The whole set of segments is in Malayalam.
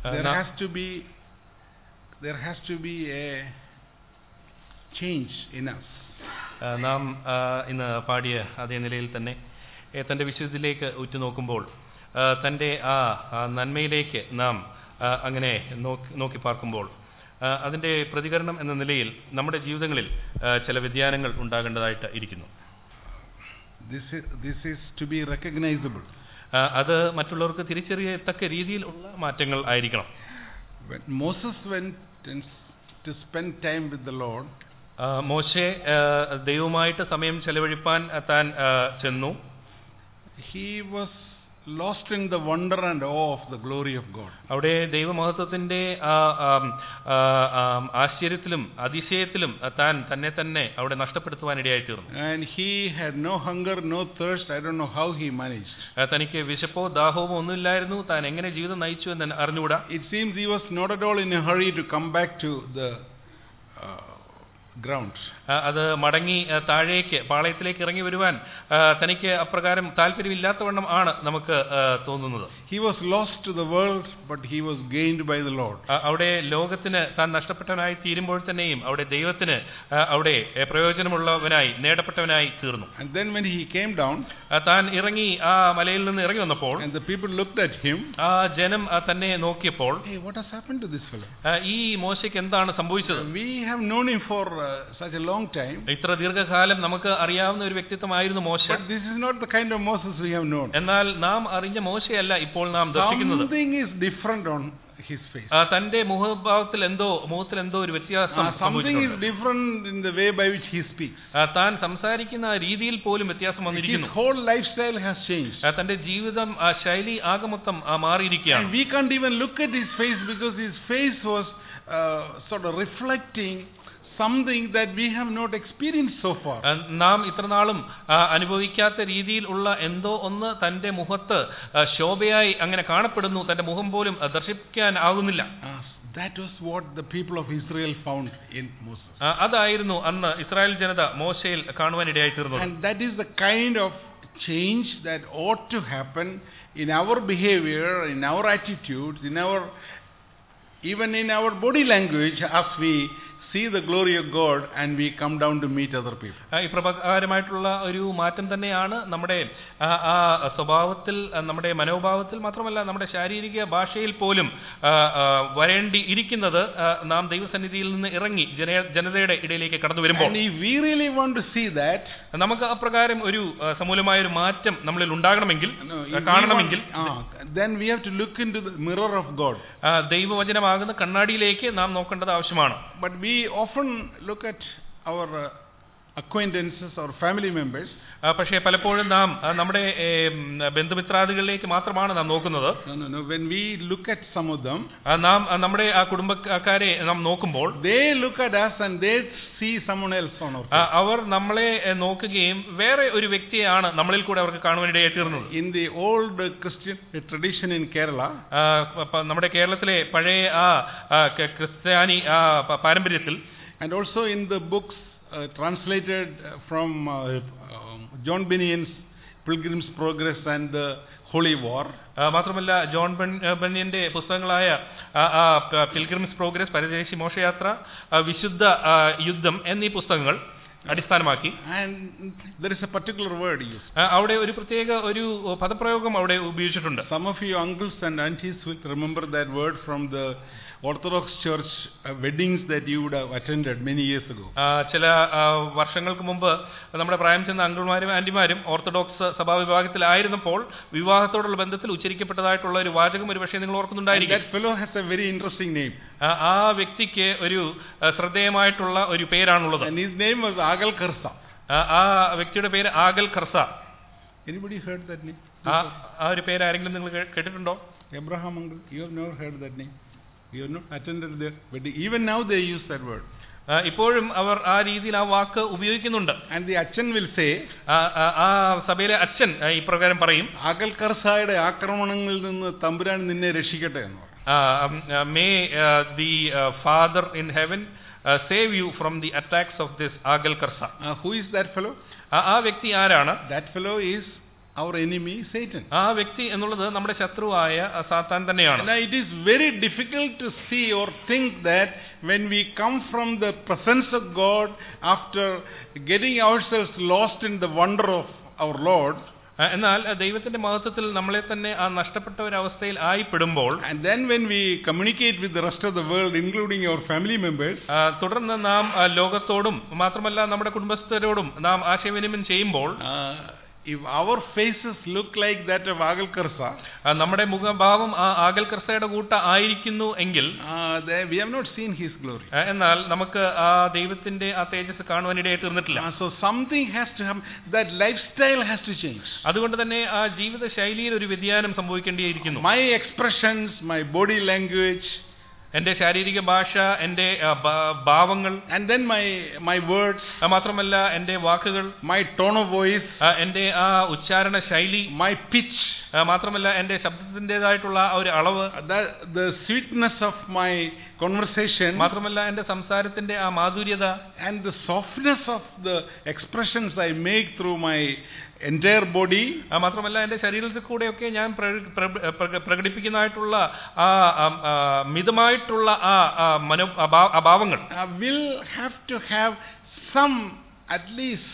there നാം- has to be there has to be a change in us. ആ, നാം ആ, ഇന്ന് പാടിയ അതേ നിലയിൽ തന്നെ ഏ, തന്റെ വിശുദ്ധിയിലേക്ക് ഉറ്റുനോക്കുമ്പോൾ ആ, തന്റെ ആ ആ നന്മയിലേക്ക് നാം ആ, അങ്ങനെ നോക്കി നോക്കി പാർക്കുമ്പോൾ ആ, അതിന്റെ പ്രതികരണം എന്ന നിലയിൽ നമ്മുടെ ജീവിതങ്ങളിൽ ആ, ചില വ്യതിയാനങ്ങൾ ഉണ്ടാകേണ്ടതായിട്ട് ഇരിക്കുന്നു This is, this is to be recognizable. ആ, അത് മറ്റുള്ളവർക്ക് തിരിച്ചറിയത്തക്ക രീതിയിലുള്ള മാറ്റങ്ങൾ ആയിരിക്കണം When Moses went and s- to spend time with the Lord, ആ, മോശെ ആ, ദൈവവുമായിട്ട് സമയം ചെലവഴിപ്പാൻ ആ, താൻ ആ, ചെന്നു he was lost in the wonder and awe of the glory of God. അവിടെ ദൈവമഹത്വത്തിന്റെ ആ ആം, ആ, ആം, ആശ്ചര്യത്തിലും അതിശയത്തിലും ആ, താൻ തന്നെ തന്നെ അവിടെ നഷ്ടപ്പെടുത്തുവാൻ ഇടയായി തീർന്നു And he had no hunger, no thirst. I don't know how he managed. ആ, തനിക്ക് വിശപ്പോ ദാഹവും ഒന്നുമില്ലായിരുന്നു താൻ എങ്ങനെ ജീവിതം നയിച്ചു എന്ന് അറിഞ്ഞുകൂടാ It seems he was not at all in a hurry to come back to the uh, ground. ആ, അത് മടങ്ങി ആ, താഴേക്ക് പാളയത്തിലേക്ക് ഇറങ്ങി വരുവാൻ ആ, തനിക്ക് അപ്രകാരം താല്പര്യമില്ലാത്തവണ്ണം ആണ് നമുക്ക് ആ, തോന്നുന്നത് He was lost to the world, but he was gained by the Lord. ആ, അവിടെ ലോകത്തിന് താൻ നഷ്ടപ്പെട്ടവനായി തീരുമ്പോൾ തന്നെയും അവിടെ ദൈവത്തിന് ആ, അവിടെ ഏ, പ്രയോജനമുള്ളവനായി നേടപ്പെട്ടവനായി തീർന്നു And then when he came down, ആ, താൻ ഇറങ്ങി ആ മലയിൽ നിന്ന് ഇറങ്ങി വന്നപ്പോൾ and the people looked at him, ആ ജനം ആ, തന്നെ നോക്കിയപ്പോൾ hey, what has happened to this fellow? ആ, ഈ മോശയ്ക്ക് എന്താണ് സംഭവിച്ചത് We have known him for uh, such a long time, ഇത്ര ദീർഘകാലം നമുക്ക് അറിയാവുന്ന ഒരു വ്യക്തിത്വമായിരുന്നു മോശ but this is not the kind of Moses we have known. എന്നാൽ നാം അറിഞ്ഞ മോശയല്ല ഇപ്പോൾ നാം ദർശിക്കുന്നത് Something is different on his face. ആ, തന്റെ മുഖഭാവത്തിൽ എന്തോ മുഖത്തിൽ എന്തോ ഒരു വ്യത്യാസം Uh, something is സംഭവിച്ചിട്ടുണ്ട്. different in the way by which he speaks. ആ, താൻ സംസാരിക്കുന്ന ആ രീതിയിൽ പോലും വ്യത്യാസം His വന്നിരിക്കുന്നു whole lifestyle has changed. ആ, തന്റെ ജീവിതം ആ ശൈലി ആകെ മൊത്തം ആ, മാറിയിരിക്കുകയാണ് And we can't even look at his face because his face was uh, sort of reflecting something that we have not experienced so far. ആ, നാം ഇത്രനാളും ആ, അനുഭവിക്കാത്ത രീതിയിൽ ഉള്ള എന്തോ ഒന്ന് തന്റെ മുഖത്ത് ആ, ശോഭയായി അങ്ങനെ കാണപ്പെടുന്നു തന്റെ മുഖം പോലും ആ, ദർശിക്കാൻ ആകുന്നില്ല Uh, that was what the people of Israel found in Moses. ആ, അതായിരുന്നു അന്ന് ഇസ്രായേൽ ജനത മോശയിൽ കാണുവാനിടയായി തീർന്നത് And that is the kind of change that ought to happen in our behavior, in our attitudes, in our even in our body language as we see the glory of God and we come down to meet other people. ആ, ഇപ്രകാരമായിട്ടുള്ള ഒരു മാറ്റം തന്നെയാണ് നമ്മുടെ ആ, ആ സ്വഭാവത്തിൽ ആ, നമ്മുടെ മനോഭാവത്തിൽ മാത്രമല്ല നമ്മുടെ ശാരീരിക ഭാഷയിൽ പോലും ആ, ആ, വരേണ്ടി ഇരിക്കുന്നത് ആ, നാം ദൈവസന്നിധിയിൽ നിന്ന് ഇറങ്ങി ജന ജനതയുടെ ഇടയിലേക്ക് കടന്നു വരുമ്പോൾ And if we really want to see that, നമുക്ക് അപ്രകാരം ഒരു ആ, സമൂലമായ ഒരു മാറ്റം നമ്മളിൽ ഉണ്ടാകണമെങ്കിൽ no, ആ, if we കാണണമെങ്കിൽ want- ah, then we have to look into the mirror of God. ആ, ദൈവവചനമാകുന്ന കണ്ണാടിയിലേക്ക് നാം നോക്കേണ്ടത് ആവശ്യമാണ് But we often look at our uh, acquaintances or family members. ആ, പക്ഷേ പലപ്പോഴും നാം ആ, നമ്മുടെ ഏ, ഉം, ബന്ധുമിത്രാദികളിലേക്ക് മാത്രമാണ് നാം നോക്കുന്നത് No, no, no. When we look at some of them, ആ, നാം ആ, നമ്മുടെ ആ കുടുംബക്കാരെ നാം നോക്കുമ്പോൾ they look at us and they see someone else on our ആ, face. അവർ നമ്മളെ എ, നോക്കുകയും വേറെ ഒരു വ്യക്തിയാണ് നമ്മളിൽ കൂടെ അവർക്ക് കാണുവാനിടയായി തീർന്നത് In the old uh, Christian tradition in Kerala, ആ, പ- പ- നമ്മുടെ കേരളത്തിലെ പഴയ ആ ആ, ക- ക്രിസ്ത്യാനി ആ പ- പാരമ്പര്യത്തിൽ and also in the books uh, translated uh, from uh, um, John Bunyan's Pilgrim's Progress and the Holy War, ആ, മാത്രമല്ല ജോൺ ബൺ- ആ, ബന്യന്റെ പുസ്തകങ്ങളായ ആ, ആ, പ- പിൽഗ്രിംസ് പ്രോഗ്രസ് പരദേശി മോശയാത്ര ആ, വിശുദ്ധ ആ, യുദ്ധം എന്നീ പുസ്തകങ്ങൾ അടിസ്ഥാനമാക്കി and there is a particular word used. ആ, അവിടെ ഒരു പ്രത്യേക ഒരു പദപ്രയോഗം അവിടെ ഉപയോഗിച്ചിട്ടുണ്ട് Some of you uncles and aunties will remember that word from the Orthodox Church uh, weddings that you would have attended many years ago. ആ, ചില ആ, വർഷങ്ങൾക്ക് മുമ്പ് നമ്മുടെ പ്രായം ചെന്ന അങ്കിൾമാരും ആന്റിമാരും ഓർത്തഡോക്സ് സഭാ വിഭാഗത്തിലായിരുന്നപ്പോൾ വിവാഹത്തോടുള്ള ബന്ധത്തിൽ ഉച്ചരിക്കപ്പെട്ടതായിട്ടുള്ള ഒരു വാചകം ഒരു പക്ഷേ നിങ്ങൾ And ഓർക്കുന്നുണ്ടായിരിക്കും that fellow has a very interesting name. ആ, ആ വ്യക്തിക്ക് ഒരു ആ, ശ്രദ്ധേയമായിട്ടുള്ള ഒരു പേരാണുള്ളത് And his name was Agal Karsa. ആ, ആ വ്യക്തിയുടെ പേര് ആഗൽ ഖർസ Anybody heard that name? ആ ആ ഒരു പേര് ആരെങ്കിലും നിങ്ങൾ കേ- കേട്ടിട്ടുണ്ടോ Abraham uncle. You have never heard that name. You have not attended their wedding. Even now they use that word. ആ, ഇപ്പോഴും അവർ ആ രീതിയിൽ ആ വാക്ക് ഉപയോഗിക്കുന്നുണ്ട് And the Achan will say, ആ, ആ, ആ സഭയിലെ അച്ഛൻ ആ, ഇപ്രകാരം പറയും അകൽ കർസായുടെ ആക്രമണങ്ങളിൽ നിന്ന് തമ്പുരാൻ നിന്നെ രക്ഷിക്കട്ടെ എന്ന് പറയും may the father in heaven save you from the attacks of this ആഗൽ കർസ Uh, who is that fellow? ആ- ആ വ്യക്തി ആരാണ് That fellow is our enemy Satan. ആ വ്യക്തി എന്നുള്ളത് നമ്മുടെ ശത്രുവായ ആ സാത്താൻ തന്നെയാണ് Now it is very difficult to see or think that when we come from the presence of God after getting ourselves lost in the wonder of our Lord, ആ, എന്നാൽ ആ, ദൈവത്തിന്റെ മഹത്വത്തിൽ നമ്മളെ തന്നെ ആ നഷ്ടപ്പെട്ട ഒരു അവസ്ഥയിൽ ആയിപ്പെടുമ്പോൾ and then when we communicate with the rest of the world, including our family members, ആ, തുടർന്ന് നാം ആ, ലോകത്തോടും മാത്രമല്ല നമ്മുടെ കുടുംബസ്ഥരോടും നാം ആശയവിനിമയം ചെയ്യുമ്പോൾ uh, if our faces look like that of Agalkarsa, ആ, നമ്മുടെ മുഖഭാവം ആ ആകൽ ക്രിസ്തയുടെ കൂട്ട ആയിരിക്കുന്നു എങ്കിൽ uh, then we have not seen His glory. ആ, എന്നാൽ നമുക്ക് ആ ദൈവത്തിന്റെ ആ തേജസ് കാണുവാനിടയായി തീർന്നിട്ടില്ല Uh, so something has to happen. That lifestyle has to change. അതുകൊണ്ട് തന്നെ ആ ജീവിത ശൈലിയിൽ ഒരു വ്യതിയാനം സംഭവിക്കേണ്ടിയിരിക്കുന്നു My expressions, my body language, എന്റെ ശാരീരിക ഭാഷ എന്റെ ആ, ഭാ- ഭാവങ്ങൾ and then my my words, ആ, മാത്രമല്ല എന്റെ വാക്കുകൾ my tone of voice, ആ, എന്റെ ആ ഉച്ചാരണ ശൈലി my pitch, ആ, മാത്രമല്ല എന്റെ ശബ്ദത്തിൻ്റെതായിട്ടുള്ള ആ ഒരു അളവ് the, the sweetness of my conversation, മാത്രമല്ല എന്റെ സംസാരത്തിന്റെ ആ മാധുര്യത and the softness of the expressions I make through my entire body, ആ, മാത്രമല്ല എന്റെ ശരീരത്തിൽ കൂടെയൊക്കെ ഞാൻ പ്ര- പ്ര- പ്ര- പ്രകടിപ്പിക്കുന്നതായിട്ടുള്ള ആ ആ, ആ, മിതമായിട്ടുള്ള ആ ആ മനോ ആ ഭാ- ആ ഭാവങ്ങൾ uh, will have to have some, at least,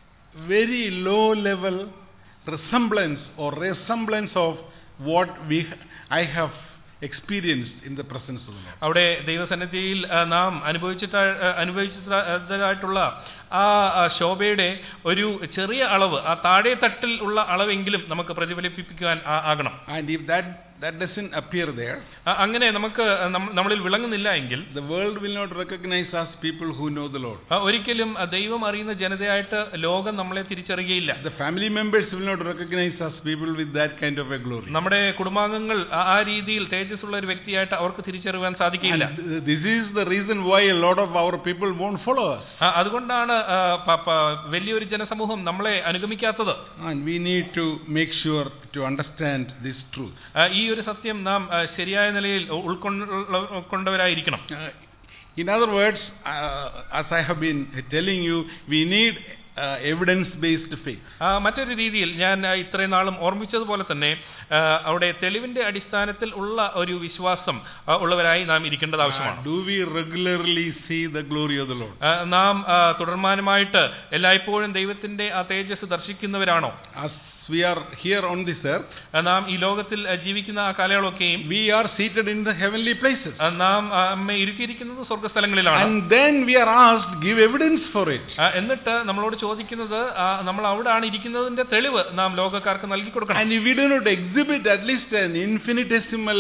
very low level resemblance or resemblance of what we I have experienced in the presence of the Lord. അവിടെ ദൈവസന്നിധിയിൽ ആ, നാം അനുഭവിച്ചിട്ട് അനുഭവിച്ചതായിട്ടുള്ള ആ ആ ശോഭയുടെ ഒരു ചെറിയ അളവ് ആ താഴെ തട്ടിൽ ഉള്ള അളവെങ്കിലും നമുക്ക് പ്രതിഫലിപ്പിക്കാൻ ആ- ആകണം And if that that doesn't appear there, ആ, അങ്ങനെ നമുക്ക് നമ്മ- നമ്മളിൽ വിളങ്ങുന്നില്ല എങ്കിൽ the world will not recognize us people who know the Lord. ആ, ഒരിക്കലും ആ, ദൈവം അറിയുന്ന ജനതയായിട്ട് ലോകം നമ്മളെ തിരിച്ചറിയുകയില്ല The family members will not recognize us people with that kind of a glory. നമ്മുടെ കുടുംബാംഗങ്ങൾ ആ- ആ രീതിയിൽ തേജസ്സുള്ള ഒരു വ്യക്തിയായിട്ട് അവർക്ക് തിരിച്ചറിയാൻ സാധിക്കില്ല And th- this is the reason why a lot of our people won't follow us. ആ, അതുകൊണ്ടാണ് ആ, പ- പ- വലിയൊരു ജനസമൂഹം നമ്മളെ അനുഗമിക്കാത്തത് And we need to make sure to understand this truth. ആ, ഈ ഒരു സത്യം നാം ആ, ശരിയായ നിലയിൽ ഉൾക്കൊണ്ട ഉൾക്കൊണ്ടവരായിരിക്കണം Uh, in other words, uh, as I have been telling you, we need uh, evidence-based faith. ആ, മറ്റൊരു രീതിയിൽ ഞാൻ ആ, ഇത്രയും നാളും ഓർമ്മിച്ചതുപോലെ തന്നെ ആ, അവിടെ തെളിവിന്റെ അടിസ്ഥാനത്തിൽ ഉള്ള ഒരു വിശ്വാസം ആ, ഉള്ളവരായി നാം ഇരിക്കേണ്ടത് Uh, ആവശ്യമാണ് do we regularly see the glory of the Lord? ആ, നാം ആ, തുടർമാനമായിട്ട് എല്ലായ്പ്പോഴും ദൈവത്തിന്റെ ആ തേജസ് ദർശിക്കുന്നവരാണോ As we are here on this earth, ആ, നാം ഈ ലോകത്തിൽ ആ, ജീവിക്കുന്ന ആ കാലയളവൊക്കെയും we are seated in the heavenly places. ആ, നാം ആ, നമ്മെ ഇരുത്തിയിരിക്കുന്നത് സ്വർഗസ്ഥലങ്ങളിലാണ് And then we are asked, give evidence for it. ആ, എന്നിട്ട് നമ്മളോട് ചോദിക്കുന്നത് ആ, നമ്മൾ അവിടാണ് ഇരിക്കുന്നതിന്റെ തെളിവ് നാം ലോകക്കാർക്ക് നൽകി കൊടുക്കണം And if we do not exhibit at least an infinitesimal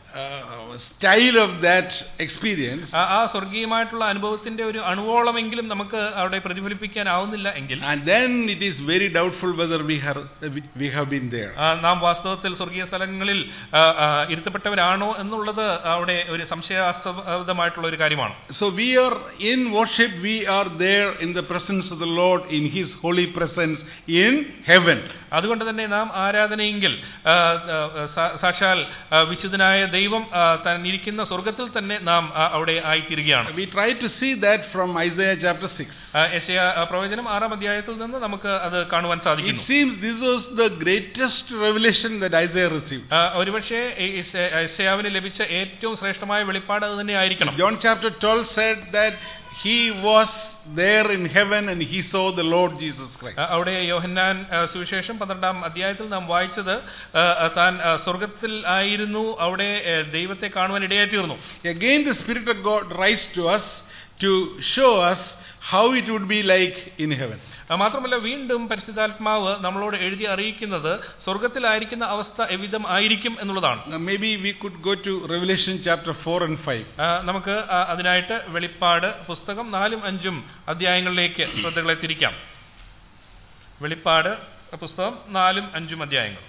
uh, style of that experience, ആ ആ സ്വർഗീയമായിട്ടുള്ള അനുഭവത്തിന്റെ ഒരു അണുവോളമെങ്കിലും നമുക്ക് അവിടെ പ്രതിഫലിപ്പിക്കാൻ ആവുന്നില്ല എങ്കിൽ and then it is very doubtful whether we have, we have been there. ആ, നാം വാസ്തവത്തിൽ സ്വർഗീയ സ്ഥലങ്ങളിൽ ആ, ആ, ഇരുത്തപ്പെട്ടവരാണോ എന്നുള്ളത് അവിടെ ഒരു സംശയാസ്പദമായിട്ടുള്ള ഒരു കാര്യമാണ് So we are in worship, we are there in the presence of the Lord in His holy presence in heaven. അതുകൊണ്ട് തന്നെ നാം ആരാധനയെങ്കിൽ ആ, ആ, സാ- സാക്ഷാൽ ആ, വിശുദ്ധനായ ദൈവം ആ, താൻ ഇരിക്കുന്ന സ്വർഗത്തിൽ തന്നെ നാം ആ, അവിടെ ആയിത്തീരുകയാണ് We try to see that from Isaiah chapter 6. ആ, യെശയ്യാ, ആ, പ്രവചനം ആറാം അധ്യായത്തിൽ നിന്ന് നമുക്ക് അത് കാണുവാൻ It സാധിക്കുന്നു seems this was the greatest revelation that Isaiah received. ആ, ഒരുപക്ഷെ ഈ യെശ- യെശയ്യാവിന് ലഭിച്ച ഏറ്റവും ശ്രേഷ്ഠമായ വെളിപ്പാട് അത് തന്നെ ആയിരിക്കണം John chapter 12 said that he was there in heaven and he saw the Lord Jesus Christ. ആ, അവിടെ യോഹന്നാൻ ആ, സുവിശേഷം പന്ത്രണ്ടാം അധ്യായത്തിൽ നാം വായിച്ചത് ആ, ആ, താൻ ആ, സ്വർഗത്തിൽ ആയിരുന്നു അവിടെ ആ, ദൈവത്തെ കാണുവാൻ ഇടയായി തീർന്നു Again, the Spirit of God writes to us to show us how it would be like in heaven. ആ, മാത്രമല്ല വീണ്ടും പരിശുദ്ധാത്മാവ് നമ്മളോട് എഴുതി അറിയിക്കുന്നത് സ്വർഗത്തിലായിരിക്കുന്ന അവസ്ഥ എവിധം ആയിരിക്കും എന്നുള്ളതാണ് Now, maybe we could go to Revelation chapter 4 and 5. ആ, നമുക്ക് ആ, അതിനായിട്ട് വെളിപ്പാട് പുസ്തകം നാലും അഞ്ചും അധ്യായങ്ങളിലേക്ക് ശ്രദ്ധകളെ തിരിക്കാം വെളിപ്പാട് പുസ്തകം നാലും അഞ്ചും അധ്യായങ്ങൾ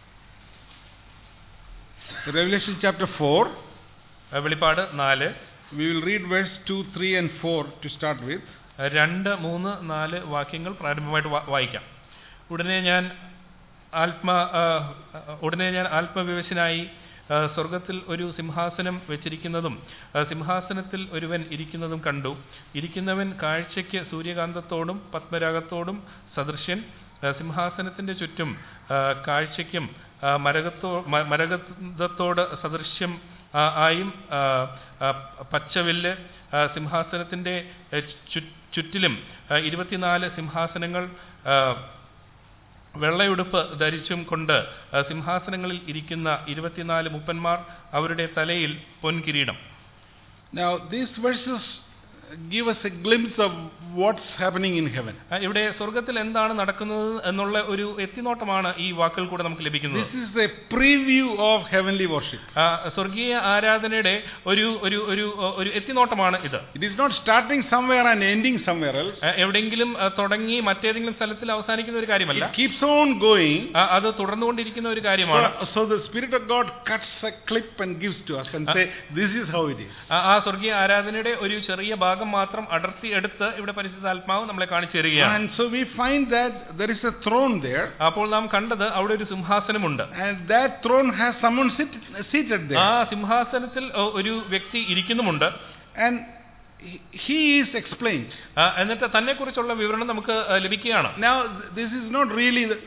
Revelation chapter 4, ആ, വെളിപ്പാട് നാല് we will read verse 2, 3, and 4 to start with. രണ്ട് മൂന്ന് നാല് വാക്യങ്ങൾ പ്രാരംഭമായിട്ട് വാ- വായിക്കാം ഉടനെ ഞാൻ ആത്മ ആ, ഉടനെ ഞാൻ ആത്മവിവശനായി ആ, സ്വർഗത്തിൽ ഒരു സിംഹാസനം വെച്ചിരിക്കുന്നതും ആ, സിംഹാസനത്തിൽ ഒരുവൻ ഇരിക്കുന്നതും കണ്ടു ഇരിക്കുന്നവൻ കാഴ്ചയ്ക്ക് സൂര്യകാന്തത്തോടും പത്മരാഗത്തോടും സദൃശ്യൻ ആ, സിംഹാസനത്തിന്റെ ചുറ്റും ആ, കാഴ്ചയ്ക്കും ആ, മരകത്തോ മ- മരകതത്തോട് സദൃശ്യം ആ, ആയും ആ, ആ, പച്ചവില്ല് ആ, സിംഹാസനത്തിന്റെ ആ, ചു- ചുറ്റിലും ആ, ഇരുപത്തിനാല് സിംഹാസനങ്ങൾ ആ, വെള്ളയുടുപ്പ് ധരിച്ചും കൊണ്ട് ആ, സിംഹാസനങ്ങളിൽ ഇരിക്കുന്ന ഇരുപത്തിനാല് മുപ്പന്മാർ അവരുടെ തലയിൽ പൊൻകിരീടം Now, these verses give us a glimpse of what's happening in heaven. ആ, ഇവിടെ സ്വർഗത്തിൽ എന്താണ് നടക്കുന്നത് എന്നുള്ള ഒരു എത്തിനോട്ടമാണ് ഈ വാക്കുകൾ കൂടെ നമുക്ക് ലഭിക്കുന്നത് This is a preview of heavenly worship. ആ, സ്വർഗീയ ആരാധനയുടെ ഒരു ഒരു ഒരു ഒരു എത്തിനോട്ടമാണ് ഇത് It is not starting somewhere and ending somewhere else. ആ, എവിടെയെങ്കിലും ആ, തുടങ്ങി മറ്റേതെങ്കിലും സ്ഥലത്തിൽ അവസാനിക്കുന്ന ഒരു കാര്യമല്ല It keeps on going. ആ, അത് തുടർന്നുകൊണ്ടിരിക്കുന്ന ഒരു കാര്യമാണ് So, so the Spirit of God cuts a clip and gives to us and say, this is how it is. ആ- ആ സ്വർഗീയ ആരാധനയുടെ ഒരു ചെറിയ ഭാഗം മാത്രം അടർത്തി എടുത്ത് ഇവിടെ പരിശുദ്ധാത്മാവ് നമ്മളെ കാണിച്ചു തരികയാണ് And so we find that there is a throne there. അപ്പോൾ നാം കണ്ടത് അവിടെ ഒരു സിംഹാസനമുണ്ട് And that throne has someone sit, seated ആ there. സിംഹാസനത്തിൽ ഒ- ഒരു വ്യക്തി ഇരിക്കുന്നുമുണ്ട് And he, he is explained. ആ, എന്നിട്ട് തന്നെ കുറിച്ചുള്ള വിവരണം നമുക്ക് ആ, ലഭിക്കുകയാണ് Now, th- this is not really the,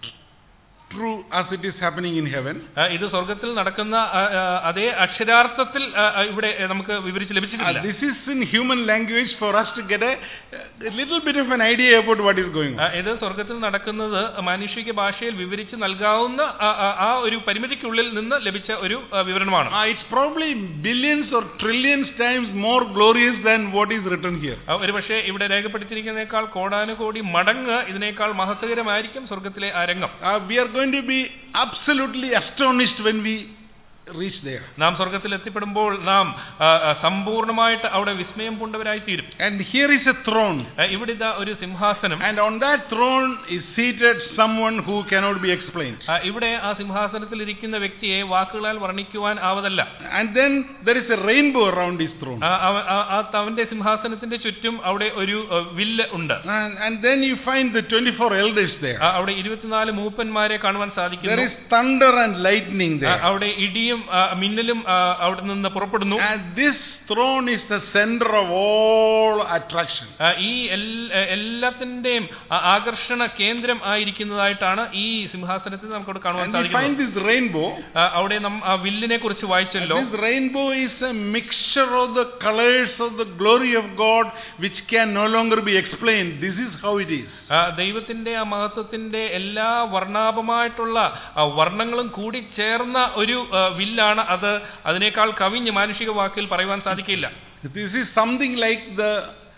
true as it is happening in heaven. ആ, ഇത് സ്വർഗത്തിൽ നടക്കുന്ന ആ, ആ, അതേ അക്ഷരാർത്ഥത്തിൽ ആ, ആ, ഇവിടെ നമുക്ക് വിവരിച്ച് Uh, ലഭിച്ചിട്ടില്ല this is in human language for us to get a, a little bit of an idea about what is going ആ, on. ഇത് സ്വർഗത്തിൽ നടക്കുന്നത് മാനുഷിക ഭാഷയിൽ വിവരിച്ച് നൽകാവുന്ന ആ, ആ, ആ ഒരു പരിമിതിക്കുള്ളിൽ നിന്ന് ലഭിച്ച ഒരു ആ, വിവരണമാണ് Uh, it's probably billions or trillions times more glorious than what is written here. ആ, ഒരുപക്ഷെ ഇവിടെ രേഖപ്പെടുത്തിയിരിക്കുന്നതിനേക്കാൾ കോടാനുകോടി മടങ്ങ് ഇതിനേക്കാൾ മഹത്വകരമായിരിക്കും സ്വർഗത്തിലെ ആ രംഗം Uh, we are going to be absolutely astonished when we reach there. നാം സ്വർഗത്തിൽ എത്തിപ്പെടുമ്പോൾ നാം ആ, ആ, സമ്പൂർണ്ണമായിട്ട് അവിടെ വിസ്മയം പൂണ്ടവരായി തീരും And here is a throne. ആ, ഇവിടെ ഇതാ ഒരു സിംഹാസനം And on that throne is seated someone who cannot be explained. ആ, ഇവിടെ ആ സിംഹാസനത്തിൽ ഇരിക്കുന്ന വ്യക്തിയെ വാക്കുകളാൽ വർണ്ണിക്കുവാൻ ആവതല്ല And then there is a rainbow around his throne. ആ, അവ- ആ- ആ അവന്റെ സിംഹാസനത്തിന്റെ ചുറ്റും അവിടെ ഒരു ആ, വില്ല് ഉണ്ട് And, and then you find the 24 elders there. ആ, അവിടെ ഇരുപത്തിനാല് മൂപ്പന്മാരെ കാണുവാൻ There സാധിക്കുന്നു is thunder and lightning ആ, there. അവിടെ ഇടിയും ആ, മിന്നലും ആ, അവിടെ നിന്ന് പുറപ്പെടുന്നു And this throne is the center of all attraction. ആ, ഈ എൽ- എല്ലാത്തിന്റെയും ആ ആകർഷണ കേന്ദ്രം ആയിരിക്കുന്നതായിട്ടാണ് ഈ സിംഹാസനത്തിൽ നമുക്കവിടെ കാണുവാൻ And we find സാധിക്കുന്നത് this rainbow. ആ, അവിടെ നാം ആ വില്ലിനെ കുറിച്ച് And വായിച്ചല്ലോ this rainbow is a mixture of the colors of the glory of God which can no longer be explained. This is how it is. ആ, ദൈവത്തിന്റെ ആ മഹത്വത്തിന്റെ എല്ലാ വർണ്ണാഭമായിട്ടുള്ള ആ, വർണ്ണങ്ങളും കൂടി ചേർന്ന ഒരു ആ, വില്ലാണ് അത് അതിനേക്കാൾ കവിഞ്ഞ് മാനുഷിക വാക്കിൽ പറയുവാൻ സാധിക്കില്ല This is something like the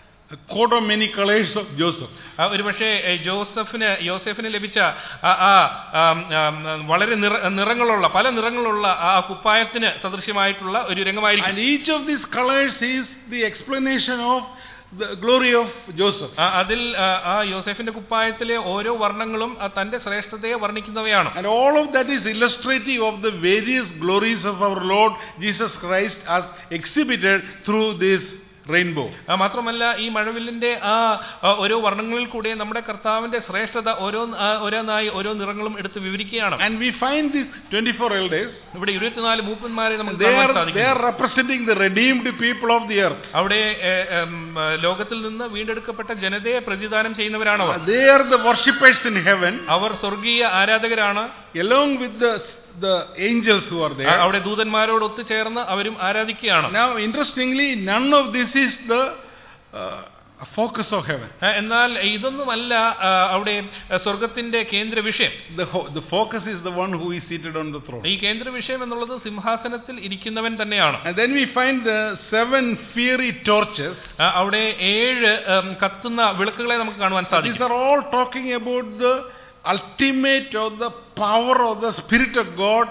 coat of many colors of Joseph. ആ, ഒരുപക്ഷെ ഏ, ജോസഫിന് യോസെഫിന് ലഭിച്ച ആ ആ, ആം, ആം, വളരെ നിറ നിറങ്ങളുള്ള പല നിറങ്ങളുള്ള ആ കുപ്പായത്തിന് സദൃശ്യമായിട്ടുള്ള ഒരു രംഗമായിരിക്കും And each of these colors is the explanation of the glory of Joseph. ആ, അതിൽ ആ, ആ യോസെഫിന്റെ കുപ്പായത്തിലെ ഓരോ വർണ്ണങ്ങളും ആ, തന്റെ ശ്രേഷ്ഠതയെ വർണ്ണിക്കുന്നവയാണ് And all of that is illustrative of the various glories of our Lord Jesus Christ as exhibited through this rainbow. ആ, മാത്രമല്ല ഈ മഴവില്ലിന്റെ ആ ആ, ഓരോ വർണ്ണങ്ങളിൽ കൂടെ നമ്മുടെ കർത്താവിന്റെ ശ്രേഷ്ഠത ഓരോ ആ, ഓരോന്നായി ഓരോ നിറങ്ങളും എടുത്ത് വിവരിക്കുകയാണ് And we find these 24 elders, ഇവിടെ ഇരുപത്തിനാല് മൂപ്പന്മാരെ നമുക്ക് they കാണുവാൻ are, they സാധിക്കും are representing the redeemed people of the earth. അവിടെ ഏ, എം, ആ, ലോകത്തിൽ നിന്ന് വീണ്ടെടുക്കപ്പെട്ട ജനതയെ പ്രതിദാനം ചെയ്യുന്നവരാണ് അവർ They are the worshippers in heaven, അവർ സ്വർഗീയ ആരാധകരാണ് along with the, the angels who are ആ, there. അവിടെ ദൂതന്മാരോട് ഒത്തുചേർന്ന് അവരും ആരാധിക്കുകയാണ് Now, interestingly, none of this is the uh, focus of heaven. ആ, എന്നാൽ ഇതൊന്നുമല്ല ആ, അവിടെ ആ, സ്വർഗത്തിന്റെ കേന്ദ്ര വിഷയം The, ho- the focus is the one who is seated on the throne. ഈ കേന്ദ്ര വിഷയം എന്നുള്ളത് സിംഹാസനത്തിൽ ഇരിക്കുന്നവൻ തന്നെയാണ് And then we find the seven fiery torches. ആ, അവിടെ ഏഴ് ഉം, കത്തുന്ന വിളക്കുകളെ നമുക്ക് കാണുവാൻ These സാധിക്കും are all talking about the ultimate or the power of the Spirit of God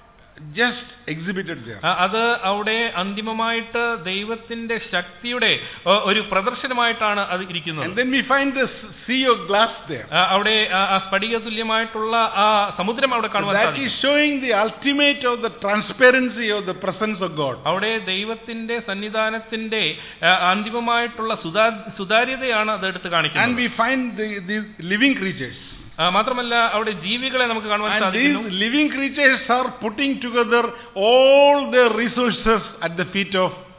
just exhibited there. ആ, അത് അവിടെ അന്തിമമായിട്ട് ദൈവത്തിന്റെ ശക്തിയുടെ ആ, ഒരു പ്രദർശനമായിട്ടാണ് അത് ഇരിക്കുന്നത് And then we find the s- sea of glass there. ആ, അവിടെ ആ ആ സ്ഫടിക തുല്യമായിട്ടുള്ള ആ സമുദ്രം അവിടെ കാണുവാൻ That സാധിക്കും is showing the ultimate of the transparency of the presence of God. അവിടെ ദൈവത്തിന്റെ സന്നിധാനത്തിന്റെ ആ, അന്തിമമായിട്ടുള്ള സുതാ സുതാര്യതയാണ് അത് എടുത്ത് And കാണിക്കുന്നത് we find the, these living creatures. ആ, മാത്രമല്ല അവിടെ ജീവികളെ നമുക്ക് കാണുവാൻ And സാധിക്കുന്നു these living creatures are putting together all their resources at the feet of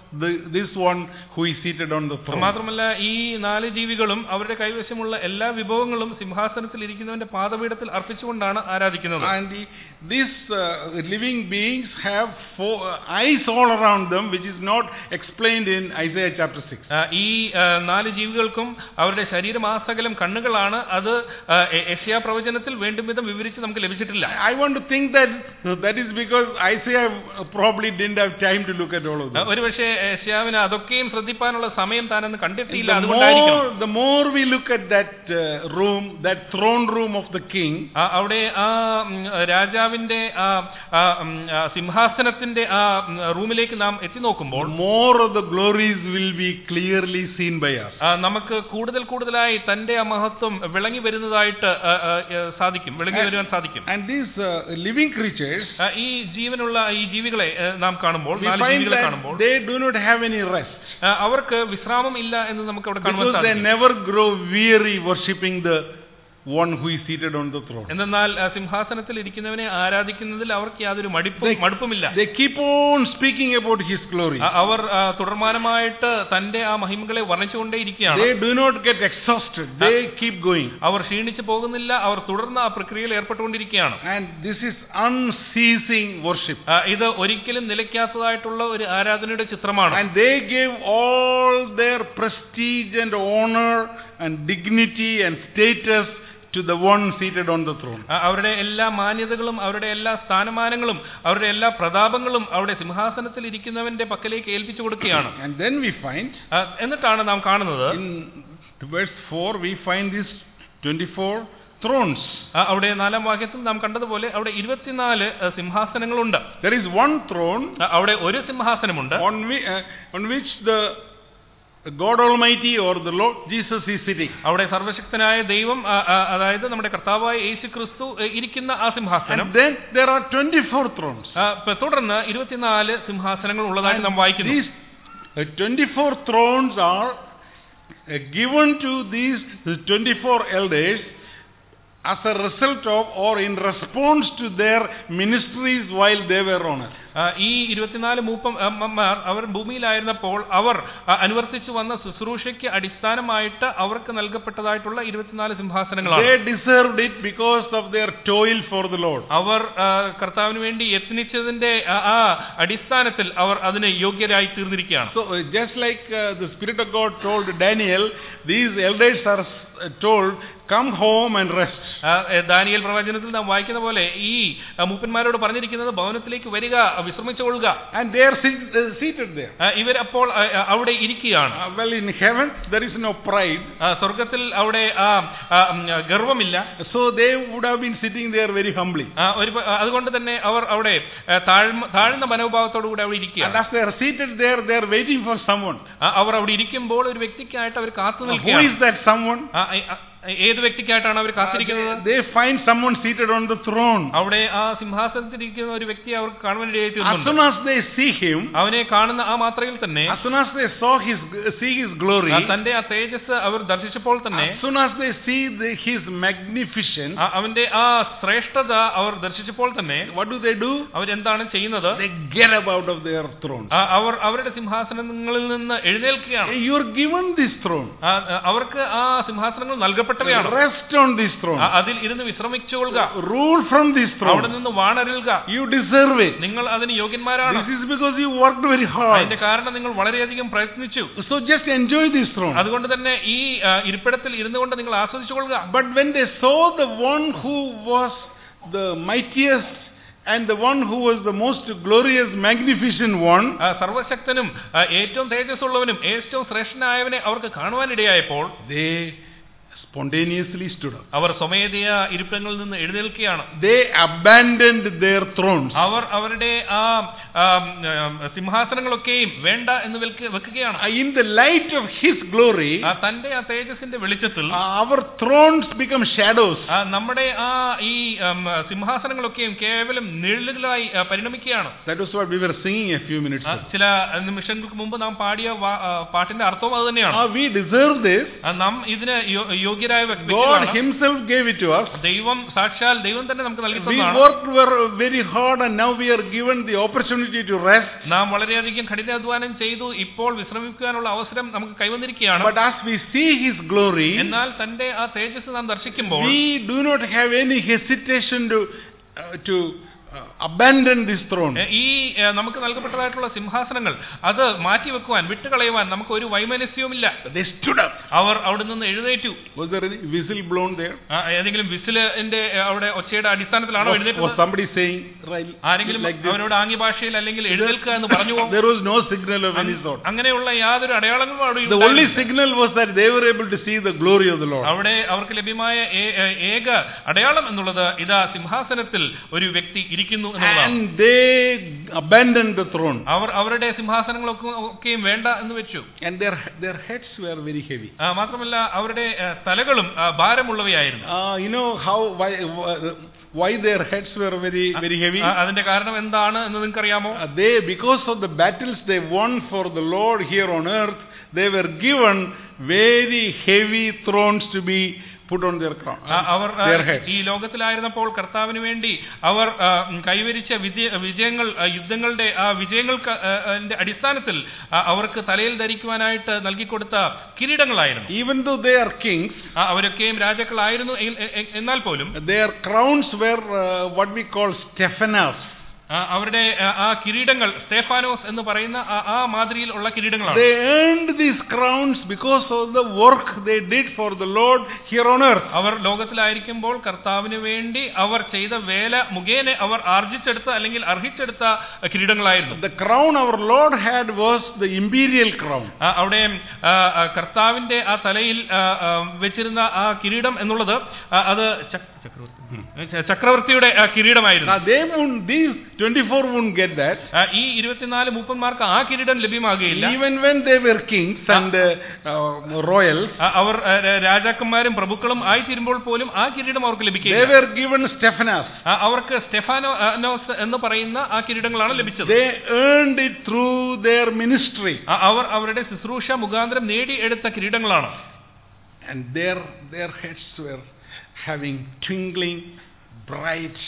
the, this one who is seated on the throne. മാത്രമല്ല ഈ നാല് ജീവികളും അവരുടെ കൈവശമുള്ള എല്ലാ വിഭവങ്ങളും സിംഹാസനത്തിൽ ഇരിക്കുന്നവന്റെ പാദപീഠത്തിൽ അർപ്പിച്ചുകൊണ്ടാണ് ആരാധിക്കുന്നത് And the, these uh, living beings have four, uh, eyes all around them, which is not explained in Isaiah chapter 6. ആ, ഈ ആ, നാല് ജീവികൾക്കും അവരുടെ ശരീരമാസകലം കണ്ണുകളാണ് അത് ആ, എ- യെശയ്യാ പ്രവചനത്തിൽ വേണ്ടും വിധം വിവരിച്ച് നമുക്ക് ലഭിച്ചിട്ടില്ല I want to think that that is because Isaiah probably didn't have time to look at all of ആ, them. ഒരുപക്ഷെ യെശയ്യാവിന് അതൊക്കെയും ശ്രദ്ധിപ്പാനുള്ള സമയം താനെന്ന് കണ്ടിട്ടില്ല The അതുകൊണ്ടായിരിക്കണം more, the more we look at that uh, room, that throne room of the king, ആ, അവിടെ ആ ഉം, രാജാവിന്റെ ആ ആ, ഉം, ആ, സിംഹാസനത്തിന്റെ ആ ഉം, റൂമിലേക്ക് നാം എത്തി നോക്കുമ്പോൾ more of the glories will be clearly seen by us. ആ, നമുക്ക് കൂടുതൽ കൂടുതലായി തന്റെ ആ മഹത്വം വിളങ്ങി വരുന്നതായിട്ട് ആ, ആ, ആ, സാധിക്കും വിളങ്ങി വരുവാൻ സാധിക്കും And these uh, living creatures, ആ, ഈ ജീവനുള്ള ഈ ജീവികളെ ആ, നാം കാണുമ്പോൾ we നാല് find ജീവികളെ that കാണുമ്പോൾ they do not have any rest. ആ, അവർക്ക് വിശ്രാമം ഇല്ല എന്ന് നമുക്ക് അവിടെ കാണുവാൻ Because they സാധിക്കും never grow weary worshipping the one who is seated on the throne. എന്നാൽ ആ, സിംഹാസനത്തിൽ ഇരിക്കുന്നവനെ ആരാധിക്കുന്നതിൽ അവർക്ക് യാതൊരു മടിപ്പും They- മടുപ്പുമില്ല They keep on speaking about his glory. ആ, അവർ ആ, തുടർമാനമായിട്ട് തന്റെ ആ മഹിമകളെ വർണ്ണിച്ചുകൊണ്ടേയിരിക്കുകയാണ് They do not get exhausted. They keep going. അവർ ക്ഷീണിച്ചു പോകുന്നില്ല അവർ തുടർന്ന് ആ പ്രക്രിയയിൽ ഏർപ്പെട്ടുകൊണ്ടിരിക്കുകയാണ് And this is unceasing worship. ആ, ഇത് ഒരിക്കലും നിലയ്ക്കാത്തതായിട്ടുള്ള ഒരു ആരാധനയുടെ ചിത്രമാണ് And they give all their prestige and honor and dignity and status to the one seated on the throne. ആ, അവരുടെ എല്ലാ മാന്യതകളും അവരുടെ എല്ലാ സ്ഥാനമാനങ്ങളും അവരുടെ എല്ലാ പ്രതാപങ്ങളും അവിടെ സിംഹാസനത്തിൽ ഇരിക്കുന്നവന്റെ പക്കലേക്ക് ഏൽപ്പിച്ചു കൊടുക്കുകയാണ് And then we find ആ, എന്നിട്ടാണ് നാം കാണുന്നത് in verse 4 we find these 24 thrones. ആ, അവിടെ നാലാം വാക്യത്തിൽ നാം കണ്ടതുപോലെ അവിടെ ഇരുപത്തിനാല് ആ, സിംഹാസനങ്ങളുണ്ട് There is one throne ആ, അവിടെ ഒരു സിംഹാസനമുണ്ട് on, whi- uh, on which the God Almighty or the Lord Jesus is sitting. അവിടെ സർവശക്തനായ ദൈവം ആ, ആ, അതായത് നമ്മുടെ കർത്താവായ യേശു ക്രിസ്തു ഏ, ഇരിക്കുന്ന ആ സിംഹാസനം And then there are 24 thrones. ആ, പ- തുടർന്ന് ഇരുപത്തിനാല് സിംഹാസനങ്ങൾ ഉള്ളതായിട്ട് നാം വായിക്കുന്നു These uh, 24 thrones are uh, given to these 24 elders as a result of or in response to their ministries while they were on earth. ആ, ഈ ഇരുപത്തിനാല് മൂപ്പന്മാർ അവർ ഭൂമിയിലായിരുന്നപ്പോൾ അവർ ആ, അനുവർത്തിച്ചു വന്ന ശുശ്രൂഷയ്ക്ക് അടിസ്ഥാനമായിട്ട് അവർക്ക് നൽകപ്പെട്ടതായിട്ടുള്ള ഇരുപത്തിനാല് സിംഹാസനങ്ങളാണ് They deserved it because of their toil for the Lord. അവർ ആ, കർത്താവിന് വേണ്ടി യത്നിച്ചതിന്റെ ആ- ആ അടിസ്ഥാനത്തിൽ അവർ അതിന് യോഗ്യരായി തീർന്നിരിക്കുകയാണ് So uh, just like uh, the Spirit of God told Daniel, these elders are uh, told, come home and rest. ആ, എ, ദാനിയേൽ പ്രവചനത്തിൽ നാം വായിക്കുന്ന പോലെ ഈ ആ, മൂപ്പന്മാരോട് പറഞ്ഞിരിക്കുന്നത് ഭവനത്തിലേക്ക് വരിക വിശ്രമിച്ചുകൊള്ളുക And they are sit- uh, seated there. ആ, ഇവരപ്പോൾ ആ, ആ, അവിടെ ഇരിക്കുകയാണ് Uh, well, in heaven, there is no pride. ആ, സ്വർഗത്തിൽ അവിടെ ആ, ആ, ഉം, ഗർവമില്ല So they would have been sitting there very humbly. ആ, ഒരു പ- അതുകൊണ്ട് തന്നെ അവർ അവിടെ ആ, താഴ്മ താഴ്ന്ന മനോഭാവത്തോടു കൂടി അവിടെ And ഇരിക്കുകയാണ് as they are seated there, they are waiting for someone. ആ, അവർ അവിടെ ഇരിക്കുമ്പോൾ ഒരു വ്യക്തിക്കായിട്ട് അവർ കാത്തു Who is നിൽക്കുകയാണ് that someone? ആ, ആ, ഏത് വ്യക്തിക്കായിട്ടാണ് അവർ Uh, കാത്തിരിക്കുന്നത് they, they find someone seated on the throne. അവിടെ ആ സിംഹാസനത്തിൽ ഇരിക്കുന്ന ഒരു വ്യക്തി അവർക്ക് കാണുവാനിടയായി As തീർന്നുണ്ട് soon as they see him, അവനെ കാണുന്ന ആ മാത്രയിൽ തന്നെ as soon as they saw his, see his glory, ആ തന്റെ ആ തേജസ് അവർ ദർശിച്ചപ്പോൾ തന്നെ as soon as they see the, his magnificence, ആ അവന്റെ ആ ശ്രേഷ്ഠത അവർ ദർശിച്ചപ്പോൾ തന്നെ what do they do? അവരെന്താണ് ചെയ്യുന്നത് They get up out of their thrones. ആ, അവർ അവരുടെ സിംഹാസനങ്ങളിൽ നിന്ന് എഴുന്നേൽക്കുകയാണ് You are given this throne. ആ, ആ, അവർക്ക് ആ സിംഹാസനങ്ങൾ നൽകപ്പെട്ടവയാണ് Rest on this throne. ആ, അതിൽ ഇരുന്ന് വിശ്രമിച്ചുകൊള്ളുക Rule from this അവിടെ throne. നിന്ന് വാണരുളുക You deserve it. നിങ്ങൾ അതിന് യോഗ്യന്മാരാണ് This is because you worked very hard. അതിന്റെ കാരണം നിങ്ങൾ വളരെയധികം പ്രയത്നിച്ചു So just enjoy this throne. അതുകൊണ്ട് തന്നെ ഈ ആ, ഇരിപ്പിടത്തിൽ ഇരുന്നു കൊണ്ട് നിങ്ങൾ ആസ്വദിച്ചുകൊള്ളുക But when they saw the one who was the mightiest and the one who was the most glorious, magnificent one, ആ, സർവശക്തനും ആ, ഏറ്റവും തേജസ്സുള്ളവനും ഏറ്റവും ശ്രേഷ്ഠനായവനെ അവർക്ക് കാണുവാനിടയായപ്പോൾ they spontaneously stood up. അവർ സ്വമേധയ ഇരിപ്പിടങ്ങളിൽ നിന്ന് എഴുന്നേൽക്കുകയാണ് They abandoned their thrones. അവർ അവരുടെ ആ ആ, ഉം, സിംഹാസനങ്ങളൊക്കെയും വേണ്ട എന്ന് വെൽക്ക- വെക്കുകയാണ് Uh, In the light of His glory, ആ, തന്റെ ആ തേജസിന്റെ വെളിച്ചത്തിൽ uh, our thrones become shadows. ആ, നമ്മുടെ ആ ഈ ഉം, സിംഹാസനങ്ങളൊക്കെയും കേവലം നിഴലുകളായി ആ, പരിണമിക്കുകയാണ് That was what we were singing a few minutes ആ, ago. ചില നിമിഷങ്ങൾക്ക് മുമ്പ് നാം പാടിയ വാ- ആ, പാട്ടിന്റെ അർത്ഥം അത് തന്നെയാണ് Uh, we deserve this, ആ, നാം ഇതിന് യോ- യോഗ്യത യോഗ്യരായ God വ്യക്തികളാണ് Himself gave it to us. ദൈവം സാക്ഷാൽ ദൈവം തന്നെ നമുക്ക് നൽകി We തന്നതാണ് worked ver- very hard and now we are given the opportunity to rest. നാം വളരെയധികം കഠിനാധ്വാനം ചെയ്തു ഇപ്പോൾ വിശ്രമിക്കാനുള്ള അവസരം നമുക്ക് കൈവന്നിരിക്കുകയാണ് But as we see His glory, എന്നാൽ തന്റെ ആ തേജസ് നാം ദർശിക്കുമ്പോൾ we do not have any hesitation to, uh, to uh, abandon this throne. എ, ഈ എ, നമുക്ക് നൽകപ്പെട്ടതായിട്ടുള്ള സിംഹാസനങ്ങൾ അത് മാറ്റിവെക്കുവാൻ വിട്ടുകളയുവാൻ നമുക്ക് ഒരു വൈമനസ്യവുമില്ല They stood up. അവർ അവിടെ നിന്ന് എഴുന്നേറ്റു Was there any whistle blown there? ആ, ഏതെങ്കിലും വിസിലിന്റെ എ, അവിടെ ഒച്ചയുടെ അടിസ്ഥാനത്തിലാണോ Was, was എഴുന്നേറ്റത് somebody saying right, ആരെങ്കിലും like this? അവരോട് ആംഗ്യ ഭാഷയിൽ അല്ലെങ്കിൽ എഴുന്നേൽക്കുക എന്ന് പറഞ്ഞുവോ There was no signal of any sort. അങ്ങനെയുള്ള യാതൊരു അടയാളങ്ങളും അവിടെ The only ഉണ്ടായിരുന്നില്ല. signal was that they were able to see the glory of the Lord. അവിടെ അവർക്ക് ലഭ്യമായ ഏ- ഏ- ഏക അടയാളം എന്നുള്ളത് ഇതാ സിംഹാസനത്തിൽ ഒരു വ്യക്തി ഇരിക്കുന്നു എന്നുള്ളതാണ് And they abandoned the throne. അവർ അവരുടെ സിംഹാസനങ്ങളൊക്കെ ഒക്കെയും വേണ്ട എന്ന് വെച്ചു And their, their heads were very heavy. ആ, മാത്രമല്ല അവരുടെ ആ, തലകളും ആ, ഭാരമുള്ളവയായിരുന്നു Uh, you know how, why, why their heads were very, very heavy? ആ, അതിന്റെ കാരണം എന്താണ് എന്ന് നിങ്ങൾക്കറിയാമോ Uh, they, because of the battles they won for the Lord here on earth, they were given very heavy thrones to be put on their crown, ആ, അവർ ആ, their heads. ഈ ലോകത്തിലായിരുന്നപ്പോൾ കർത്താവിന് വേണ്ടി അവർ ആ, കൈവരിച്ച വിജയ വിജയങ്ങൾ ആ, യുദ്ധങ്ങളുടെ ആ വിജയങ്ങൾക്ക് ആ, അതിന്റെ അടിസ്ഥാനത്തിൽ ആ, അവർക്ക് തലയിൽ ധരിക്കുവാനായിട്ട് നൽകിക്കൊടുത്ത കിരീടങ്ങളായിരുന്നു Even though they are kings, ആ, അവരൊക്കെയും രാജാക്കളായിരുന്നു എ- എ- എ- എന്നാൽ പോലും their crowns were uh, what we call Stephanos. ആ, അവരുടെ ആ, ആ കിരീടങ്ങൾ സ്റ്റേഫാനോസ് എന്ന് പറയുന്ന ആ- ആ മാതിരിയിൽ ഉള്ള കിരീടങ്ങളാണ് They earned these crowns because of the work they did for the Lord here on earth. അവർ ലോകത്തിലായിരിക്കുമ്പോൾ കർത്താവിന് വേണ്ടി അവർ ചെയ്ത വേല മുഖേന അവർ ആർജിച്ചെടുത്ത അല്ലെങ്കിൽ അർഹിച്ചെടുത്ത കിരീടങ്ങളായിരുന്നു The crown our Lord had was the imperial crown. ആ, അവിടെ ആ, ആ, കർത്താവിന്റെ ആ തലയിൽ ആ, ആ, വെച്ചിരുന്ന ആ കിരീടം എന്നുള്ളത് ആ, അത് ചക്- ചക്രവർത്തി ച- ചക്രവർത്തിയുടെ ആ, കിരീടമായിരുന്നു Now they won't, these 24 won't get that. ആ, ഈ ഇരുപത്തിനാല് മൂപ്പന്മാർക്ക് ആ കിരീടം ലഭ്യമാകുകയില്ല Even when they were kings and uh, uh, royals, ആ, അവർ ആ, രാ- രാജാക്കന്മാരും പ്രഭുക്കളും ആയിത്തീരുമ്പോൾ പോലും ആ കിരീടം അവർക്ക് they ലഭിക്കില്ല were given Stephanos. ആ, അവർക്ക് സ്റ്റെഫാനോ ആ, നോസ് എന്ന് പറയുന്ന ആ കിരീടങ്ങളാണ് ലഭിച്ചത് They earned it through their ministry. ആ, അവർ അവരുടെ ശുശ്രൂഷ മുഖാന്തരം നേടിയെടുത്ത കിരീടങ്ങളാണ് And their, their heads were having twinkling, bright,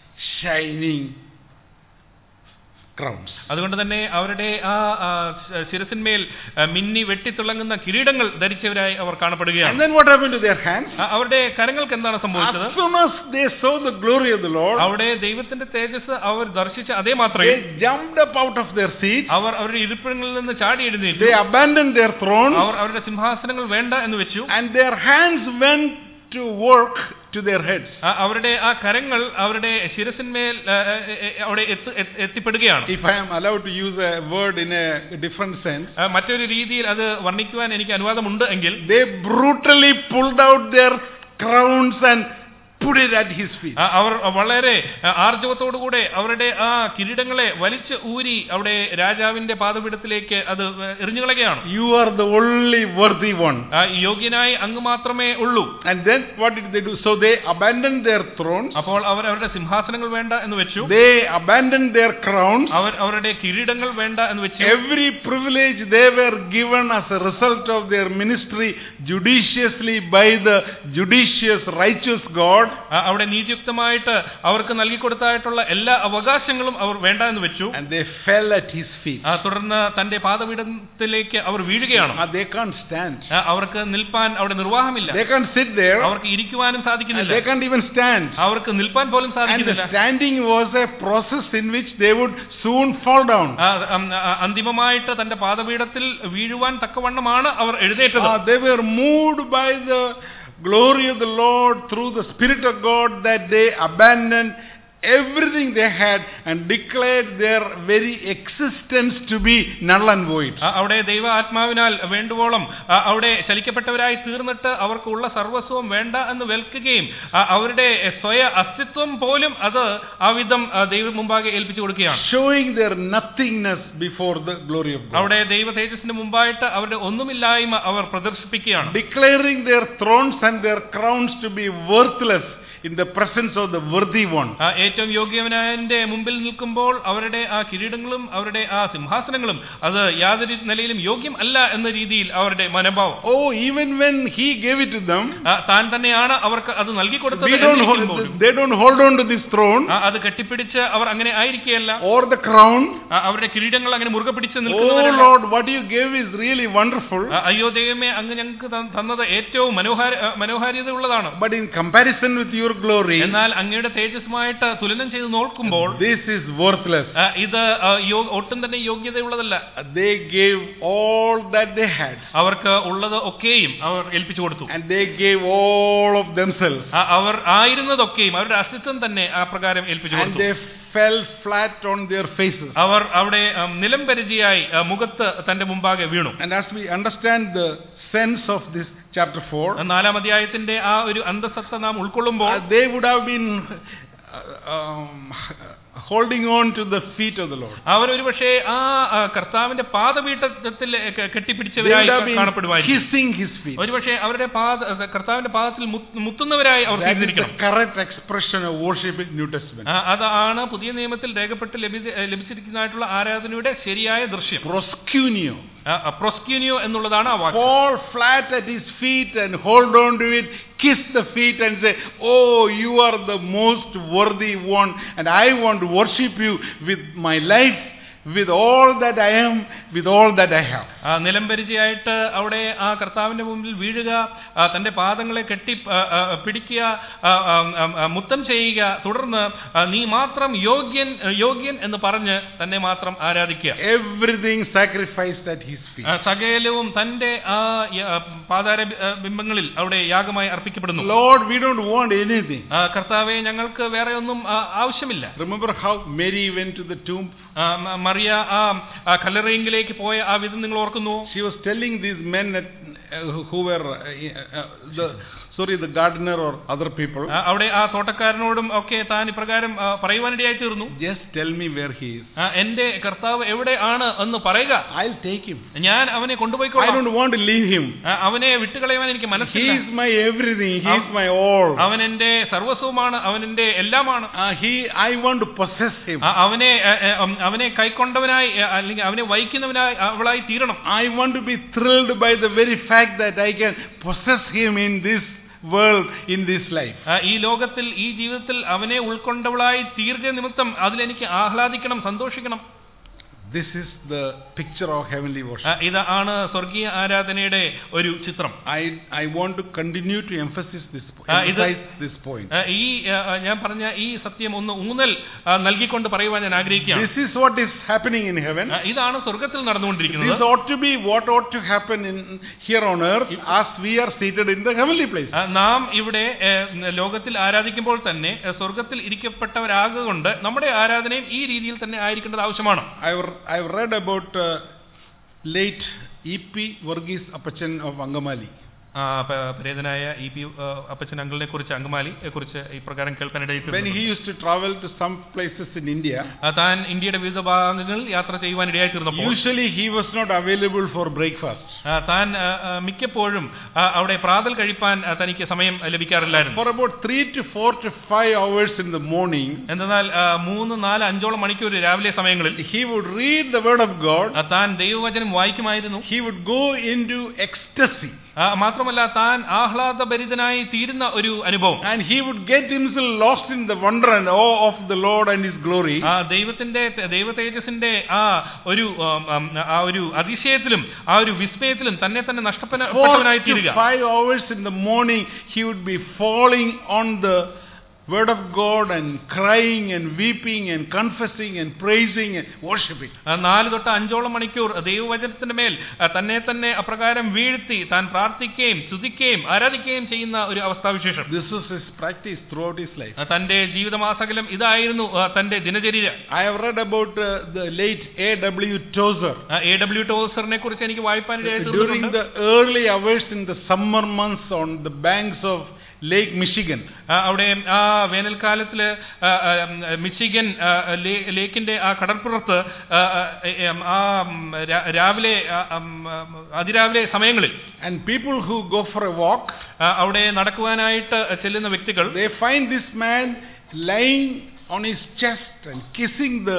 shining crowns. അതുകൊണ്ട് തന്നെ അവരുടെ ആ ആ, ശ- ശിരസിന്മേൽ ആ, മിന്നി വെട്ടിത്തിളങ്ങുന്ന കിരീടങ്ങൾ ധരിച്ചവരായി അവർ And കാണപ്പെടുകയാണ് then what happened to their hands? ആ, അവരുടെ കരങ്ങൾക്ക് എന്താണ് സംഭവിച്ചത് As soon as they saw the glory of the Lord, അവിടെ ദൈവത്തിന്റെ തേജസ് അവർ ദർശിച്ച അതേ മാത്രമേ they jumped up out of their seats, അവർ അവരുടെ ഇരിപ്പിടങ്ങളിൽ നിന്ന് ചാടി എഴുന്നേറ്റു they abandoned their thrones, അവർ അവരുടെ സിംഹാസനങ്ങൾ വേണ്ട എന്ന് വെച്ചു and their hands went to work to their heads. ആ, അവരുടെ ആ കരങ്ങൾ അവരുടെ ശിരസിന്മേൽ ആ, ആ, ആ, അവിടെ എത്തി- എത്തി- എത്തിപ്പെടുകയാണ് If I am allowed to use a word in a different sense, ആ, മറ്റൊരു രീതിയിൽ അത് വർണ്ണിക്കുവാൻ എനിക്ക് അനുവാദമുണ്ട് എങ്കിൽ they brutally pulled out their crowns and put it at his feet. ആ, അവർ വളരെ ആ, ആർജവത്തോടുകൂടെ അവരുടെ ആ കിരീടങ്ങളെ വലിച്ച് ഊരി അവിടെ രാജാവിന്റെ പാദപീഠത്തിലേക്ക് അത് എറിഞ്ഞുകളയുകയാണ് You are the only worthy one. ആ, യോഗ്യനായി അങ്ങ് മാത്രമേ ഉള്ളൂ And then what did they do? So they abandoned their thrones, അപ്പോൾ അവർ അവരുടെ സിംഹാസനങ്ങൾ വേണ്ട എന്ന് വെച്ചു they abandoned their crowns, അവർ അവരുടെ കിരീടങ്ങൾ വേണ്ട എന്ന് വെച്ചു every privilege they were given as a result of their ministry judiciously by the judicious, righteous God. ആ, അവിടെ നീതിയുക്തമായിട്ട് അവർക്ക് നൽകിക്കൊടുത്തായിട്ടുള്ള എല്ലാ അവകാശങ്ങളും അവർ വേണ്ട എന്ന് വെച്ചു And they fell at his feet. ആ, തുടർന്ന് തന്റെ പാദപീഠത്തിലേക്ക് അവർ വീഴുകയാണ് Ah, they can't stand. ആ, അവർക്ക് നിൽപ്പാൻ അവിടെ നിർവാഹമില്ല They can't sit there. അവർക്ക് ഇരിക്കുവാനും And സാധിക്കുന്നില്ല they can't even stand. അവർക്ക് നിൽപ്പാൻ പോലും And the സാധിക്കുന്നില്ല standing was a process in which they would soon fall down. ആ, അം, ആ, അന്തിമമായിട്ട് തന്റെ പാദപീഠത്തിൽ വീഴുവാൻ തക്കവണ്ണമാണ് അവർ എഴുന്നേറ്റത് Ah, they were moved by the glory of the Lord through the Spirit of God that they abandoned everything they had and declared their very existence to be null and void. ആ, അവിടെ ദൈവ ആത്മാവിനാൽ വേണ്ടുവോളം ആ, അവിടെ ചലിക്കപ്പെട്ടവരായി തീർന്നിട്ട് അവർക്കുള്ള സർവസ്വം വേണ്ട എന്ന് വെൽക്കുകയും ആ, അവരുടെ സ്വയ അസ്തിത്വം പോലും അത് ആ വിധം ആ, ദൈവം മുമ്പാകെ ഏൽപ്പിച്ചു കൊടുക്കുകയാണ് Showing their nothingness before the glory of God. അവിടെ ദൈവ തേജസ്സിന് മുമ്പായിട്ട് അവരുടെ ഒന്നുമില്ലായ്മ അവർ പ്രദർശിപ്പിക്കുകയാണ് Declaring their thrones and their crowns to be worthless in the presence of the worthy one. ആ ഏറ്റവും യോഗ്യവനായന്റെ മുമ്പിൽ നിൽക്കുമ്പോൾ അവരുടെ ആ കിരീടങ്ങളും അവരുടെ ആ സിംഹാസനങ്ങളും അത് യാതൊരു നിലയിലും യോഗ്യം അല്ല എന്ന രീതിയിൽ അവരുടെ മനോഭാവം Oh, even when he gave it to them, ആ, താൻ തന്നെയാണ് അവർക്ക് അത് നൽകി കൊടുത്തത് we don't എന്നിരിക്കും hold, പോലും. they don't hold on to this throne ആ, അത് കെട്ടിപ്പിടിച്ച് അവർ അങ്ങനെ ആയിരിക്കുകയല്ല or the crown. ആ, അവരുടെ കിരീടങ്ങൾ അങ്ങനെ മുറുകെ പിടിച്ച് Oh നിൽക്കുന്നവരല്ല Lord, what you gave is really wonderful. ആ, അയ്യോ ദൈവമേ അങ്ങ് ഞങ്ങൾക്ക് ത- തന്നത് ഏറ്റവും മനോഹാര ആ, മനോഹാരിത ഉള്ളതാണ് But in comparison with your glory, എന്നാൽ അങ്ങയുടെ തേജസ്സുമായിട്ട് തുലനം ചെയ്ത് നോക്കുമ്പോൾ this is worthless. ആ, ഇത് ആ, യോ- ഒട്ടും തന്നെ യോഗ്യതയുള്ളതല്ല They gave all that they had അവർക്ക് ഉള്ളത് ഒക്കെയും അവർ ഏൽപ്പിച്ചു കൊടുത്തു and they gave all of themselves ആ, അവർ ആയിരുന്നതൊക്കെയും അവരുടെ അസ്തിത്വം തന്നെ ആ പ്രകാരം ഏൽപ്പിച്ചു and കൊടുത്തു they fell flat on their faces. അവർ അവിടെ ആ, നിലം പരിചയായി ആ, മുഖത്ത് തന്റെ മുമ്പാകെ വീണു And as we understand the sense of this chapter 4, നാലാം അധ്യായത്തിന്റെ ആ ഒരു അന്തസത്ത നാം ഉൾക്കൊള്ളുമ്പോൾ uh, they would have been uh, um, holding on to the feet of the Lord. അവർ ഒരു പക്ഷേ ആ ആ, കർത്താവിന്റെ പാദപീഠത്തിൽ ക- They കെട്ടിപ്പിടിച്ചവരായി would have been കാണപ്പെടുമായിരിക്കും kissing his feet. ഒരുപക്ഷെ അവരുടെ പാദ കർത്താവിന്റെ പാദത്തിൽ മുത്ത് മുത്തുന്നവരായി അവർ That is the തീർന്നിരിക്കണം correct expression of worship in New Testament. ആ, അതാണ് പുതിയ നിയമത്തിൽ രേഖപ്പെട്ട് ലഭിച്ച ലഭിച്ചിരിക്കുന്നതായിട്ടുള്ള ആരാധനയുടെ ശരിയായ ദൃശ്യം Proskuneo. പ്രൊസ്ക്യൂനിയോ എന്നുള്ളതാണ് ആ വാക്ക് Fall flat at his feet and hold on to it, kiss the feet and say, Oh, you are the most worthy one, and I want to worship you with my life, with all that I am, with all that I have. ആ നിലം പരിചയായിട്ട് അവിടെ ആ കർത്താവിന്റെ മുമ്പിൽ വീഴുക ആ തന്റെ പാദങ്ങളെ കെട്ടി ആ, ആ, പിടിക്കുക ആ, ആ, ആ, ആ, മുത്തം ചെയ്യുക തുടർന്ന് ആ, നീ മാത്രം യോഗ്യൻ യോഗ്യൻ എന്ന് പറഞ്ഞ് തന്നെ മാത്രം ആരാധിക്കുക Everything sacrificed at his feet. ആ, സകലവും തന്റെ ആ യ- പാതാര ബി- ആ, ബിംബങ്ങളിൽ അവിടെ യാഗമായി അർപ്പിക്കപ്പെടുന്നു Lord, we don't want anything. ആ, കർത്താവെ ഞങ്ങൾക്ക് വേറെ ഒന്നും ആ, ആവശ്യമില്ല Remember how Mary went to the tomb? ആ, മ- മറിയ ആ ആ കല്ലറയിലേക്ക് പോയ ആ വിധം നിങ്ങൾ ഓർക്കുന്നു She was telling these men that, uh, who were uh, uh, the sorry the gardener or other people, ആ, അവിടെ ആ തോട്ടക്കാരനോടും ഒക്കെ താൻ ഇപ്രകാരം ആ, പറയുവാനിടയായി തീർന്നു just tell me where he is. ആ, എന്റെ കർത്താവ് എവിടെ ആണ് എന്ന് പറയുക I'll take him. ഞാൻ അവനെ I കൊണ്ടുപോയിക്കോളാം don't want to leave him. ആ, അവനെ വിട്ടുകളയുവാൻ എനിക്ക് He മനസ്സില്ല is my everything. He is my all. അവൻ എന്റെ സർവസ്വമാണ് അവൻ എന്റെ എല്ലാമാണ് Uh, he, I want to possess him. ആ, അവനെ ആ, ആ, ഉം, അവനെ കൈക്കൊണ്ടവനായി ആ, അല്ലെങ്കിൽ അവനെ വഹിക്കുന്നവനായി അവളായി തീരണം I want to be thrilled by the very fact that I can possess him in this world, in this life. ആ, ഈ ലോകത്തിൽ ഈ ജീവിതത്തിൽ അവനെ ഉൾക്കൊണ്ടവളായി തീർച്ച നിമിത്തം അതിലെനിക്ക് ആഹ്ലാദിക്കണം സന്തോഷിക്കണം This is the picture of heavenly ആ, worship. ഇതാണ് സ്വർഗീയ ആരാധനയുടെ ഒരു ചിത്രം I, I want to continue to emphasize this, Ah, ഇത്- emphasize this point. ആ, ഈ ആ, ഞാൻ പറഞ്ഞ ഈ സത്യം ഒന്ന് ഊന്നൽ ആ, നൽകിക്കൊണ്ട് പറയുവാൻ ഞാൻ ആഗ്രഹിക്കുകയാണ് This is what is happening in heaven. ആ, ഇതാണ് സ്വർഗത്തിൽ This നടന്നുകൊണ്ടിരിക്കുന്നത് ought to be what ought to happen in here on earth as we are seated in the heavenly place. ആ, നാം ഇവിടെ ഏ, ലോകത്തിൽ ആരാധിക്കുമ്പോൾ തന്നെ ഏ, സ്വർഗത്തിൽ ഇരിക്കപ്പെട്ടവരാകൊണ്ട് നമ്മുടെ ആരാധനയും ഈ രീതിയിൽ തന്നെ ആയിരിക്കേണ്ടത് ആവശ്യമാണ് I've, I've read about uh, late E.P. Varghese Appachan of Angamali. ആ, പ- പരേതനായ ഇ പി ആ, അപ്പച്ചൻ അങ്കിളിനെ കുറിച്ച് അങ്കമാലിയെ കുറിച്ച് ഇപ്രകാരം When he കേൾക്കാനിടയായി used to travel to some places in India, താൻ ഇന്ത്യയുടെ വിവിധ ഭാഗങ്ങളിൽ യാത്ര ചെയ്യുവാൻ ഇടയായി തീർന്നപ്പോൾ usually he was not available for breakfast. ആ, താൻ ആ, ആ, മിക്കപ്പോഴും ആ, അവിടെ പ്രാതൽ കഴിപ്പാൻ ആ, തനിക്ക് സമയം ലഭിക്കാറില്ലായിരുന്നു For about three to four to five hours in the morning, എന്തെന്നാൽ ആ, മൂന്ന് നാല് അഞ്ചോളം മണിക്കൂർ രാവിലെ സമയങ്ങളിൽ he would read the word of God. ആ, താൻ ദൈവവചനം വായിക്കുമായിരുന്നു He would go into ecstasy. ആ, മാത്രമല്ല താൻ ആഹ്ലാദഭരിതനായി തീരുന്ന ഒരു അനുഭവം And he would get himself lost in the wonder and awe of the Lord and His glory. ആ ദൈവത്തിന്റെ ദൈവ തേജസിന്റെ ആ ഒരു ആം, ആം, ആ ഒരു അതിശയത്തിലും ആ ഒരു വിസ്മയത്തിലും തന്നെ തന്നെ Four നഷ്ടപ്പെട്ടവനായി to തീരുക five hours in the morning, he would be falling on the word of God and crying and weeping and confessing and praising and worshiping. ആ, നാല് തൊട്ട് അഞ്ചോളം മണിക്കൂർ ദൈവവചനത്തിന്റെ മേൽ ആ, തന്നെ തന്നെ അപ്രകാരം വീഴ്ത്തി താൻ പ്രാർത്ഥിക്കുകയും സ്തുതിക്കുകയും ആരാധിക്കുകയും ചെയ്യുന്ന ഒരു അവസ്ഥാവിശേഷം This was his practice throughout his life. ആ, തന്റെ ജീവിതമാസകലം ഇതായിരുന്നു ആ, തന്റെ ദിനചര്യ I have read about uh, the late A.W. Tozer. A W ടോസറിനെ കുറിച്ച് എനിക്ക് വായിപ്പാനിടയായി During തീർന്നിട്ടുണ്ട്. the early hours in the summer months on the banks of Lake Michigan. ആ, അവിടെ ആ വേനൽക്കാലത്തില് ആ, ആ, മിച്ചിഗൻ ആ, ലേ- ലേക്കിന്റെ ആ കടൽപ്പുറത്ത് ആ, ആ, ഏം, ആ ഉം, രാ- രാവിലെ ആ, ഉം, അതിരാവിലെ സമയങ്ങളിൽ And people who go for a walk, ആ, അവിടെ നടക്കുവാനായിട്ട് ചെല്ലുന്ന വ്യക്തികൾ they find this man lying on his chest and kissing the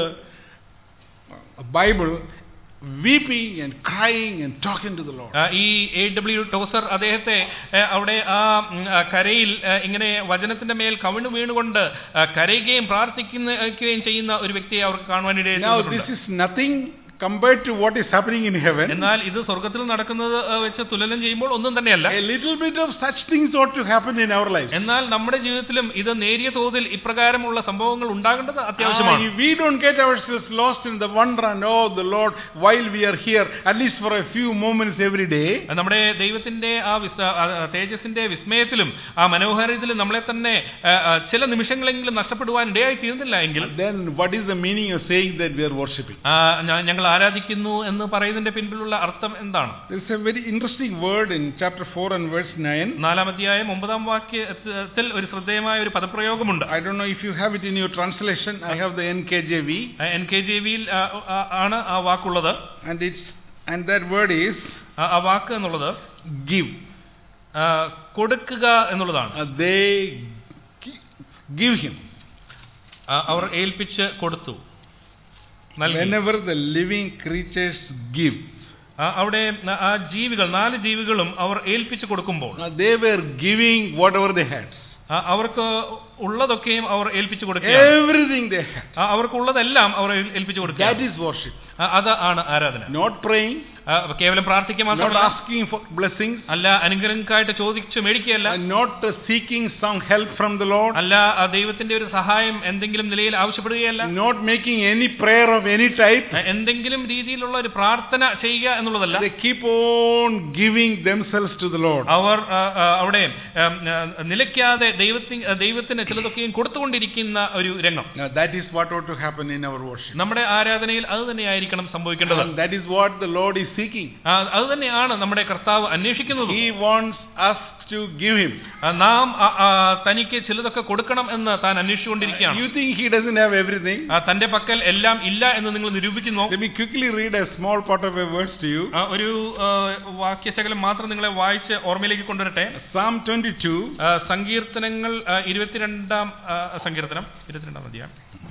uh, Bible, weeping and crying and talking to the Lord. ആ, ഈ എ ഡബ്ല്യു ടോസർ അദ്ദേഹത്തെ ആ, അവിടെ ആ ഉം, ആ, കരയിൽ ആ, ഇങ്ങനെ വചനത്തിന്റെ മേൽ കവിണ് വീണുകൊണ്ട് ആ, കരയുകയും പ്രാർത്ഥിക്കുകയും ചെയ്യുന്ന ഒരു വ്യക്തിയെ അവർക്ക് കാണുവാനിടയിൽ Now, this is nothing compared to what is happening in heaven. എന്നാൽ ഇത് സ്വർഗത്തിൽ നടക്കുന്നത് ആ, വെച്ച് തുലനം ചെയ്യുമ്പോൾ ഒന്നും തന്നെയല്ല A little bit of such things ought to happen in our lives. എന്നാൽ നമ്മുടെ ജീവിതത്തിലും ഇത് നേരിയ തോതിൽ ഇപ്രകാരമുള്ള സംഭവങ്ങൾ ഉണ്ടാകേണ്ടത് Ah, അത്യാവശ്യമാണ് if we don't get ourselves lost in the wonder and oh, the Lord, while we are here, at least for a few moments every day, നമ്മുടെ ദൈവത്തിന്റെ ആ വിസ ആ, ആ, തേജസ്സിന്റെ വിസ്മയത്തിലും ആ മനോഹാരിതയിലും നമ്മളെ തന്നെ ആ, ആ, ചില നിമിഷങ്ങളെങ്കിലും നഷ്ടപ്പെടുവാൻ ഇടയായി തീർന്നില്ല എങ്കിൽ then what is the meaning of saying that we are worshipping? ആ, ഞ- ഞങ്ങൾ ആരാധിക്കുന്നു എന്ന് പറയുന്നതിന്റെ പിൻപിലുള്ള അർത്ഥം എന്താണ് There's a very interesting word in chapter 4 and verse 9. നാലാം അധ്യായം ഒമ്പതാം വാക്യത്തിൽ ഒരു ശ്രദ്ധേയമായ ഒരു പദപ്രയോഗമുണ്ട് I don't know if you have it in your translation. I have the NKJV, N K J വിയിൽ ആണ് ആ വാക്കുള്ളത് and it's and that word is ആ- ആ വാക്ക് എന്നുള്ളത് give. ആ, കൊടുക്കുക എന്നുള്ളതാണ് Uh, they gi- give him. ആ, അവർ ഏൽപ്പിച്ച് കൊടുത്തു നൽകി Whenever the living creatures give, ആ, അവിടെ ന- ആ ജീവികൾ നാല് ജീവികളും അവർ ഏൽപ്പിച്ചു കൊടുക്കുമ്പോൾ uh, they were giving whatever they had. ആ, അവർക്ക് ഉള്ളതൊക്കെയും അവർ ഏൽപ്പിച്ചു കൊടുക്കുക Everything they had. അവർക്ക് ഉള്ളതെല്ലാം അവർ ഏൽ- ഏൽപ്പിച്ചു കൊടുക്കുക That is worship. ആ, അത് ആണ് ആരാധന Not praying, ആ, കേവലം പ്രാർത്ഥിക്കുക not മാത്രമല്ല asking for blessings, അല്ല അനുഗ്രഹങ്ങൾക്കായിട്ട് ചോദിച്ചു മേടിക്കുകയല്ല and not uh, seeking some help from the Lord, അല്ല ആ ദൈവത്തിന്റെ ഒരു സഹായം എന്തെങ്കിലും നിലയിൽ ആവശ്യപ്പെടുകയല്ല not making any prayer of any type. ആ, എന്തെങ്കിലും രീതിയിലുള്ള ഒരു പ്രാർത്ഥന ചെയ്യുക എന്നുള്ളതല്ല They keep on giving themselves to the Lord. അവർ ആ, ആ, അവിടെ ഉം, ആ, നിലയ്ക്കാതെ ദൈവത്തിന് ദൈവത്തിന് ചിലതൊക്കെയും കൊടുത്തുകൊണ്ടിരിക്കുന്ന ഒരു രംഗം Now that is what ought to happen in our worship. നമ്മുടെ ആരാധനയിൽ അത് തന്നെയായിരിക്കണം സംഭവിക്കേണ്ടത് And that is what the Lord is seeking. ആ, അത് തന്നെയാണ് നമ്മുടെ കർത്താവ് അന്വേഷിക്കുന്നത് He wants us to give Him. നാം ആ, ആ, തനിക്ക് ചിലതൊക്കെ കൊടുക്കണം എന്ന് താൻ അന്വേഷിച്ചുകൊണ്ടിരിക്കുകയാണ് You think He doesn't have everything? ആ, തന്റെ പക്കൽ എല്ലാം ഇല്ല എന്ന് നിങ്ങൾ നിരൂപിക്കുന്നു Let me quickly read a small part of a verse to you. ആ, ഒരു ആ, വാക്യശകലം മാത്രം നിങ്ങളെ വായിച്ച് ഓർമ്മയിലേക്ക് കൊണ്ടുവരട്ടെ Psalm 22, ആ, സങ്കീർത്തനങ്ങൾ ആ, ഇരുപത്തിരണ്ടാം ആ, സങ്കീർത്തനം ഇരുപത്തിരണ്ടാം അധ്യായം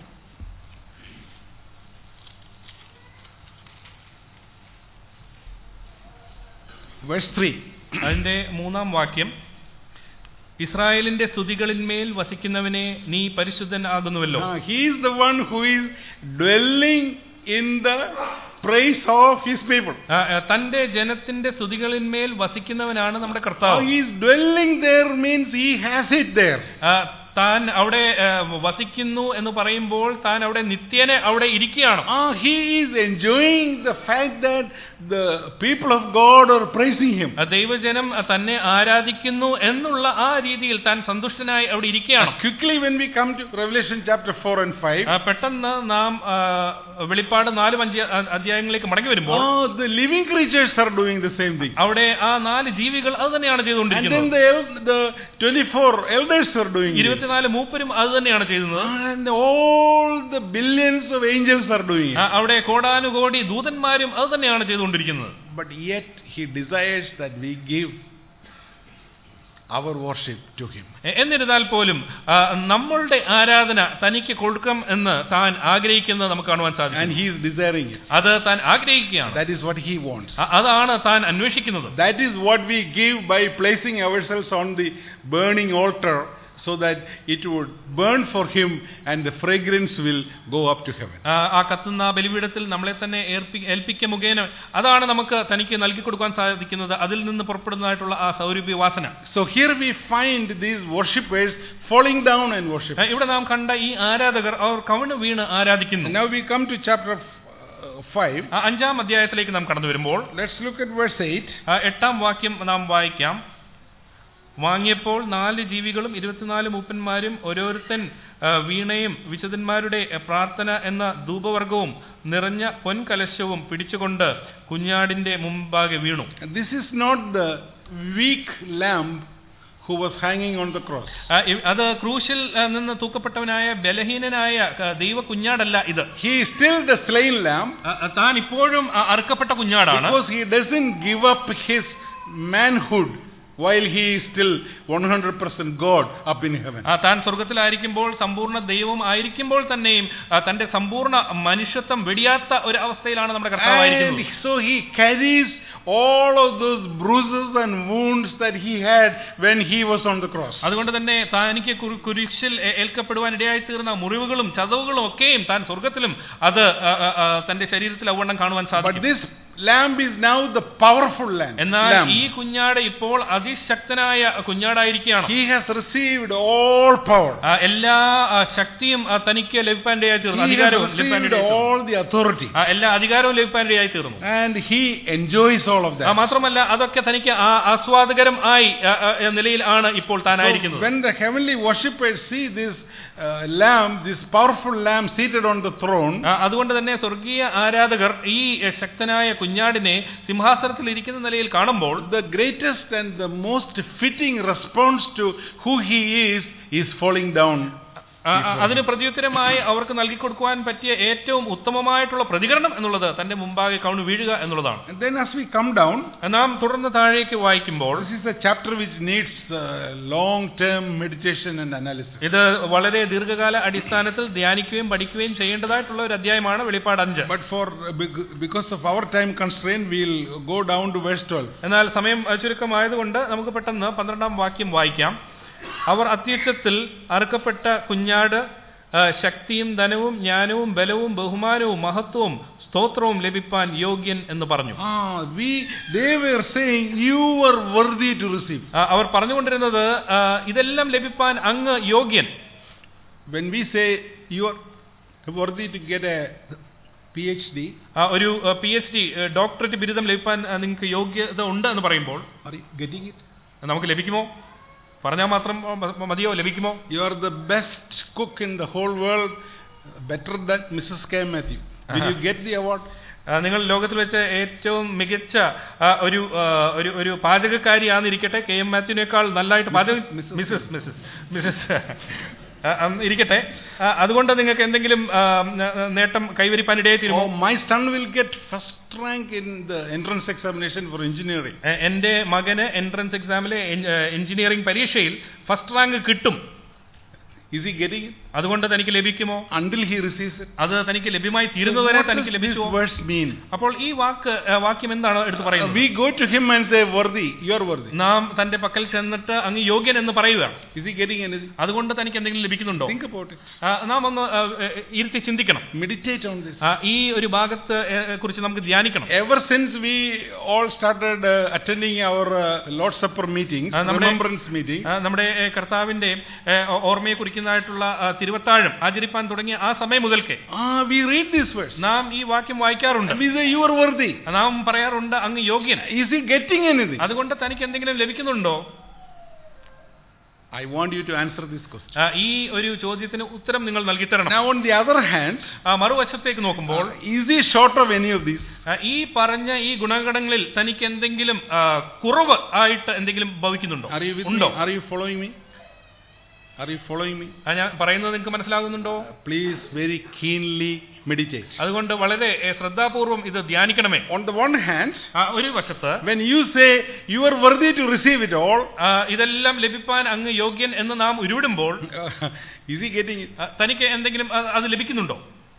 verse 3. അതിന്റെ മൂന്നാം വാക്യം ഇസ്രായേലിന്റെ സ്തുതികളിന്മേൽ വസിക്കുന്നവനെ നീ പരിശുദ്ധൻ ആകുന്നുവല്ലോ Ah, he is the one who is dwelling in the praise of His people. ആ, ആ, തന്റെ ജനത്തിന്റെ സ്തുതികളിന്മേൽ വസിക്കുന്നവനാണ് നമ്മുടെ How കർത്താവ് he is dwelling there means He has it there. ആ, താൻ അവിടെ ആ, വസിക്കുന്നു എന്ന് പറയുമ്പോൾ താൻ അവിടെ നിത്യേന അവിടെ ഇരിക്കുകയാണ് Ah, he is enjoying the fact that the people of God are praising him. ആ, ദൈവജനം ആ, തന്നെ ആരാധിക്കുന്നു എന്നുള്ള ആ രീതിയിൽ താൻ സന്തുഷ്ടനായി അവിടെ ഇരിക്കുകയാണ് Quickly, when we come to Revelation chapter 4 and 5, ആ, പെട്ടെന്ന് നാം ആ, വെളിപ്പാട് നാലും അഞ്ച് അ- അധ്യായങ്ങളിലേക്ക് മടങ്ങി വരുമ്പോൾ oh, the living creatures are doing the same thing. അവിടെ ആ നാല് ജീവികൾ അത് തന്നെയാണ് And then ചെയ്തുകൊണ്ടിരിക്കുന്നത് the, el- the 24 elders are doing it. ഇരുപത്തിനാല് മൂപ്പരും അത് തന്നെയാണ് ചെയ്യുന്നത് And all the billions of angels are doing ആ, it. അവിടെ കോടാനുകോടി ദൂതന്മാരും അത് തന്നെയാണ് ചെയ്തുകൊണ്ടിരിക്കുന്നത് But yet, he desires that we give our worship to him. എ- എന്നിരുന്നാൽ പോലും ആ, നമ്മളുടെ ആരാധന തനിക്ക് കൊടുക്കാം എന്ന് താൻ ആഗ്രഹിക്കുന്നത് നമുക്ക് കാണുവാൻ And സാധിക്കും he is desiring it. അത് താൻ ആഗ്രഹിക്കുകയാണ് That is what he wants. അ- അതാണ് താൻ അന്വേഷിക്കുന്നത് That is what we give by placing ourselves on the burning altar so that it would burn for him and the fragrance will go up to heaven. ആ, ആ കത്തുന്ന ബലിപീഠത്തിൽ നമ്മളെ തന്നെ ഏർപ്പി ഏൽപ്പിക്ക മുഖേന അതാണ് നമുക്ക് തനിക്ക് നൽകി കൊടുക്കാൻ സാധിക്കുന്നത് അതിൽ നിന്ന് പുറപ്പെടുന്നതായിട്ടുള്ള ആ സൗരഭ്യ വാസന So here we find these worshippers falling down and ആ, worshiping. ഇവിടെ നാം കണ്ട ഈ ആരാധകർ അവർ കവിണ് വീണ് ആരാധിക്കുന്നു Now we come to chapter uh, 5. ആ അഞ്ചാം അധ്യായത്തിലേക്ക് നാം കടന്നു വരുമ്പോൾ Let's look at verse 8. ആ എട്ടാം വാക്യം നാം വായിക്കാം വാങ്ങിയപ്പോൾ നാല് ജീവികളും ഇരുപത്തിനാല് മൂപ്പന്മാരും ഓരോരുത്തൻ ആ, വീണയും വിശുദ്ധന്മാരുടെ പ്രാർത്ഥന എന്ന ധൂപവർഗവും നിറഞ്ഞ പൊൻകലശവും പിടിച്ചുകൊണ്ട് കുഞ്ഞാടിന്റെ മുമ്പാകെ വീണു This is not the weak lamb who was hanging on the cross. ആ, ഇ- അത് ക്രൂശിൽ ആ, നിന്ന് തൂക്കപ്പെട്ടവനായ ബലഹീനനായ ആ, ദൈവ കുഞ്ഞാടല്ല ഇത് He is still the slain lamb ആ, ആ, താൻ ഇപ്പോഴും ആ, അറുക്കപ്പെട്ട കുഞ്ഞാടാണ് because he doesn't give up his manhood while he is still 100% God up in heaven. ആ, താൻ സ്വർഗത്തിലായിരിക്കുമ്പോൾ സമ്പൂർണ്ണ ദൈവം ആയിരിക്കുമ്പോൾ തന്നെയും ആ, തന്റെ സമ്പൂർണ്ണ മനുഷ്യത്വം വെടിയാത്ത ഒരു അവസ്ഥയിലാണ് നമ്മുടെ And കർത്താവായിരിക്കുന്നത് so he carries all of those bruises and wounds that he had when he was on the cross. അതുകൊണ്ട് തന്നെ തനിക്ക് കുരു- കുരിശിൽ ഏ- ഏൽക്കപ്പെടുവാൻ ഇടയായി തീർന്ന മുറിവുകളും ചതവുകളും ഒക്കെയും താൻ സ്വർഗത്തിലും അത് ആ, ആ, ആ, തന്റെ ശരീരത്തിൽ അവണ്ണം കാണുവാൻ But സാധിക്കും this lamb is now the powerful lamb. എന്നാൽ lamb. ഈ കുഞ്ഞാട് ഇപ്പോൾ അതിശക്തനായ കുഞ്ഞാടായിരിക്കുകയാണ് He has received all power. ആ, എല്ലാ ആ, ശക്തിയും ആ, തനിക്ക് ലഭിക്കാനിടയായി തീർന്നു He has അധികാരവും ലഭിക്കാനിടയായി received തീർന്നു all the authority. ആ, എല്ലാ അധികാരവും ലഭിക്കാനിടയായി തീർന്നു And he enjoys all of ആ, that. മാത്രമല്ല അതൊക്കെ തനിക്ക് ആ ആസ്വാദകരം ആയി ആ, ആ, ആ, നിലയിൽ ആണ് ഇപ്പോൾ So താനായിരിക്കുന്നത് when the heavenly worshippers see this uh, lamb, this powerful lamb seated on the throne, ആ, അതുകൊണ്ട് തന്നെ സ്വർഗീയ ആരാധകർ ഈ എ, ശക്തനായ കുഞ്ഞാടിനെ സിംഹാസനത്തിൽ ഇരിക്കുന്ന നിലയിൽ കാണുമ്പോൾ the greatest and the most fitting response to who he is is falling down. ആ, ആ, അതിന് പ്രത്യുത്തരമായി അവർക്ക് നൽകി കൊടുക്കുവാൻ പറ്റിയ ഏറ്റവും ഉത്തമമായിട്ടുള്ള പ്രതികരണം എന്നുള്ളത് തന്റെ മുമ്പാകെ കൗണ് വീഴുക എന്നുള്ളതാണ് And then as we come down, നാം തുടർന്ന് താഴേക്ക് വായിക്കുമ്പോൾ this is a chapter which needs uh, long-term meditation and analysis. ഇത് വളരെ ദീർഘകാല അടിസ്ഥാനത്തിൽ ധ്യാനിക്കുകയും പഠിക്കുകയും ചെയ്യേണ്ടതായിട്ടുള്ള ഒരു അധ്യായമാണ് വെളിപ്പാട് അഞ്ച് But for bec- because of our time constraint, we'll go down to verse 12. എന്നാൽ സമയം അഹ്, ചുരുക്കമായതുകൊണ്ട് നമുക്ക് പെട്ടെന്ന് പന്ത്രണ്ടാം വാക്യം വായിക്കാം അവർ അത്യക്ഷത്തിൽ അറുക്കപ്പെട്ട കുഞ്ഞാട് ആ, ശക്തിയും ധനവും ജ്ഞാനവും ബലവും ബഹുമാനവും മഹത്വവും സ്തോത്രവും ലഭിപ്പാൻ യോഗ്യൻ എന്ന് പറഞ്ഞു Ah, we they were saying you were worthy to receive. ആ, അവർ പറഞ്ഞുകൊണ്ടിരുന്നത് ആ, ഇതെല്ലാം ലഭിപ്പാൻ അങ്ങ് യോഗ്യൻ When we say you are worthy to get a PhD, ആ, ഒരു പി എച്ച് ഡി ഡോക്ടറേറ്റ് ബിരുദം ലഭിക്കാൻ ആ, നിങ്ങൾക്ക് യോഗ്യത ഉണ്ട് എന്ന് പറയുമ്പോൾ are you getting it? നമുക്ക് ലഭിക്കുമോ പറഞ്ഞാൽ മാത്രം ആ, മതിയോ ലഭിക്കുമോ You are the best cook in the whole world, better than Mrs. K. Matthew. Will you get the award? ആ, നിങ്ങൾ ലോകത്തിൽ വെച്ച് ഏറ്റവും മികച്ച ആ, ഒരു ആ, ഒരു ഒരു പാചകക്കാരിയാന്നിരിക്കട്ടെ കെ എം മാത്യുവിനേക്കാൾ നല്ലതായിട്ട് പാചകം മിസ്സസ്. മിസ്സസ് മിസ്സസ് മിസ്സസ് ആ, ആ, ഇരിക്കട്ടെ ആ, അതുകൊണ്ട് നിങ്ങൾക്ക് എന്തെങ്കിലും ആ, ന- നേട്ടം കൈവരിപ്പാൻ ഇടയെ തീരുമോ Oh, my son will get first rank in the entrance examination for engineering. എ- എന്റെ മകന് എൻട്രൻസ് എക്സാമിലെ എഞ്ചിനീയറിംഗ് പരീക്ഷയിൽ ഫസ്റ്റ് റാങ്ക് കിട്ടും Is he getting it? അതുകൊണ്ട് തനിക്ക് ലഭിക്കുമോ Until he receives it. അത് തനിക്ക് ലഭ്യമായി So തീരുന്നതുവരെ what തനിക്ക് does this ലഭിക്കുമോ verse mean? അപ്പോൾ ഈ വാക്ക് ആ, വാക്യം എന്താണ് എടുത്തു Uh, പറയുന്നത് we go to him and say, worthy, you are worthy. നാം തന്റെ പക്കൽ ചെന്നിട്ട് അങ്ങ് യോഗ്യൻ എന്ന് പറയുകയാണ് Is he getting anything? അതുകൊണ്ട് തനിക്ക് എന്തെങ്കിലും ലഭിക്കുന്നുണ്ടോ Think about it. ആ, നാം ഒന്ന് ആ, ഏ, ഇരുത്തി ചിന്തിക്കണം Meditate on this. ആ, ഈ ഒരു ഭാഗത്ത് ഏ, കുറിച്ച് നമുക്ക് ധ്യാനിക്കണം Ever since we all started uh, attending our uh, Lord's Supper meetings, ആ, നമ്മുടെ- remembrance meeting, ആ, നമ്മുടെ ഏ, കർത്താവിന്റെ ഏ, ഓ- ഓർമ്മയെ കുറിക്കുന്നതായിട്ടുള്ള ആ, തിരുവത്താഴം ആചരിപ്പാൻ തുടങ്ങിയ ആ സമയം മുതൽക്കേ ah, we read this verse. നാം ഈ വാക്യം വായിക്കാറുണ്ട് And we say, you are worthy. നാം പറയാറുണ്ട് അങ്ങ് യോഗ്യൻ Is he getting anything? അതുകൊണ്ട് തനിക്ക് എന്തെങ്കിലും ലഭിക്കുന്നുണ്ടോ I want you to answer this question. ആ, ഈ ഒരു ചോദ്യത്തിന് ഉത്തരം നിങ്ങൾ നൽകി തരണം Now, on the other hand, ആ, മറുവശത്തേക്ക് നോക്കുമ്പോൾ uh, is he short of any of these? ആ, ഈ പറഞ്ഞ ഈ ഗുണഗണങ്ങളിൽ തനിക്ക് എന്തെങ്കിലും ആ, കുറവ് ആയിട്ട് എന്തെങ്കിലും ഭവിക്കുന്നുണ്ടോ Are you with ഉണ്ടോ me? Are you following me? Are you following me? ആ, ഞാൻ പറയുന്നത് നിങ്ങൾക്ക് മനസ്സിലാകുന്നുണ്ടോ Uh, please very keenly meditate. അതുകൊണ്ട് വളരെ ഏ, ശ്രദ്ധാപൂർവം ഇത് ധ്യാനിക്കണമേ On the one hand, ആ, ഒരു വശത്ത് when you say you are worthy to receive it all, ആ, ഇതെല്ലാം ലഭിപ്പാൻ അങ്ങ് യോഗ്യൻ എന്ന് നാം ഉരുവിടുമ്പോൾ uh, is he getting it? ആ, തനിക്ക് എന്തെങ്കിലും ആ, അത് ലഭിക്കുന്നുണ്ടോ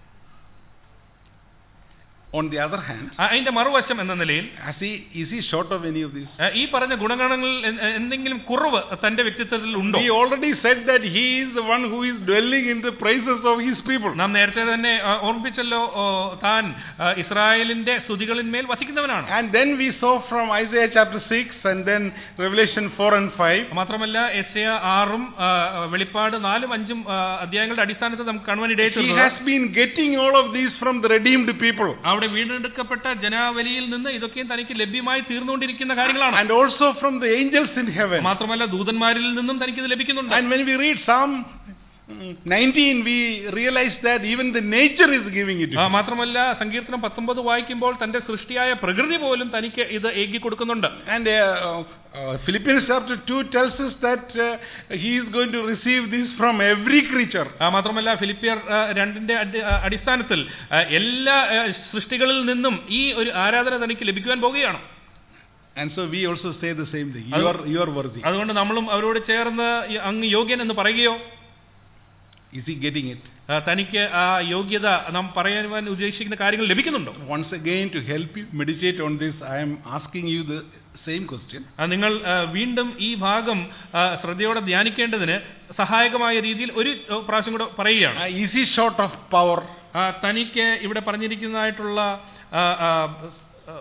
On the other hand, ആ, അതിന്റെ മറുവശം എന്ന നിലയിൽ has he, is he short of any of these? ആ, ഈ പറഞ്ഞ ഗുണഗണങ്ങളിൽ എ- എന്തെങ്കിലും കുറവ് തന്റെ വ്യക്തിത്വത്തിൽ ഉണ്ടോ We already said that he is the one who is dwelling in the praises of his people. നാം നേരത്തെ തന്നെ ആ, ഓർമ്മിപ്പിച്ചല്ലോ ഓ, താൻ ആ, ഇസ്രായേലിന്റെ സ്തുതികളിന്മേൽ വസിക്കുന്നവനാണ് And then we saw from Isaiah chapter 6 and then Revelation 4 and 5 മാത്രമല്ല എസ് എ ആറും ആ, വെളിപ്പാട് നാലും അഞ്ചും ആ, അധ്യായങ്ങളുടെ അടിസ്ഥാനത്തിൽ നമുക്ക് കാണുവാൻ He ഇടയായിട്ടുള്ളത് has been getting all of these from the redeemed people അവിടെ വീണ്ടെടുക്കപ്പെട്ട ജനാവലിയിൽ നിന്ന് ഇതൊക്കെയും തനിക്ക് ലഭ്യമായി തീർന്നുകൊണ്ടിരിക്കുന്ന കാര്യങ്ങളാണ് and also from the angels in heaven. മാത്രമല്ല ദൂതന്മാരിൽ നിന്നും തനിക്ക് ഇത് ലഭിക്കുന്നുണ്ട് And when we read Psalm mm, 19 we realize that even the nature is giving it to ആ, him. മാത്രമല്ല സങ്കീർത്തനം പത്തൊമ്പത് വായിക്കുമ്പോൾ തന്റെ സൃഷ്ടിയായ പ്രകൃതി പോലും തനിക്ക് ഇത് ഏകി കൊടുക്കുന്നുണ്ട് And uh, uh, Philippians chapter 2 tells us that uh, he is going to receive this from every creature. ആ, മാത്രമല്ല ഫിലിപ്പിയർ ആ, രണ്ടിന്റെ അടി- ആ, അടിസ്ഥാനത്തിൽ ആ, എല്ലാ ആ, സൃഷ്ടികളിൽ നിന്നും ഈ ഒരു ആരാധന തനിക്ക് ലഭിക്കുവാൻ പോകുകയാണ് And so we also say the same thing. Adu- You are, you are worthy. അതുകൊണ്ട് നമ്മളും അവരോട് ചേർന്ന് ഈ അങ്ങ് യോഗ്യൻ എന്ന് പറയുകയോ Is he getting it? ആ, തനിക്ക് ആ യോഗ്യത നാം പറയാൻ ഉദ്ദേശിക്കുന്ന കാര്യങ്ങൾ ലഭിക്കുന്നുണ്ടോ Once again, to help you meditate on this, I am asking you the same question. ആ, നിങ്ങൾ ആ, വീണ്ടും ഈ ഭാഗം ആ, ശ്രദ്ധയോടെ ധ്യാനിക്കേണ്ടതിന് സഹായകമായ രീതിയിൽ ഒരു ആ, പ്രാവശ്യം കൂടെ പറയുകയാണ് Uh, is he short of power? ആ, തനിക്ക് ഇവിടെ പറഞ്ഞിരിക്കുന്നതായിട്ടുള്ള ആ, ആ, ആ,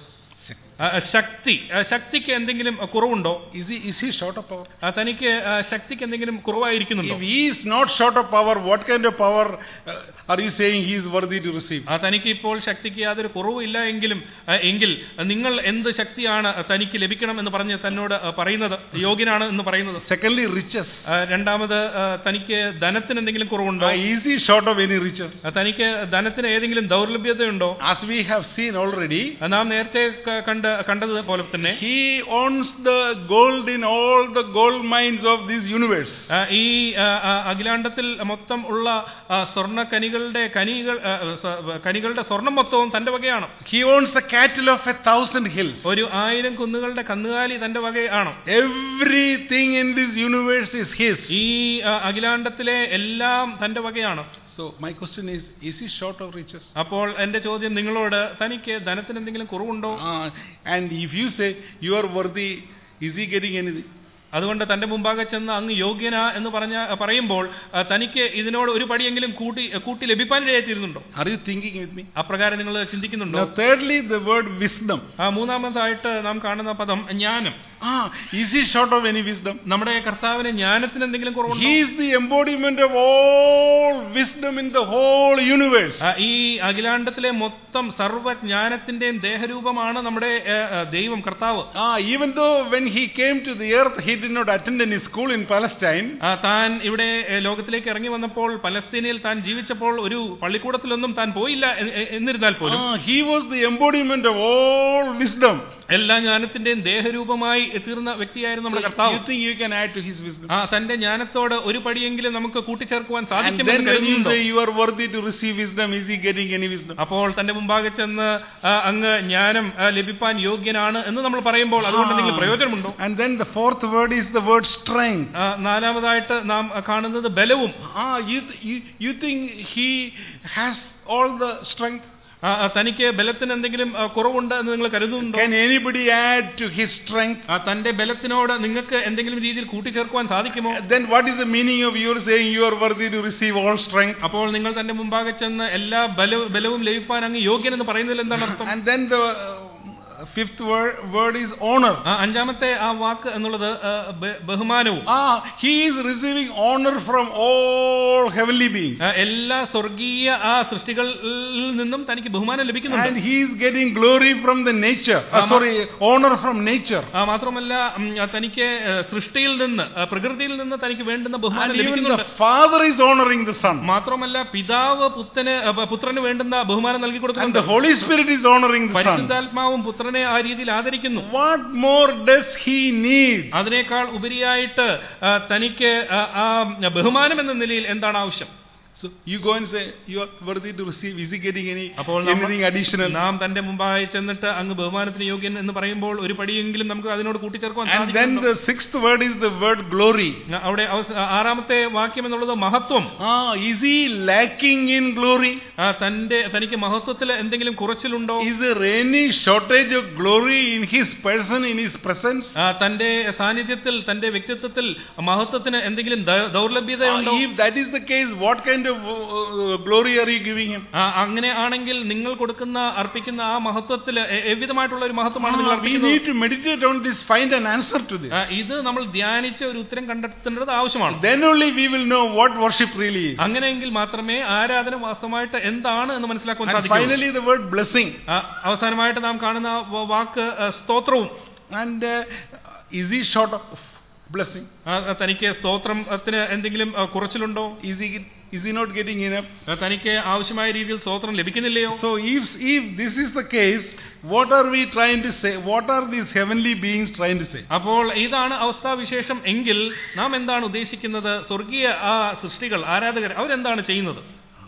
ആ, ശക്തി ആ, ശക്തിക്ക് എന്തെങ്കിലും കുറവുണ്ടോ Is he, is he short of power? ആ, തനിക്ക് ആ, ശക്തിക്ക് എന്തെങ്കിലും കുറവായിരിക്കുന്നുണ്ടോ If he is not short of power, what kind of power uh, are you saying he is worthy to receive? ആ, തനിക്ക് ഇപ്പോൾ ശക്തിക്ക് യാതൊരു കുറവുമില്ല എങ്കിലും ആ, എങ്കിൽ നിങ്ങൾ എന്ത് ശക്തിയാണ് തനിക്ക് ലഭിക്കണം എന്ന് പറഞ്ഞ് തന്നോട് ആ, പറയുന്നത് യോഗ്യനാണ് എന്ന് പറയുന്നത് Secondly, riches. ആ, രണ്ടാമത് ആ, തനിക്ക് ധനത്തിന് എന്തെങ്കിലും കുറവുണ്ടോ Uh, is he short of any riches? ആ, തനിക്ക് ധനത്തിന് ഏതെങ്കിലും ദൗർലഭ്യതയുണ്ടോ As we have seen already, ആ, നാം നേരത്തെ ക- കണ്ട് കണ്ടത് പോലെ തന്നെ he owns the gold in all the gold mines of this universe. ആ, ഈ ആ, ആ, അഖിലാണ്ടത്തിൽ മൊത്തം ഉള്ള ആ, സ്വർണ്ണ കനികളുടെ കനികൾ ആ, സ- കനികളുടെ സ്വർണം മൊത്തവും തന്റെ വകയാണ് He owns the cattle of a thousand hills. ഒരു ആയിരം കുന്നുകളുടെ കന്നുകാലി തന്റെ വകയാണ് Everything in this universe is his. ഈ ആ, അഖിലാണ്ടത്തിലെ എല്ലാം തന്റെ വകയാണ് So my question is, is he short of riches? അപ്പോൾ എന്റെ ചോദ്യം നിങ്ങളോട് തനിക്ക് ധനത്തിന് എന്തെങ്കിലും കുറവുണ്ടോ Uh, and if you say you are worthy, is he getting anything? അതുകൊണ്ട് തന്റെ മുമ്പാകെ ചെന്ന് അങ്ങ് യോഗ്യന എന്ന് പറഞ്ഞ പറയുമ്പോൾ ആ, തനിക്ക് ഇതിനോട് ഒരു പടിയെങ്കിലും കൂട്ടി കൂട്ടി ലഭിക്കാനിടയായിത്തീരുന്നുണ്ടോ Are you thinking with me? അപ്രകാരം നിങ്ങൾ ചിന്തിക്കുന്നുണ്ടോ Now, thirdly, the word wisdom. ആ മൂന്നാമതായിട്ട് നാം കാണുന്ന പദം ജ്ഞാനം Ah, is he short of any wisdom? നമ്മുടെ കർത്താവിന് ജ്ഞാനത്തിന് എന്തെങ്കിലും കുറവുണ്ടോ He is the embodiment of all wisdom in the whole universe. ആ, ഈ അഖിലാണ്ടത്തിലെ മൊത്തം സർവ്വജ്ഞാനത്തിന്റെയും ദേഹരൂപമാണ് നമ്മുടെ ഏ, ഏ, ദൈവം കർത്താവ് Ah, even though when he came to the earth, he did not attend any school in Palestine. ആ, താൻ ഇവിടെ ഏ, ലോകത്തിലേക്ക് ഇറങ്ങി വന്നപ്പോൾ പലസ്തീനയിൽ താൻ ജീവിച്ചപ്പോൾ ഒരു പള്ളിക്കൂടത്തിലൊന്നും താൻ പോയില്ല എ- എ- എന്നിരുന്നാൽ പോലും Ah, he was the embodiment of all wisdom. എല്ലാ ജ്ഞാനത്തിന്റെയും ദേഹരൂപമായി തീർന്ന വ്യക്തിയായിരുന്നു നമ്മുടെ കർത്താവ് You think you can add to his wisdom? ആ തന്റെ ജ്ഞാനത്തോട് ഒരു പടിയെങ്കിലും നമുക്ക് കൂട്ടിച്ചേർക്കുവാൻ And സാധിക്കുമെന്ന് then when you കരുതുന്നുണ്ടോ say you are worthy to receive wisdom, is he getting any wisdom? അപ്പോൾ തന്റെ മുമ്പാകെ ചെന്ന് ആ, അങ്ങ് ജ്ഞാനം ആ, ലഭിപ്പാൻ യോഗ്യനാണ് എന്ന് നമ്മൾ പറയുമ്പോൾ അതുകൊണ്ട് എന്തെങ്കിലും പ്രയോജനമുണ്ടോ And then the fourth word is the word strength. ആ, നാലാമതായിട്ട് നാം കാണുന്നത് ബലവും Ah, you, you, you think he has all the strength? ആ, ആ, തനിക്ക് ബലത്തിന് എന്തെങ്കിലും ആ, കുറവുണ്ട് എന്ന് നിങ്ങൾ കരുതുന്നുണ്ടോ Can anybody add to his strength? ആ, തന്റെ ബലത്തിനോട് നിങ്ങൾക്ക് എന്തെങ്കിലും രീതിയിൽ കൂട്ടിച്ചേർക്കുവാൻ സാധിക്കുമോ Then what is the meaning of your saying you are worthy to receive all strength? അപ്പോൾ നിങ്ങൾ തന്റെ മുമ്പാകെ ചെന്ന് എല്ലാ ബല ബലവും ലഭിപ്പാൻ അങ്ങ് യോഗ്യൻ എന്ന് പറയുന്നതിൽ എന്താണ് അർത്ഥം And then the uh, fifth word, word is honor. ആ, അഞ്ചാമത്തെ ആ വാക്ക് എന്നുള്ളത് ആ, ബ- ബഹുമാനവും Ah, he is receiving honor from all heavenly beings. ആ, എല്ലാ സ്വർഗീയ ആ സൃഷ്ടികളിൽ നിന്നും തനിക്ക് ബഹുമാനം ലഭിക്കുന്നുണ്ട് And he is getting glory from the nature. Uh, Ama- sorry, honor from nature. ആ, മാത്രമല്ല ഉം, ആ, തനിക്ക് ആ, സൃഷ്ടിയിൽ നിന്ന് ആ, പ്രകൃതിയിൽ നിന്ന് തനിക്ക് വേണ്ടുന്ന ബഹുമാനം And even ലഭിക്കുന്നുണ്ട് the Father is honoring the Son. മാത്രമല്ല പിതാവ് പുത്തന് ആ, പ- പുത്രന് വേണ്ടുന്ന ബഹുമാനം നൽകി And കൊടുക്കുന്നുണ്ട് the Holy Spirit is honoring the Son. പരിശുദ്ധാത്മാവും പുത്രനെ ആ രീതിയിൽ ആദരിക്കുന്നു What more does he need? അതിനേക്കാൾ ഉപരിയായിട്ട് ആ, തനിക്ക് ആ, ആ ബഹുമാനം എന്ന നിലയിൽ എന്താണ് ആവശ്യം So you go and say, you are worthy to receive. Is he getting any അപ്പോൾ നമ്മൾ- anything additional? നാം തന്റെ മുമ്പായി ചെന്നിട്ട് അങ്ങ് ബഹുമാനത്തിന് യോഗ്യൻ എന്ന് പറയുമ്പോൾ ഒരു പടിയെങ്കിലും നമുക്ക് അതിനോട് കൂട്ടിച്ചേർക്കുവാൻ And then സാധിക്കുന്നുണ്ടോ? the sixth word is the word glory. അവിടെ അവസ- ആറാമത്തെ വാക്യം എന്നുള്ളത് മഹത്വം Ah, is he lacking in glory? ആ, തന്റെ തനിക്ക് മഹത്വത്തിൽ എന്തെങ്കിലും കുറച്ചിലുണ്ടോ Is there any shortage of glory in his person, in his presence? ആ, തന്റെ സാന്നിധ്യത്തിൽ തന്റെ വ്യക്തിത്വത്തിൽ മഹത്വത്തിന് എന്തെങ്കിലും ദ- ദൗർലഭ്യതയുണ്ടോ Ah, if that is the case, what kind of uh, glory are you giving him? ആ, അങ്ങനെ ആണെങ്കിൽ നിങ്ങൾ കൊടുക്കുന്ന അർപ്പിക്കുന്ന ആ മഹത്വത്തിൽ എ- എவ்விதമായിട്ടുള്ള ഒരു മഹത്വമാണ് നിങ്ങൾ Ah, we അർപ്പിക്കുന്നത് need to meditate on this, find an answer to this. ആ, ഇത് നമ്മൾ ധ്യാനിച്ച ഒരു ഉത്തരം കണ്ടെത്തേണ്ടത് ആവശ്യമാണ് Then only we will know what worship really is. അങ്ങനെയെങ്കിൽ മാത്രമേ ആരാധന വാസ്തവമായിട്ട് എന്താണ് എന്ന് മനസ്സിലാക്കാൻ And സാധിക്കൂ finally, the word blessing. ആ, അവസാനമായിട്ട് നാം കാണുന്ന വ- വാക്ക് ആ, സ്തോത്രവും And uh, is he short of blessing? ആ, ആ, തനിക്ക് സ്തോത്രത്തിന് എന്തെങ്കിലും ആ, കുറച്ചിലുണ്ടോ Is he, is he not getting enough? ആ, തനിക്ക് ആവശ്യമായ രീതിയിൽ സ്തോത്രം ലഭിക്കുന്നില്ലയോ So if, if this is the case, what are we trying to say? What are these heavenly beings trying to say? അപ്പോൾ ഇതാണ് അവസ്ഥാവിശേഷം എങ്കിൽ നാം എന്താണ് ഉദ്ദേശിക്കുന്നത് സ്വർഗീയ ആ സൃഷ്ടികൾ ആരാധകർ അവരെന്താണ് ചെയ്യുന്നത്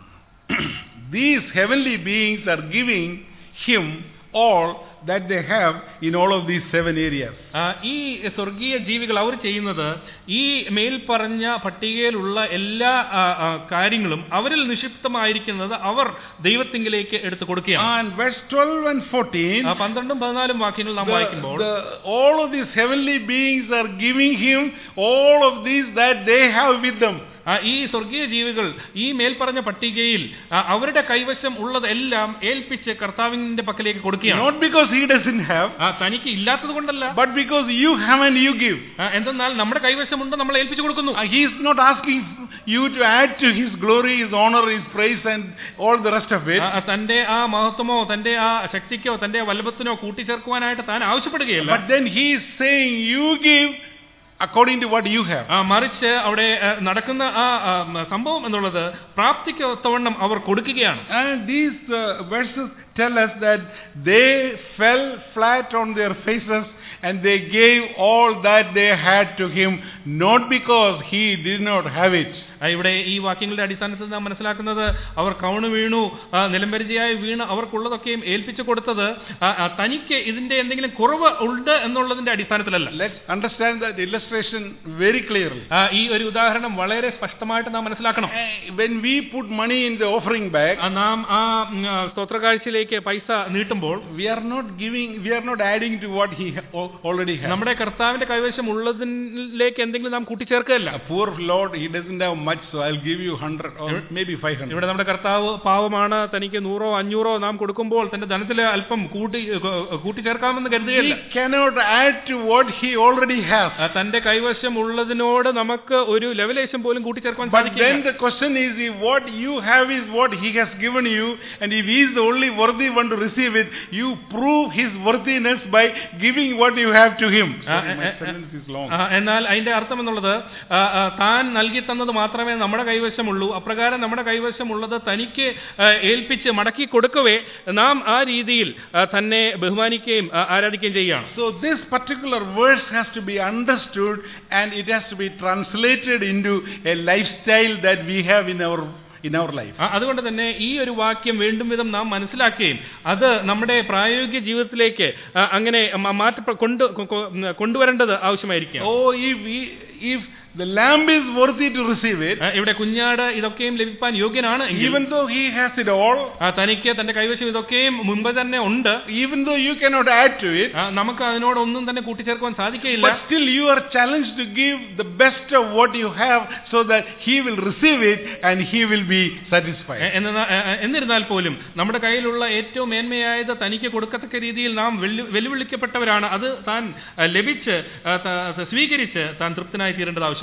these heavenly beings are giving him all that they have in all of these seven areas. ആ, ഈ സ്വർഗീയ ജീവികൾ അവർ ചെയ്യുന്നത് ഈ മേൽപ്പറഞ്ഞ പട്ടികയിലുള്ള എല്ലാ ആ, ആ, കാര്യങ്ങളും അവരിൽ നിക്ഷിപ്തമായിരിക്കുന്നത് അവർ ദൈവത്തിങ്കിലേക്ക് എടുത്തു കൊടുക്കുകയാണ് And verse 12 and 14, ആ, പന്ത്രണ്ടും പതിനാലും വാക്യങ്ങൾ നാം the- വായിക്കുമ്പോൾ the- all of these heavenly beings are giving him all of these that they have with them. ആ, ഈ സ്വർഗീയ ജീവികൾ ഈ മേൽപ്പറഞ്ഞ പട്ടികയിൽ ആ, അവരുടെ കൈവശം ഉള്ളതെല്ലാം ഏൽപ്പിച്ച് കർത്താവിന്റെ പക്കലേക്ക് കൊടുക്കുകയാണ് Not because he doesn't have, ആ, തനിക്ക് ഇല്ലാത്തത് കൊണ്ടല്ല but because you have and you give. ആ, എന്തെന്നാൽ നമ്മുടെ കൈവശമുണ്ട് നമ്മൾ ഏൽപ്പിച്ചു കൊടുക്കുന്നു Uh, he is not asking you to add to his glory, his honor, his praise and all the rest of it. ആ, ആ, തന്റെ ആ മഹത്വമോ തന്റെ ആ ശക്തിക്കോ തന്റെ വല്ലഭത്തിനോ കൂട്ടിച്ചേർക്കുവാനായിട്ട് താൻ ആവശ്യപ്പെടുകയില്ല But then he is saying you give according to what you have. ആ, മറിച്ച് അവിടെ ആ, നടക്കുന്ന ആ ആ, മ, സംഭവം എന്നുള്ളത് പ്രാപ്തിക്ക് ഒത്തവണ്ണം അവർ കൊടുക്കുകയാണ് And these uh, verses tell us that they fell flat on their faces and they gave all that they had to him, not because he did not have it. ആ, ഇവിടെ ഈ വാക്യങ്ങളുടെ അടിസ്ഥാനത്തിൽ നാം മനസ്സിലാക്കുന്നത് അവർ കൗണ് വീണു ആ, നിലംപരിചയായി വീണ് അവർക്കുള്ളതൊക്കെയും ഏൽപ്പിച്ചു കൊടുത്തത് ആ, ആ, തനിക്ക് ഇതിന്റെ എന്തെങ്കിലും കുറവ് ഉണ്ട് എന്നുള്ളതിന്റെ അടിസ്ഥാനത്തിലല്ല Let's understand that illustration very clearly. ആ, ഈ ഒരു ഉദാഹരണം വളരെ സ്പഷ്ടമായിട്ട് നാം മനസ്സിലാക്കണം Eh, When we put money in the offering bag, ആ, നാം ആ ഉം, ആ, സ്തോത്രകാഴ്ചയിലേക്ക് പൈസ നീട്ടുമ്പോൾ we are not giving, we are not adding to what he ha- al- already has. നമ്മുടെ കർത്താവിന്റെ കൈവശം ഉള്ളതിലേക്ക് എന്തെങ്കിലും നാം കൂട്ടിച്ചേർക്കുകയല്ല A poor Lord, he doesn't have much, so I'll give you 100 or maybe 500. ഇവിടെ നമ്മുടെ കർത്താവ് പാവമാണ് തനിക്ക് നൂറോ അഞ്ഞൂറോ നാം കൊടുക്കുമ്പോൾ തന്റെ ധനത്തിൽ അല്പം കൂട്ടി കൂട്ടിച്ചേർക്കാമെന്ന് He കരുതുകയല്ല cannot add to what he already has. ആ, തന്റെ കൈവശം ഉള്ളതിനോട് നമുക്ക് ഒരു ലെവലേശം പോലും കൂട്ടിച്ചേർക്കാൻ But then സാധിക്കില്ല the question is, if what you have is what he has given you, and if he is the only worthy one to receive it, you prove his worthiness by giving what you have to him. Sorry, my uh, uh, sentence is long. ആ, എന്നാൽ അതിന്റെ അർത്ഥം എന്നുള്ളത് ആ, ആ, താൻ നൽകി തന്നത് മാത്രമേ നമ്മുടെ കൈവശമുള്ളൂ അപ്രകാരം നമ്മുടെ കൈവശമുള്ളത് തനിക്ക് ആ, ഏൽപ്പിച്ച് മടക്കി കൊടുക്കവേ നാം ആ രീതിയിൽ ആ, തന്നെ ബഹുമാനിക്കുകയും ആ, ആരാധിക്കുകയും ചെയ്യുകയാണ് So this particular verse has to be understood and it has to be translated into a lifestyle that we have in our in our life. ആ, അതുകൊണ്ട് തന്നെ ഈ ഒരു വാക്യം വീണ്ടും വിധം നാം മനസ്സിലാക്കുകയും അത് നമ്മുടെ പ്രായോഗിക ജീവിതത്തിലേക്ക് ആ, അങ്ങനെ മ- മാറ്റ കൊണ്ട് കൊ- കൊ- കൊണ്ടുവരേണ്ടത് ആവശ്യമായിരിക്കും Oh, if we, if the lamb is worthy to receive it, ഇവിടെ കുഞ്ഞാട് ഇതൊക്കെയും ലഭിക്കാൻ യോഗ്യനാണ് എങ്കിൽ even though he has it all, ആ, തനിക്ക് തന്റെ കൈവശം ഇതൊക്കെയും മുമ്പ് തന്നെ ഉണ്ട് even though you cannot add to it, ആ, നമുക്ക് അതിനോടൊന്നും തന്നെ കൂട്ടിച്ചേർക്കുവാൻ സാധിക്കയില്ല but still you are challenged to give the best of what you have so that he will receive it and he will be satisfied. എ- എന്നതാ- എ- എ- എന്നിരുന്നാൽ പോലും നമ്മുടെ കയ്യിലുള്ള ഏറ്റവും മേന്മയായത് തനിക്ക് കൊടുക്കത്തക്ക രീതിയിൽ നാം വെല്ലു- വെല്ലുവിളിക്കപ്പെട്ടവരാണ് അത് താൻ ആ, ലഭിച്ച് ആ, ത- സ്വീകരിച്ച് താൻ തൃപ്തനായി തീരേണ്ടത് ആവശ്യമാണ്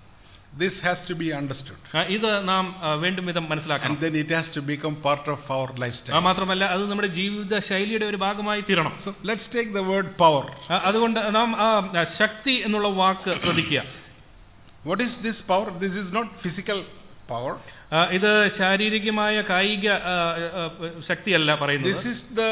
This has to be understood. ആ, ഇത് നാം ആ, വീണ്ടും വിധം മനസ്സിലാക്കണം And then it has to become part of our ആ, lifestyle. മാത്രമല്ല അത് നമ്മുടെ ജീവിത ശൈലിയുടെ ഒരു ഭാഗമായി തീരണം So let's take the word power. ആ, അതുകൊണ്ട് നാം ആ ആ, ശക്തി എന്നുള്ള വാക്ക് ശ്രദ്ധിക്കുക What is this power? This is not physical power. ആ, ഇത് ശാരീരികമായ കായിക ആ, ആ, ശക്തിയല്ല പറയുന്നത് This is the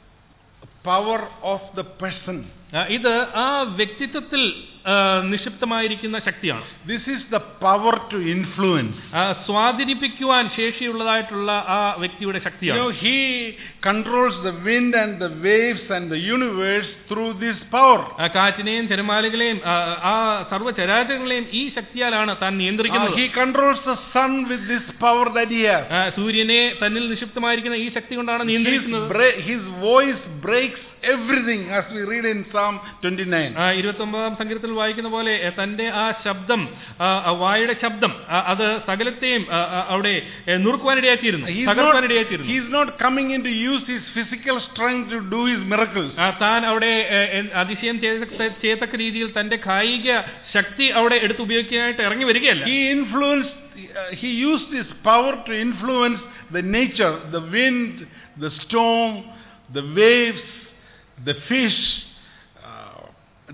power of the person. ആ, ഇത് ആ വ്യക്തിത്വത്തിൽ ആ, നിക്ഷിപ്തമായിരിക്കുന്ന ശക്തിയാണ് This is the power to influence. ആ, സ്വാധീനിപ്പിക്കുവാൻ ശേഷിയുള്ളതായിട്ടുള്ള ആ വ്യക്തിയുടെ You ശക്തിയാണ് know, he controls the wind and the waves and the universe through this power. ആ, കാറ്റിനെയും തിരമാലകളെയും ആ, ആ സർവ്വചരാചരങ്ങളെയും ഈ ശക്തിയാലാണ് താൻ Uh, നിയന്ത്രിക്കുന്നത് he controls the sun with this power that he has. ആ, സൂര്യനെ തന്നിൽ നിക്ഷിപ്തമായിരിക്കുന്ന ഈ ശക്തി കൊണ്ടാണ് His, നിയന്ത്രിക്കുന്നത് bra- his voice breaks everything as we read in Psalm 29. ആ, ഇരുപത്തൊമ്പതാം സങ്കീർത്തത്തിൽ വായിക്കുന്ന പോലെ എ, തന്റെ ആ ശബ്ദം ആ, ആ വായുടെ ശബ്ദം ആ, അത് സകലത്തെയും ആ, ആ, അവിടെ എ, നുറുക്കുവാനിടയാക്കിയിരുന്നു He's not, തകർക്കുവാനിടയാക്കിയിരുന്നു he's not coming in to use his physical strength to do his miracles. ആ, താൻ അവിടെ എ, എ, അതിശയം ചെയ്ത- ചെയ്യത്തക്ക രീതിയിൽ തന്റെ കായിക ശക്തി അവിടെ എടുത്ത് ഉപയോഗിക്കാനായിട്ട് ഇറങ്ങി വരികയല്ല He influenced, uh, he used his power to influence the nature, the wind, the storm, the waves, the fish, uh,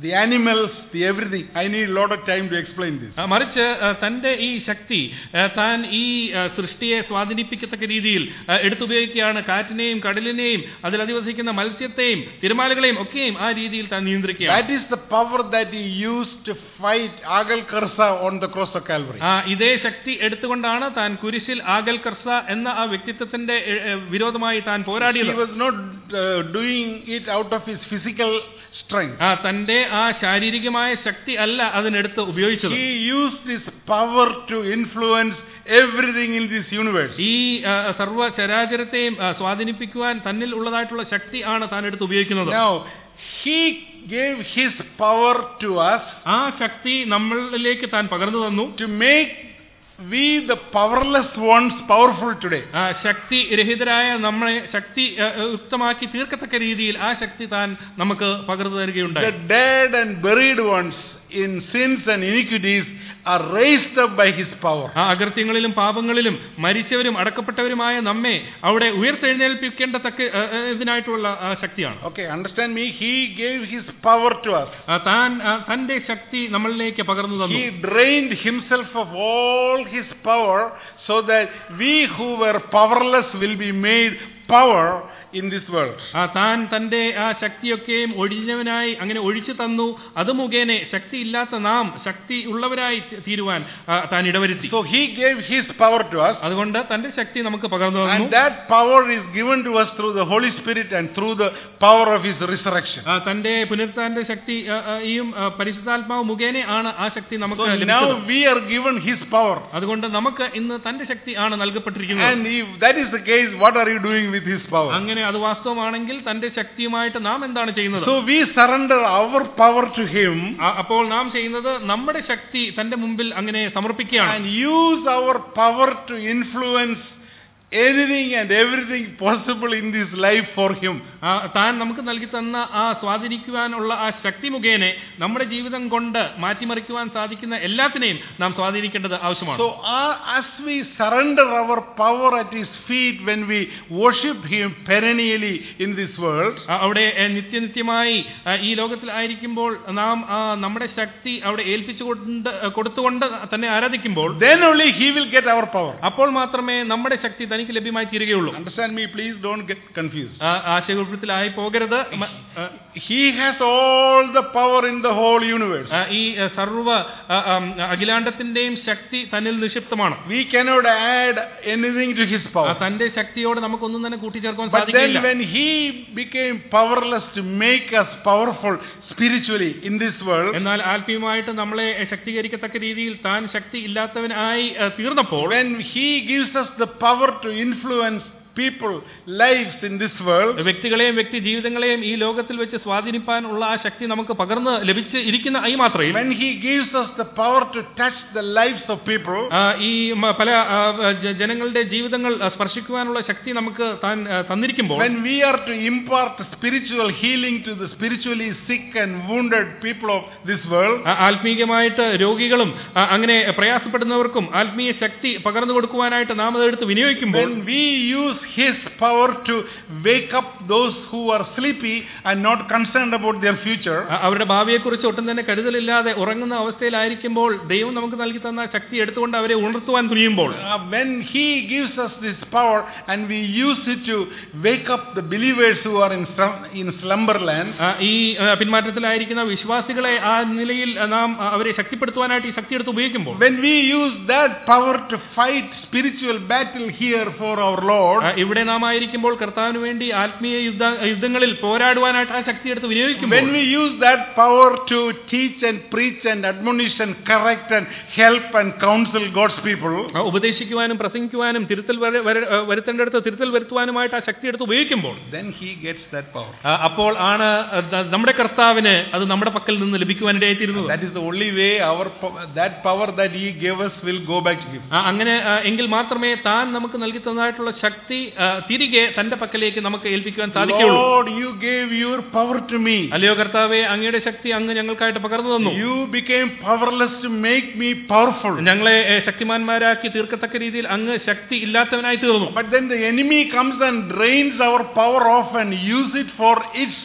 the animals, the everything. I need a lot of time to explain this. ആ, മറിച്ച് ആ, തന്റെ ഈ ശക്തി ആ, താൻ ഈ ആ, സൃഷ്ടിയെ സ്വാധീനിപ്പിക്കത്തക്ക രീതിയിൽ ആ, എടുത്തുപയോഗിക്കുകയാണ് കാറ്റിനെയും കടലിനെയും അതിൽ അധിവസിക്കുന്ന മത്സ്യത്തെയും തിരമാലകളെയും ഒക്കെയും ആ രീതിയിൽ താൻ നിയന്ത്രിക്കുകയാണ് That is the power that he used to fight Agal Karsa on the cross of Calvary. ആ ഇതേ ശക്തി എടുത്തുകൊണ്ടാണ് താൻ കുരിശിൽ ആഗൽ കർസ എന്ന ആ വ്യക്തിത്വത്തിന്റെ എ, എ, വിരോധമായി താൻ He പോരാടിയത് was not uh, doing it out of his physical strength. ആ തന്റെ ആ ശാരീരികമായ ശക്തി അല്ല അതിനെടുത്ത് ഉപയോഗിച്ചത് He used this power to influence everything in this universe. ഈ ആ, സർവ്വ ചരാചരത്തെയും ആ, സ്വാധീനിപ്പിക്കുവാൻ തന്നിൽ ഉള്ളതായിട്ടുള്ള ശക്തി ആണ് താൻ എടുത്ത് ഉപയോഗിക്കുന്നത് Now, he gave his power to us ആ ശക്തി നമ്മളിലേക്ക് താൻ പകർന്നു തന്നു to make we the powerless ones powerful today. ആ ശക്തി രഹിതരായ നമ്മളെ ശക്തി ആ, ആ, യുക്തമാക്കി തീർക്കത്തക്ക രീതിയിൽ ആ ശക്തി താൻ നമുക്ക് പകർന്നു The തരികയുണ്ടായി dead and buried ones in sins and iniquities are raised up by his power. ആ അകൃത്യങ്ങളിലും പാപങ്ങളിലും മരിച്ചവരും അടക്കപ്പെട്ടവരുമായ നമ്മെ അവിടെ ഉയർത്തെഴുന്നേൽപ്പിക്കേണ്ടതക്ക ആ, ആ, ഇതിനായിട്ടുള്ള ആ ശക്തിയാണ് Okay, understand me? He gave his power to us. ആ, താൻ ആ, തന്റെ ശക്തി നമ്മളിലേക്ക് പകർന്നു തന്നു He drained himself of all his power so that we who were powerless will be made power in this world. ആ താൻ തന്റെ ആ ശക്തിയൊക്കെയും ഒഴിഞ്ഞവനായി അങ്ങനെ ഒഴിച്ചു തന്നു അത് മുഖേന ശക്തി ഇല്ലാത്ത നാം ശക്തി ഉള്ളവരായി തീരുവാൻ ആ, താൻ ഇടവരുത്തി So he gave his power to us അതുകൊണ്ട് തന്റെ ശക്തി നമുക്ക് പകർന്നു തന്നു and that power is given to us through the Holy Spirit and through the power of his resurrection. ആ, തന്റെ പുനരുത്ഥാന്റെ ശക്തി ആ, ആ, ഈയും ആ, പരിശുദ്ധാത്മാവ് മുഖേന ആണ് ആ ശക്തി നമുക്ക് So ലഭിച്ചത് now we are given his power. അതുകൊണ്ട് നമുക്ക് ഇന്ന് തന്റെ ശക്തി ആണ് നൽകപ്പെട്ടിരിക്കുന്നത് And if that is the case, what are you doing with his power? അങ്ങനെ അത് വാസ്തവമാണെങ്കിൽ തന്റെ ശക്തിയുമായിട്ട് നാം എന്താണ് ചെയ്യുന്നത് So we surrender our power to him ആ, അപ്പോൾ നാം ചെയ്യുന്നത് നമ്മുടെ ശക്തി തന്റെ മുമ്പിൽ അങ്ങനെ സമർപ്പിക്കുകയാണ് and use our power to influence anything and everything possible in this life for him. ആ, താൻ നമുക്ക് നൽകി തന്ന ആ സ്വാധീനിക്കുവാനുള്ള ആ ശക്തി മുഖേന നമ്മുടെ ജീവിതം കൊണ്ട് മാറ്റിമറിക്കുവാൻ സാധിക്കുന്ന എല്ലാത്തിനെയും നാം സ്വാധീനിക്കേണ്ടത് ആവശ്യമാണ് So uh, as we surrender our power at his feet when we worship him perennially in this world, ആ, അവിടെ ഏ, നിത്യനിത്യമായി ആ, ഈ ലോകത്തിലായിരിക്കുമ്പോൾ നാം ആ, നമ്മുടെ ശക്തി അവിടെ ഏൽപ്പിച്ചുകൊണ്ട് കൊടുത്തുകൊണ്ട് തന്നെ ആരാധിക്കുമ്പോൾ then only he will get our power. അപ്പോൾ മാത്രമേ നമ്മുടെ ശക്തി തനിക്ക് ലഭ്യമായി തീരുകയുള്ളൂ Understand me, please don't get confused. ആ, ആശയക്കുഴപ്പത്തിലായി പോകരുത് മ- ആ, He has all the power in the whole universe. ആ, ഈ ആ, സർവ്വ ആ, ആ, അഖിലാണ്ടത്തിന്റെയും ശക്തി തന്നിൽ നിക്ഷിപ്തമാണ് We cannot add anything to his ആ, power. തന്റെ ശക്തിയോട് നമുക്കൊന്നും തന്നെ കൂട്ടിച്ചേർക്കാൻ But then സാധിക്കില്ല when he became powerless to make us powerful spiritually in this world, എന്നാൽ ആത്മീയമായിട്ട് നമ്മളെ ശക്തീകരിക്കത്തക്ക രീതിയിൽ താൻ ശക്തി ഇല്ലാത്തവനായി ആ, തീർന്നപ്പോൾ when he gives us the power to influence people, lives in this world, വ്യക്തികളെയും വ്യക്തി ജീവിതങ്ങളെയും ഈ ലോകത്തിൽ വെച്ച് സ്വാധീനിപ്പാനുള്ള ആ ശക്തി നമുക്ക് പകർന്ന് ലഭിച്ച് ഇരിക്കുന്ന ഈ മാത്രമേ when he gives us the power to touch the lives of people, ആ, ഈ മ- പല ആ, ജ- ജനങ്ങളുടെ ജീവിതങ്ങൾ ആ, സ്പർശിക്കുവാനുള്ള ശക്തി നമുക്ക് താൻ ആ, തന്നിരിക്കുമ്പോൾ when we are to impart spiritual healing to the spiritually sick and wounded people of this world, ആ, ആത്മീയമായിട്ട് രോഗികളും ആ, അങ്ങനെ പ്രയാസപ്പെടുന്നവർക്കും ആത്മീയ ശക്തി പകർന്നു കൊടുക്കുവാനായിട്ട് നാം അതെടുത്ത് വിനിയോഗിക്കുമ്പോൾ when we use his power to wake up those who are sleepy and not concerned about their future, ആ, അവരുടെ ഭാവിയെക്കുറിച്ച് ഒട്ടും തന്നെ കരുതലില്ലാതെ ഉറങ്ങുന്ന അവസ്ഥയിലായിരിക്കുമ്പോൾ ദൈവം നമുക്ക് നൽകി തന്ന ശക്തി എടുത്തുകൊണ്ട് അവരെ ഉണർത്തുവാൻ തുനിയുമ്പോൾ uh, when he gives us this power and we use it to wake up the believers who are in, slum- in slumberland, ആ, ഈ ആ, പിന്മാറ്റത്തിലായിരിക്കുന്ന വിശ്വാസികളെ ആ നിലയിൽ ആ, നാം ആ, അവരെ ശക്തിപ്പെടുത്തുവാനായിട്ട് ഈ ശക്തി എടുത്ത് ഉപയോഗിക്കുമ്പോൾ when we use that power to fight spiritual battle here for our Lord, ആ, ഇവിടെ നാം ആയിരിക്കുമ്പോൾ കർത്താവിന് വേണ്ടി ആത്മീയ യുദ്ധ യുദ്ധങ്ങളിൽ പോരാടുവാനായിട്ട് ആ ശക്തി എടുത്ത് വിനിയോഗിക്കുമ്പോൾ when we use that power to teach and preach and admonish and correct and help and counsel God's people, ആ, ഉപദേശിക്കുവാനും പ്രസംഗിക്കുവാനും തിരുത്തൽ വര- വര- ആ, വരുത്തേണ്ടടുത്ത് തിരുത്തൽ വരുത്തുവാനുമായിട്ട് ആ ശക്തി എടുത്ത് ഉപയോഗിക്കുമ്പോൾ then he gets that power. ആ, അപ്പോൾ ആണ് ആ, ന- നമ്മുടെ കർത്താവിന് അത് നമ്മുടെ പക്കൽ നിന്ന് ലഭിക്കുവാനിടയായിത്തീരുന്നത് That is the only way our po- that power that he gave us will go back to him. ആ, അങ്ങനെ ആ, എങ്കിൽ മാത്രമേ താൻ നമുക്ക് നൽകി തന്നതായിട്ടുള്ള ശക്തി ആ, തിരികെ തന്റെ പക്കലേക്ക് നമുക്ക് ഏൽപ്പിക്കുവാൻ സാധിക്കുകയുള്ളൂ Lord, you gave your power to me. അല്ലയോ കർത്താവെ അങ്ങയുടെ ശക്തി അങ്ങ് ഞങ്ങൾക്കായിട്ട് പകർന്നു തന്നു You became powerless to make me powerful. ഞങ്ങളെ ഏ, ശക്തിമാന്മാരാക്കി തീർക്കത്തക്ക രീതിയിൽ അങ്ങ് ശക്തി ഇല്ലാത്തവനായി തീർന്നു But then the enemy comes and drains our power off and use it for its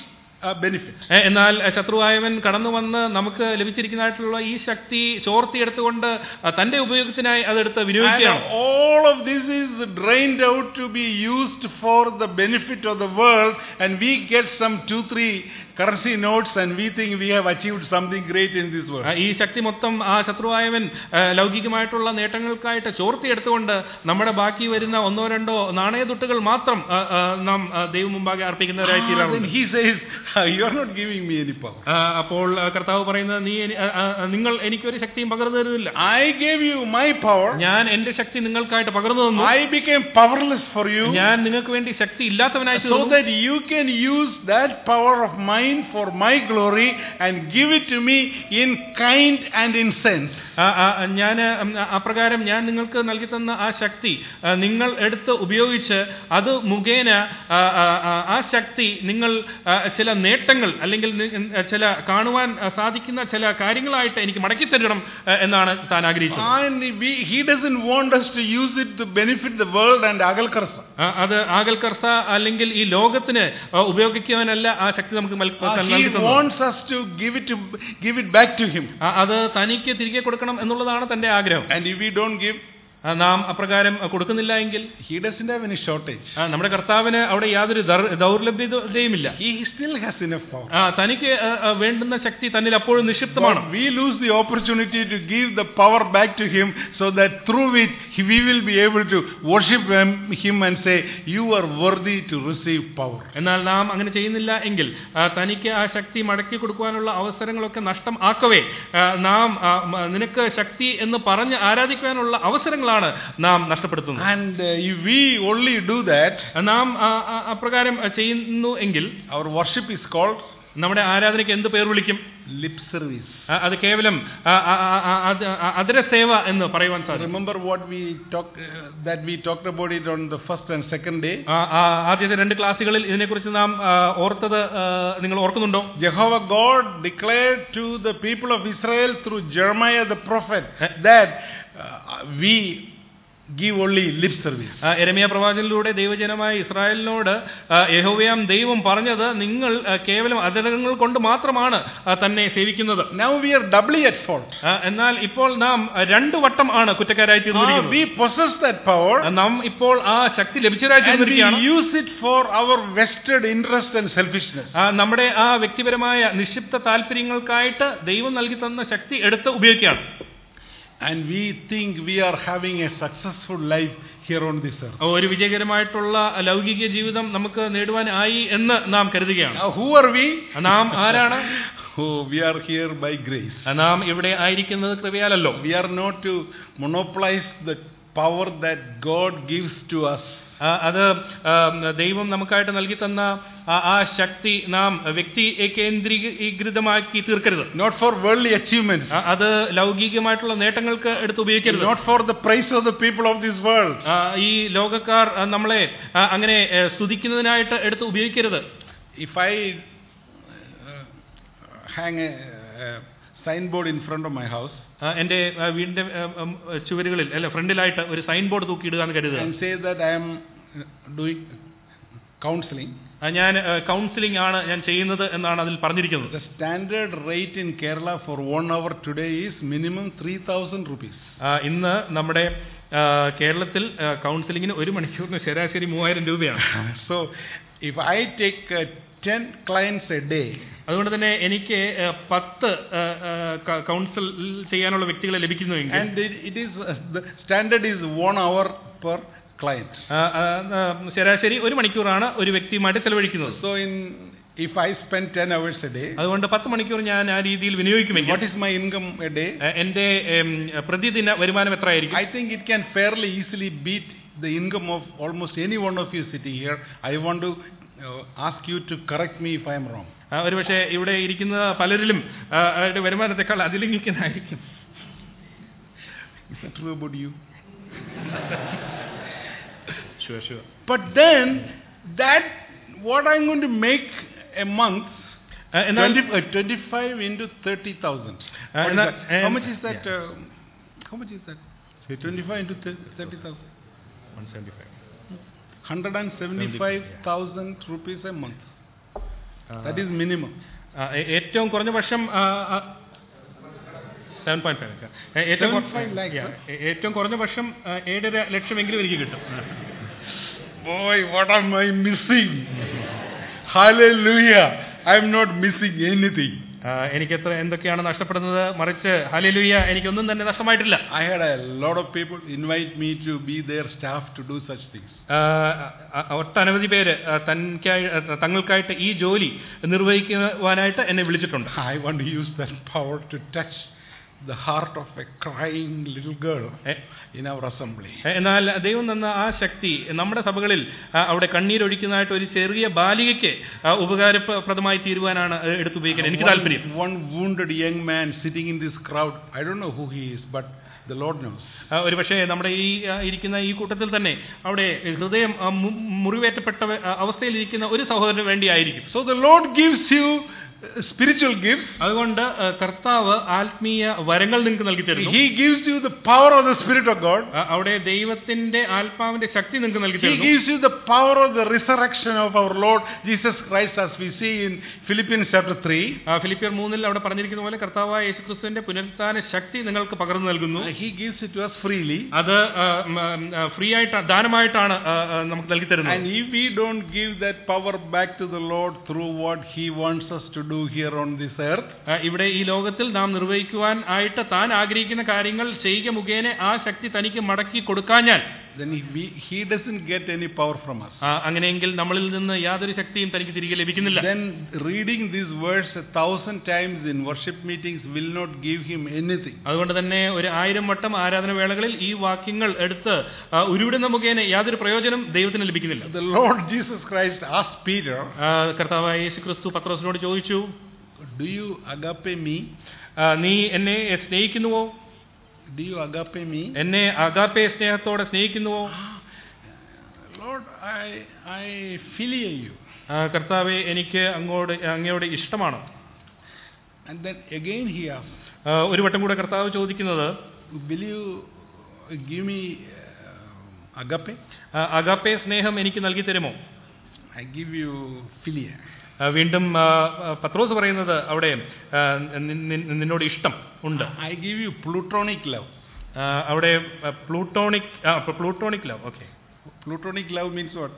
uh, benefit. ഏ, എന്നാൽ എ, ശത്രുവായവൻ കടന്നു വന്ന് നമുക്ക് ലഭിച്ചിരിക്കുന്നതായിട്ടുള്ള ഈ ശക്തി ചോർത്തിയെടുത്തുകൊണ്ട് അ, തന്റെ ഉപയോഗത്തിനായി അതെടുത്ത് And വിനിയോഗിക്കുകയാണ് all of this is drained out to be used for the benefit of the world, and we get some two, three currency notes, and we think we have achieved something great in this world. ആ, ഈ ശക്തി മൊത്തം ആ ശത്രുവായവൻ ആ, ലൗകികമായിട്ടുള്ള നേട്ടങ്ങൾക്കായിട്ട് ചോർത്തിയെടുത്തുകൊണ്ട് നമ്മുടെ ബാക്കി വരുന്ന ഒന്നോ രണ്ടോ നാണയതുട്ടുകൾ മാത്രം ആ, ആ, നാം ആ, ദൈവം മുമ്പാകെ അർപ്പിക്കുന്നവരായി Ah, then തീരാറുണ്ട് he says, You are not giving me any power. ആ, അപ്പോൾ ആ, കർത്താവ് പറയുന്നത് നീ എനി- ആ, ആ, നിങ്ങൾ എനിക്കൊരു ശക്തിയും പകർന്നു തരുന്നില്ല I gave you my power. ഞാൻ എന്റെ ശക്തി നിങ്ങൾക്കായിട്ട് പകർന്നു തന്നു I became powerless for you ഞാൻ നിങ്ങൾക്ക് വേണ്ടി ശക്തി ഇല്ലാത്തവനായി so തീർന്നു. that you can use that power of mine for my glory and give it to me in kind and in sense. ആ, ആ, ഞാൻ ഉം, അപ്രകാരം ഞാൻ നിങ്ങൾക്ക് നൽകി തന്ന ആ ശക്തി ആ, നിങ്ങൾ എടുത്ത് ഉപയോഗിച്ച് അത് മുഖേന ആ, ആ, ആ, ആ ശക്തി നിങ്ങൾ ആ, ചില നേട്ടങ്ങൾ അല്ലെങ്കിൽ നി- ഉം, ചില കാണുവാൻ ആ, സാധിക്കുന്ന ചില കാര്യങ്ങളായിട്ട് എനിക്ക് മടക്കി തരണം ആ, എന്നാണ് താൻ ആഗ്രഹിച്ചത് And we, he doesn't want us to use it to benefit the world and Agalkarsa. ആ, അത് ആകൽക്കർത്ത അല്ലെങ്കിൽ ഈ ലോകത്തിന് ആ, ഉപയോഗിക്കുവാനല്ല ആ ശക്തി നമുക്ക് മൽ- Uh, താൻ he നൽകി തന്നത്. wants us to give it to give it back to him. ആ, അത് തനിക്ക് തിരികെ കൊടുക്കണം എന്നുള്ളതാണ് തന്റെ ആഗ്രഹം And if we don't give, ആ, നാം അപ്രകാരം കൊടുക്കുന്നില്ല എങ്കിൽ he doesn't have any shortage. ആ, നമ്മുടെ കർത്താവിന് അവിടെ യാതൊരു ദർ- ദൗർലഭ്യതയുമില്ല He still has enough power. ആ, തനിക്ക് ആ, ആ, വേണ്ടുന്ന ശക്തി തന്നിൽ അപ്പോഴും നിക്ഷിപ്തമാണ് But we lose the opportunity to give the power back to him so that through it he- we will be able to worship him, him and say, You are worthy to receive power. എന്നാൽ നാം അങ്ങനെ ചെയ്യുന്നില്ല എങ്കിൽ ആ, തനിക്ക് ആ ശക്തി മടക്കി കൊടുക്കുവാനുള്ള അവസരങ്ങളൊക്കെ നഷ്ടം ആക്കവേ ആ, നാം ആ, മ- നിനക്ക് ശക്തി എന്ന് പറഞ്ഞ് ആരാധിക്കുവാനുള്ള അവസരങ്ങളാണ് നാം നഷ്ടപ്പെടുത്തുന്നത് And uh, if we only do that, നാം ആ, ആ, അപ്രകാരം ചെയ്യുന്നു എങ്കിൽ our worship is called നമ്മുടെ ആരാധനയ്ക്ക് എന്ത് പേർ വിളിക്കും lip service. ആ, അത് കേവലം ആ, ആ, ആ, ആ, അത് ആ, അതരസേവ എന്ന് പറയുവാൻ സാധിക്കും Remember what we talked uh, that we talked about it on the first and second day. ആ, ആ, ആദ്യത്തെ രണ്ട് ക്ലാസ്സുകളിൽ ഇതിനെക്കുറിച്ച് നാം ആ, ഓർത്തത് ആ, നിങ്ങൾ ഓർക്കുന്നുണ്ടോ Jehovah God declared to the people of Israel through Jeremiah the prophet that uh, we give only lip service. ആ, യെരമ്യ പ്രവാചകനിലൂടെ ദൈവജനമായ ഇസ്രായേലിനോട് ആ, യഹോവയാം ദൈവം പറഞ്ഞത് നിങ്ങൾ ആ, കേവലം അതരങ്ങൾ കൊണ്ട് മാത്രമാണ് ആ, തന്നെ സേവിക്കുന്നത് Now we are doubly at fault. ആ, എന്നാൽ ഇപ്പോൾ നാം ആ, രണ്ടു വട്ടം ആണ് കുറ്റക്കാരായി Ah, തീർന്നിരിക്കുന്നത് we possess that power ആ, നാം ഇപ്പോൾ ആ ശക്തി ലഭിച്ചവരായി and we തീർന്നിരിക്കുകയാണ് use it for our vested interest and selfishness. ആ, നമ്മുടെ ആ വ്യക്തിപരമായ നിക്ഷിപ്ത താല്പര്യങ്ങൾക്കായിട്ട് ദൈവം നൽകി തന്ന ശക്തി എടുത്ത് ഉപയോഗിക്കുകയാണ് And we think we are having a successful life here on this earth. ഒരു വിജയകരമായിട്ടുള്ള ലൗകിക ജീവിതം നമുക്ക് നേടുവാനായി എന്ന് നാം കരുതുകയാണ് Now, who are we? നാം ആരാണ് Oh, we are here by grace. നാം ഇവിടെ ആയിരിക്കുന്നത് കൃപയാലല്ലോ We are not to monopolize the power that God gives to us. ആ, അത് ആ, ദൈവം നമുക്കായിട്ട് നൽകി തന്ന ആ- ആ ശക്തി നാം വ്യക്തി കേന്ദ്രീകൃതമാക്കി തീർക്കരുത് Not for worldly achievements. ആ, അത് ലൗകികമായിട്ടുള്ള നേട്ടങ്ങൾക്ക് എടുത്ത് ഉപയോഗിക്കരുത് Not for the praise of the people of this world. ആ, ഈ ലോകക്കാർ ആ, നമ്മളെ ആ, അങ്ങനെ ഏ, സ്തുതിക്കുന്നതിനായിട്ട് എടുത്ത് ഉപയോഗിക്കരുത് If I uh, hang a, a signboard in front of my house ആ, എന്റെ ആ, വീടിന്റെ ആ, ഉം, ചുവരുകളിൽ അല്ല ഫ്രണ്ടിലായിട്ട് ഒരു സൈൻ ബോർഡ് തൂക്കിയിടുക എന്ന് കരുതുക and say that I am uh, doing counseling, ആ, ഞാൻ കൗൺസിലിംഗ് ആണ് ഞാൻ ചെയ്യുന്നത് എന്നാണ് അതിൽ പറഞ്ഞിരിക്കുന്നത് the standard rate in Kerala for one hour today is minimum 3000 rupees. ആ, ഇന്ന് നമ്മുടെ ആ, കേരളത്തിൽ ആ, കൗൺസിലിങ്ങിന് ഒരു മണിക്കൂറിന് ശരാശരി മൂവായിരം രൂപയാണ് so if I take uh, 10 clients a day, അതുകൊണ്ട് തന്നെ എനിക്ക് ആ, പത്ത് ആ, ആ, ക- കൗൺസിൽ ചെയ്യാനുള്ള വ്യക്തികളെ ലഭിക്കുന്നുവെങ്കിൽ and it, it is uh, the standard is one hour per client. ആ, ആ, ആ, ശരാശരി ഒരു മണിക്കൂറാണ് ഒരു വ്യക്തിയുമായിട്ട് ചെലവഴിക്കുന്നത് So in if I spend 10 hours a day, അതുകൊണ്ട് പത്ത് മണിക്കൂർ ഞാൻ ആ രീതിയിൽ വിനിയോഗിക്കുമെങ്കിൽ what is my income a day? ആ, എന്റെ എം, പ്രതിദിന വരുമാനം എത്രയായിരിക്കും I think it can fairly easily beat the income of almost any one of you sitting here. I want to uh, ask you to correct me if I am wrong. ആ, ഒരുപക്ഷെ ഇവിടെ ഇരിക്കുന്ന പലരിലും ആ, അവരുടെ വരുമാനത്തെക്കാൾ അതിലിംഗിക്കുന്നതായിരിക്കും Is that true about you? Sure sure But then, that what I'm going to make a month, എന്നാൽ 20, uh, 25 into 30,000. Uh, What is and that? that- how and- much is that? Uh, how much is that? 25 into 30,000. 175,000 rupees a month. That is minimum. ആ, ഏ- ഏറ്റവും കുറഞ്ഞ പക്ഷം സെവൻ പോയിന്റ് ഫൈവ് ഏറ്റവും കുറ- 7.5 lakhs, Yeah, ഏ- ഏറ്റവും കുറഞ്ഞ പക്ഷം ആ, ഏഴര ലക്ഷമെങ്കിലും എനിക്ക് കിട്ടും Boy, what am I missing? Hallelujah. I am not missing anything. ആ, എനിക്ക് എത്ര എന്തൊക്കെയാണ് നഷ്ടപ്പെടുന്നത് മറിച്ച് ഹലിലുയ്യ എനിക്കൊന്നും തന്നെ നഷ്ടമായിട്ടില്ല I had a lot of people invite me to be their staff to do such things. ആ, ആ, ഒട്ടനവധി പേര് ആ, തനിക്കായി ആ, തങ്ങൾക്കായിട്ട് ഈ ജോലി നിർവഹിക്കുവാനായിട്ട് എന്നെ വിളിച്ചിട്ടുണ്ട് I want to use that power to touch the heart of a crying little girl എ- in our assembly. എന്നാൽ ദൈവം തന്ന ആ ശക്തി നമ്മുടെ സഭകളിൽ ആ, അവിടെ കണ്ണീരൊഴിക്കുന്നതായിട്ട് ഒരു ചെറിയ ബാലികയ്ക്ക് ആ, ഉപകാരപ്രദമായി തീരുവാനാണ് എടുത്തുപയോഗിക്കുന്നത് എനിക്ക് താല്പര്യം One, one wounded young man sitting in this crowd, I don't know who he is, but the Lord knows. ആ, ഒരു പക്ഷേ നമ്മുടെ ഈ ആ, ഇരിക്കുന്ന ഈ കൂട്ടത്തിൽ തന്നെ അവിടെ ഹൃദയം ആ, മു- മുറിവേറ്റപ്പെട്ട ആ, അവസ്ഥയിലിരിക്കുന്ന ഒരു സഹോദരന് വേണ്ടിയായിരിക്കും So the Lord gives you uh, spiritual gifts. അതുകൊണ്ട് ആ, കർത്താവ് ആത്മീയ വരങ്ങൾ നിങ്ങൾക്ക് നൽകി തരുന്നു He gives you the power of the Spirit of God. ആ, അവിടെ ദൈവത്തിന്റെ ആത്മാവിന്റെ ശക്തി നിങ്ങൾക്ക് നൽകി He തരുന്നു gives you the power of the resurrection of our Lord Jesus Christ as we see in Philippians chapter 3. ആ, ഫിലിപ്പിയർ മൂന്നിൽ അവിടെ പറഞ്ഞിരിക്കുന്ന പോലെ കർത്താവായ യേശുക്രിസ്തുവിന്റെ പുനരുത്ഥാന ശക്തി നിങ്ങൾക്ക് പകർന്നു നൽകുന്നു Uh, He gives it to us freely. അത് ഫ്രീ ആയിട്ട് ദാനമായിട്ടാണ് ആ, ആ, നമുക്ക് നൽകി തരുന്നത് And if we don't give that power back to the Lord through what He wants us to do here on this earth, ആ, ഇവിടെ ഈ ലോകത്തിൽ നാം നിർവഹിക്കുവാൻ ആയിട്ട് താൻ ആഗ്രഹിക്കുന്ന കാര്യങ്ങൾ ചെയ്യുക മുഖേന ആ ശക്തി തനിക്ക് മടക്കി കൊടുക്കാഞ്ഞാൽ then he, we, he doesn't get any power from us. ആ, അങ്ങനെയെങ്കിൽ നമ്മളിൽ നിന്ന് യാതൊരു ശക്തിയും തനിക്ക് തിരികെ ലഭിക്കുന്നില്ല Then reading this verse a thousand times in worship meetings will not give him anything. അതുകൊണ്ട് തന്നെ ഒരു ആയിരം വട്ടം ആരാധന വേളകളിൽ ഈ വാക്യങ്ങൾ എടുത്ത് ആ, ഉരുവിടുന്ന മുഖേന യാതൊരു പ്രയോജനം ദൈവത്തിന് ലഭിക്കുന്നില്ല The Lord Jesus Christ asked Peter, ആ, കർത്താവായ യേശു ക്രിസ്തു പത്രോസിനോട് ചോദിച്ചു Do you agape me? ആ, നീ എന്നെ സ്നേഹിക്കുന്നുവോ Do you agape me? എന്നെ അഗാപ്പെ സ്നേഹത്തോടെ സ്നേഹിക്കുന്നുവോ Lord, I, I philia you. ആ, കർത്താവെ എനിക്ക് അങ്ങോട് അങ്ങയോട് ഇഷ്ടമാണ് And then again he asked, ആ, ഒരു വട്ടം കൂടെ കർത്താവ് ചോദിക്കുന്നത് Will you give me uh, agape? ആ, അഗാപ്പെ സ്നേഹം എനിക്ക് നൽകി തരുമോ I give you philia. ആ, വീണ്ടും ആ, ആ, പത്രോസ് പറയുന്നത് അവിടെ ആ, നി- നി- നിന്നോട് ഇഷ്ടം ഉണ്ട് I give you plutonic love. ആ, അവിടെ plutonic plutonic love okay Plutonic love means what?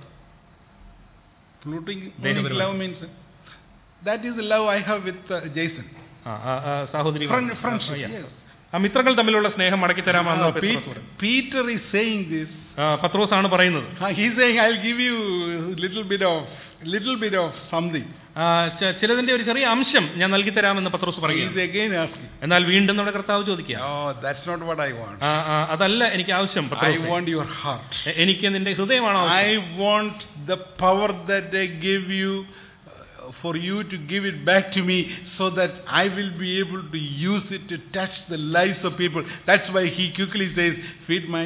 Plutonic ദേഹപരമായി. love means that is the love I have with uh, Jason. സഹോദരി Friend, friendship. ആ, yeah. yes. ആ മിത്രങ്ങൾ തമ്മിലുള്ള സ്നേഹം മടക്കി തരാമെന്ന് Uh, പത്രോസ് Pe- പറയുന്നു. Peter is saying this. ആ, പത്രോസ് ആണ് പറയുന്നത് Uh, he's saying, I'll give you little bit of little bit of something. ആ, ച- ചിലതിന്റെ ഒരു ചെറിയ അംശം ഞാൻ നൽകി തരാമെന്ന് പത്രോസ് He's പറയുന്നു again asking. എന്നാൽ വീണ്ടും നമ്മുടെ കർത്താവ് ചോദിക്കുക Oh, that's not what I want. ആ, ആ, അതല്ല എനിക്ക് ആവശ്യം I പത്രോസേ. want your heart. എ- എനിക്ക് നിന്റെ ഹൃദയമാണ് ആവശ്യം. I want the power that I give you uh, for you to give it back to me so that I will be able to use it to touch the lives of people. That's why he quickly says, feed my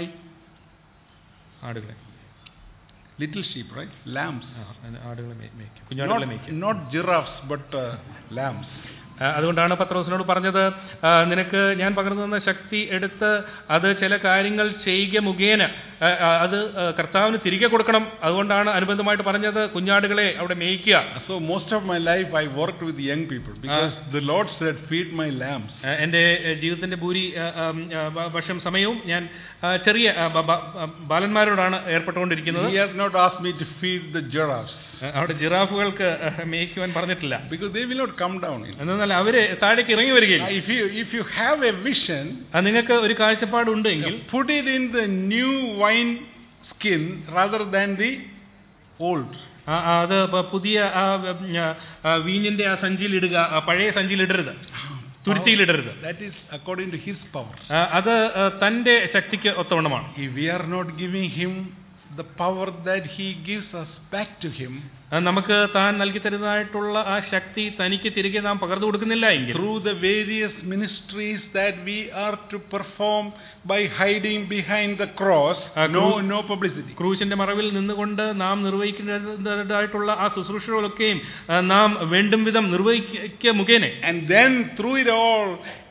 ആടുകളെ little sheep, right? Lambs. ആ, ആടുകളെ മേ- മേയ്ക്കും. കുഞ്ഞാടുകളെ Not, മേയ്ക്കും not giraffes, but uh, lambs. ആ, അതുകൊണ്ടാണ് പത്രോസിനോട് പറഞ്ഞത് ആ, നിനക്ക് ഞാൻ പകർന്നു തന്ന ശക്തി എടുത്ത് അത് ചില കാര്യങ്ങൾ ചെയ്യുക മുഖേന ആ, ആ, അത് ആ, കർത്താവിന് തിരികെ കൊടുക്കണം അതുകൊണ്ടാണ് അനുബന്ധമായിട്ട് പറഞ്ഞത് കുഞ്ഞാടുകളെ അവിടെ മേയ്ക്കുക So most of my life I worked with young people because the Lord said, feed my lambs. ആ, എൻ്റെ ആ, ജീവിതത്തിന്റെ ഭൂരി ആ, ആ, ആ, വ- വർഷം സമയവും ഞാൻ ആ, ചെറിയ ആ, ബ- ബ- ആ, ബാലന്മാരോടാണ് ഏർപ്പെട്ടുകൊണ്ടിരിക്കുന്നത് He has not asked me to feed the giraffes ആ, അവിടെ ജിറാഫുകൾക്ക് ആ, മേയ്ക്കുവാൻ പറഞ്ഞിട്ടില്ല because they will not come down. എന്നാൽ അവര് താഴേക്ക് ഇറങ്ങി വരികയില്ല If you, if you have a vision, ആ, നിങ്ങൾക്ക് ഒരു കാഴ്ചപ്പാടുണ്ടെങ്കിൽ put it in the new wine skin rather than the old. ആ, ആ, അത് പ- പുതിയ ആ, ഉം, ആ, ആ, വീഞ്ഞിന്റെ ആ സഞ്ചിയിൽ ഇടുക ആ, പഴയ സഞ്ചിയിൽ ഇടരുത് തുരുത്തിയിൽ ഇടരുത് That is according to his power. ആ, അത് ആ, തന്റെ ശക്തിക്ക് ഒത്തവണ്ണമാണ് If we are not giving him the power that he gives us back to him ആ, നമുക്ക് താൻ നൽകി തരുന്നതായിട്ടുള്ള ആ ശക്തി തനിക്ക് തിരികെ നാം പകർന്നു കൊടുക്കുന്നില്ല എങ്കിൽ through the various ministries that we are to perform by hiding behind the cross, Uh, no, cru- no publicity. ക്രൂശിന്റെ മറവിൽ നിന്നുകൊണ്ട് നാം നിർവഹിക്കുന്നതായിട്ടുള്ള ആ ശുശ്രൂഷകളൊക്കെയും ആ, നാം വേണ്ടും വിധം നിർവഹിക്കുക മുഖേന And then through it all,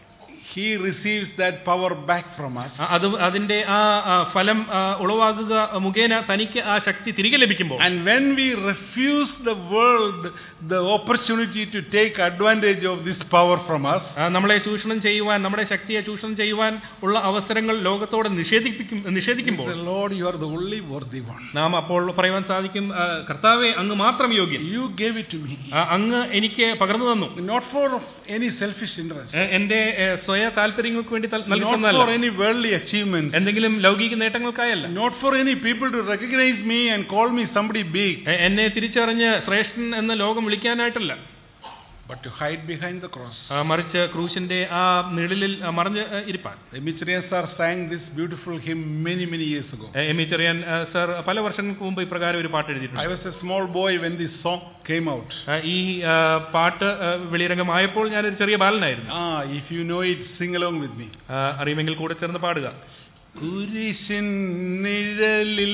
he receives that power back from us. ആ, അത് അതിന്റെ ആ ആ, ഫലം ആ, ഉളവാകുക മുഖേന തനിക്ക് ആ ശക്തി തിരികെ ലഭിക്കുമ്പോൾ And when we refuse the world the opportunity to take advantage of this power from us, ആ, നമ്മളെ ചൂഷണം ചെയ്യുവാൻ നമ്മുടെ ശക്തിയെ ചൂഷണം ചെയ്യുവാൻ ഉള്ള അവസരങ്ങൾ ലോകത്തോട് നിഷേധിപ്പിക്കും നിഷേധിക്കുമ്പോൾ the Lord, you are the only worthy one. നാം അപ്പോൾ പറയുവാൻ സാധിക്കും ആ, കർത്താവെ അങ്ങ് മാത്രം യോഗ്യൻ You gave it to me, ആ, അങ്ങ് എനിക്ക് പകർന്നു തന്നു not for any selfish interest, എ- എന്റെ എ, സ്വയ താല്പര്യങ്ങൾക്ക് വേണ്ടി തൽ- നൽകി not തന്നതല്ല for any worldly achievements, എന്തെങ്കിലും ലൗകിക നേട്ടങ്ങൾക്കായല്ല not for any people to recognize me and call me somebody big, എ- എന്നെ തിരിച്ചറിഞ്ഞ് ശ്രേഷ്ഠൻ എന്ന് ലോകം വിളിക്കാനായിട്ടല്ല but to hide behind the cross. ആ, മറിച്ച് ക്രൂശിന്റെ ആ നിഴലിൽ ആ, മറഞ്ഞ് ആ, ഇരിപ്പാൻ The Mitzrayim sir sang this beautiful hymn many, many years ago. എ- എം ഇ ചെറിയാൻ ആ, സർ പല വർഷങ്ങൾക്ക് മുമ്പ് ഇപ്രകാരം ഒരു പാട്ട് I എഴുതിയിട്ടുണ്ട് was a small boy when this song came out. ആ, ഈ ആ, പാട്ട് ആ, വെളിയിറങ്ങമായപ്പോൾ ഞാനൊരു ചെറിയ ബാലനായിരുന്നു Ah, if you know it, sing along with me. ആ, അറിയുമെങ്കിൽ കൂടെ ചേർന്ന് പാടുക കുരിശിൻ നിഴലിൽ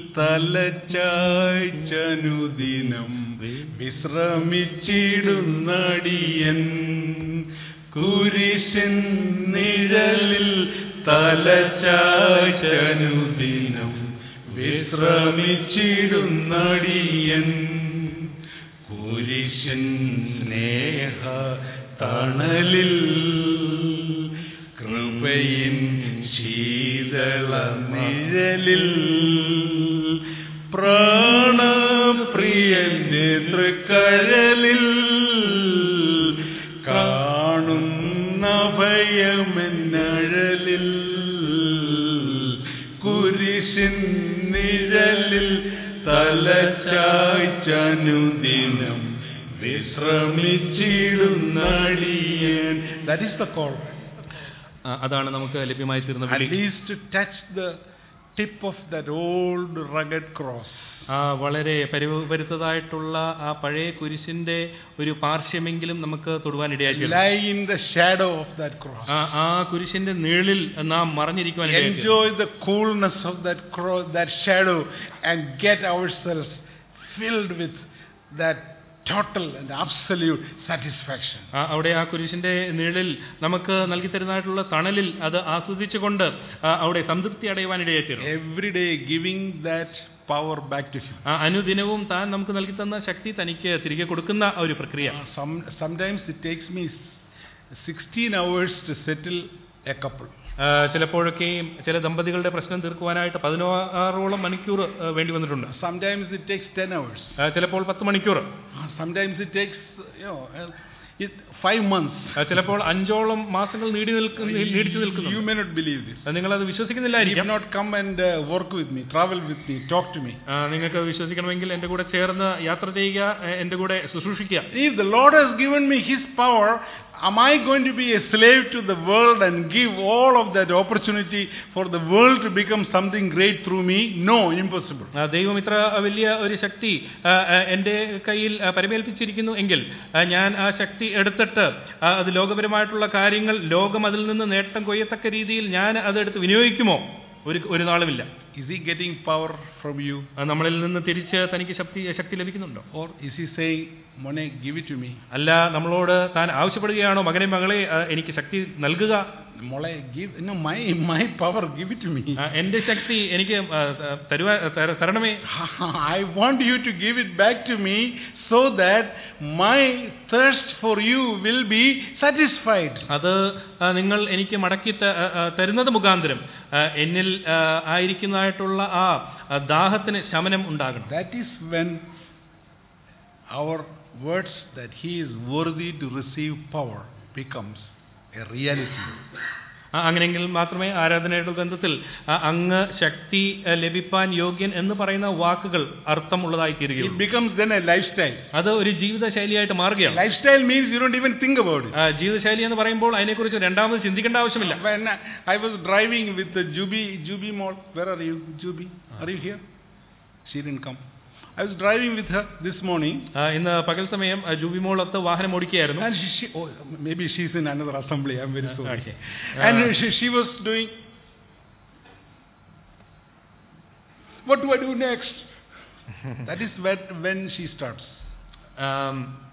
തലച്ചായ്ച്ചനുദിനം വിശ്രമിച്ചിടുന്നടിയൻ കുരിശിൻ നിഴലിൽ തലച്ചായ്ച്ചനുദിനം വിശ്രമിച്ചിടുന്നടിയൻ കുരിശൻ സ്നേഹ തണലിൽ കൃപയിൻ ശീതള നിഴലിൽ പ്രാണപ്രിയന്റെ തൃക്കഴലിൽ കാണുന്ന ഭയമെന്നഴലിൽ കുരിശിൻ നിഴലിൽ തലച്ചായ്ച്ചനുദിനം വിശ്രമിച്ചിടുന്നടിയൻ ദാറ്റ് ഈസ് ദ കോൾ ആ, അതാണ് നമുക്ക് ലഭ്യമായി തീർന്ന at വിളി least to touch the tip of that old rugged cross. ആ വളരെ പരുവരുത്തതായിട്ടുള്ള ആ പഴയ കുരിശിന്റെ ഒരു പാർശ്വമെങ്കിലും നമുക്ക് തൊടുവാൻ ഇടയാക്കി Lie in the shadow of that cross. ആ ആ കുരിശിന്റെ നീളിൽ നാം മറഞ്ഞിരിക്കുവാൻ ഇടയാക്കി Enjoy the coolness of that cross, that shadow, and get ourselves filled with that total and absolute satisfaction. ആ, അവിടെ ആ കുരിശിന്റെ നിഴലിൽ നമുക്ക് നൽകി തരുന്നതായിട്ടുള്ള തണലിൽ അത് ആസ്വദിച്ചുകൊണ്ട് ആ, അവിടെ സംതൃപ്തി അടയുവാൻ ഇടയായിത്തീരും Every day giving that power back to Him. ആ അനുദിനവും താൻ നമുക്ക് നൽകി തന്ന ശക്തി തനിക്ക് തിരികെ കൊടുക്കുന്ന ആ ഒരു പ്രക്രിയ Uh, Some, sometimes it takes me 16 hours to settle a couple. ആ, ചിലപ്പോഴൊക്കെയും ചില ദമ്പതികളുടെ പ്രശ്നം തീർക്കുവാനായിട്ട് പതിനാറോളം മണിക്കൂർ ആ, വേണ്ടി വന്നിട്ടുണ്ട് Sometimes it takes 10 hours. ആ, ചിലപ്പോൾ പത്ത് മണിക്കൂർ Uh, Sometimes it takes, you know, uh, it, five months. ആ, ചിലപ്പോൾ അഞ്ചോളം മാസങ്ങൾ നീടി നിൽക്കുന്ന നീടിച്ചു You നിൽക്കുന്നു may not believe this. ആ, നിങ്ങളത് If വിശ്വസിക്കുന്നില്ലായിരിക്കാം not, come and uh, work with me, travel with me, talk to me. ആ, നിങ്ങൾക്ക് വിശ്വസിക്കണമെങ്കിൽ എന്റെ കൂടെ ചേർന്ന് യാത്ര ചെയ്യുക എ- എന്റെ കൂടെ ശുശ്രൂഷിക്കുക If the Lord has given me His power, am I going to be a slave to the world and give all of that opportunity for the world to become something great through me? No, impossible. ആ, ദൈവം ഇത്ര വലിയ ഒരു ശക്തി ആ, ആ, എന്റെ കയ്യിൽ ആ, പരിമേൽപ്പിച്ചിരിക്കുന്നു എങ്കിൽ ആ, ഞാൻ ആ ശക്തി എടുത്തിട്ട് ആ, അത് ലോകപരമായിട്ടുള്ള കാര്യങ്ങൾ ലോകം അതിൽ നിന്ന് നേട്ടം കൊയ്യത്തക്ക രീതിയിൽ ഞാൻ അതെടുത്ത് വിനിയോഗിക്കുമോ ഒരു ഒരു നാളുമില്ല Is He getting power from you? ആ, നമ്മളിൽ നിന്ന് തിരിച്ച് തനിക്ക് ശക്തി ശക്തി ലഭിക്കുന്നുണ്ടോ Or is He saying, Mone, give it to me? അല്ല നമ്മളോട് താൻ ആവശ്യപ്പെടുകയാണോ മകനെ മകളെ ആ, എനിക്ക് ശക്തി നൽകുക Mole, give, no, my, my power, give it to me. ആ, എന്റെ ശക്തി എനിക്ക് ആ, തരുവാ തര- തരണമേ I want you to give it back to me so that my thirst for you will be satisfied. അത് ആ, നിങ്ങൾ എനിക്ക് മടക്കി ത- ആ, ആ, തരുന്നത് മുഖാന്തരം ആ, എന്നിൽ ആ, ആയിരിക്കുന്നതായിട്ടുള്ള ആ ആ ദാഹത്തിന് ശമനം ഉണ്ടാകണം That is when our words that he is worthy to receive power becomes a reality. ആ, അങ്ങനെയെങ്കിൽ മാത്രമേ ആരാധനയുടെ ബന്ധത്തിൽ ആ, അങ്ങ് ശക്തി ആ, ലഭിപ്പാൻ യോഗ്യൻ എന്ന് പറയുന്ന വാക്കുകൾ അർത്ഥമുള്ളതായി It തീരുകയുള്ളൂ becomes then a lifestyle. അത് ഒരു ജീവിതശൈലിയായിട്ട് മാറുകയാണ് Lifestyle means you don't even think about it. ആ, ജീവിതശൈലി എന്ന് പറയുമ്പോൾ അതിനെക്കുറിച്ച് രണ്ടാമത് ചിന്തിക്കേണ്ട ആവശ്യമില്ല When I was driving with the Jubi, Jubi Mall, where are you, Jubi? Are you here? She didn't come. I was driving with her this morning, ആ, ഇന്ന് പകൽ സമയം ആ, ജൂബിമോളത്ത് വാഹനം ഓടിക്കുകയായിരുന്നു and she, she oh, maybe she's in another assembly. I'm very sorry. Okay. And Uh, she, she was doing. What do I do next? that is when, when she starts. ആം,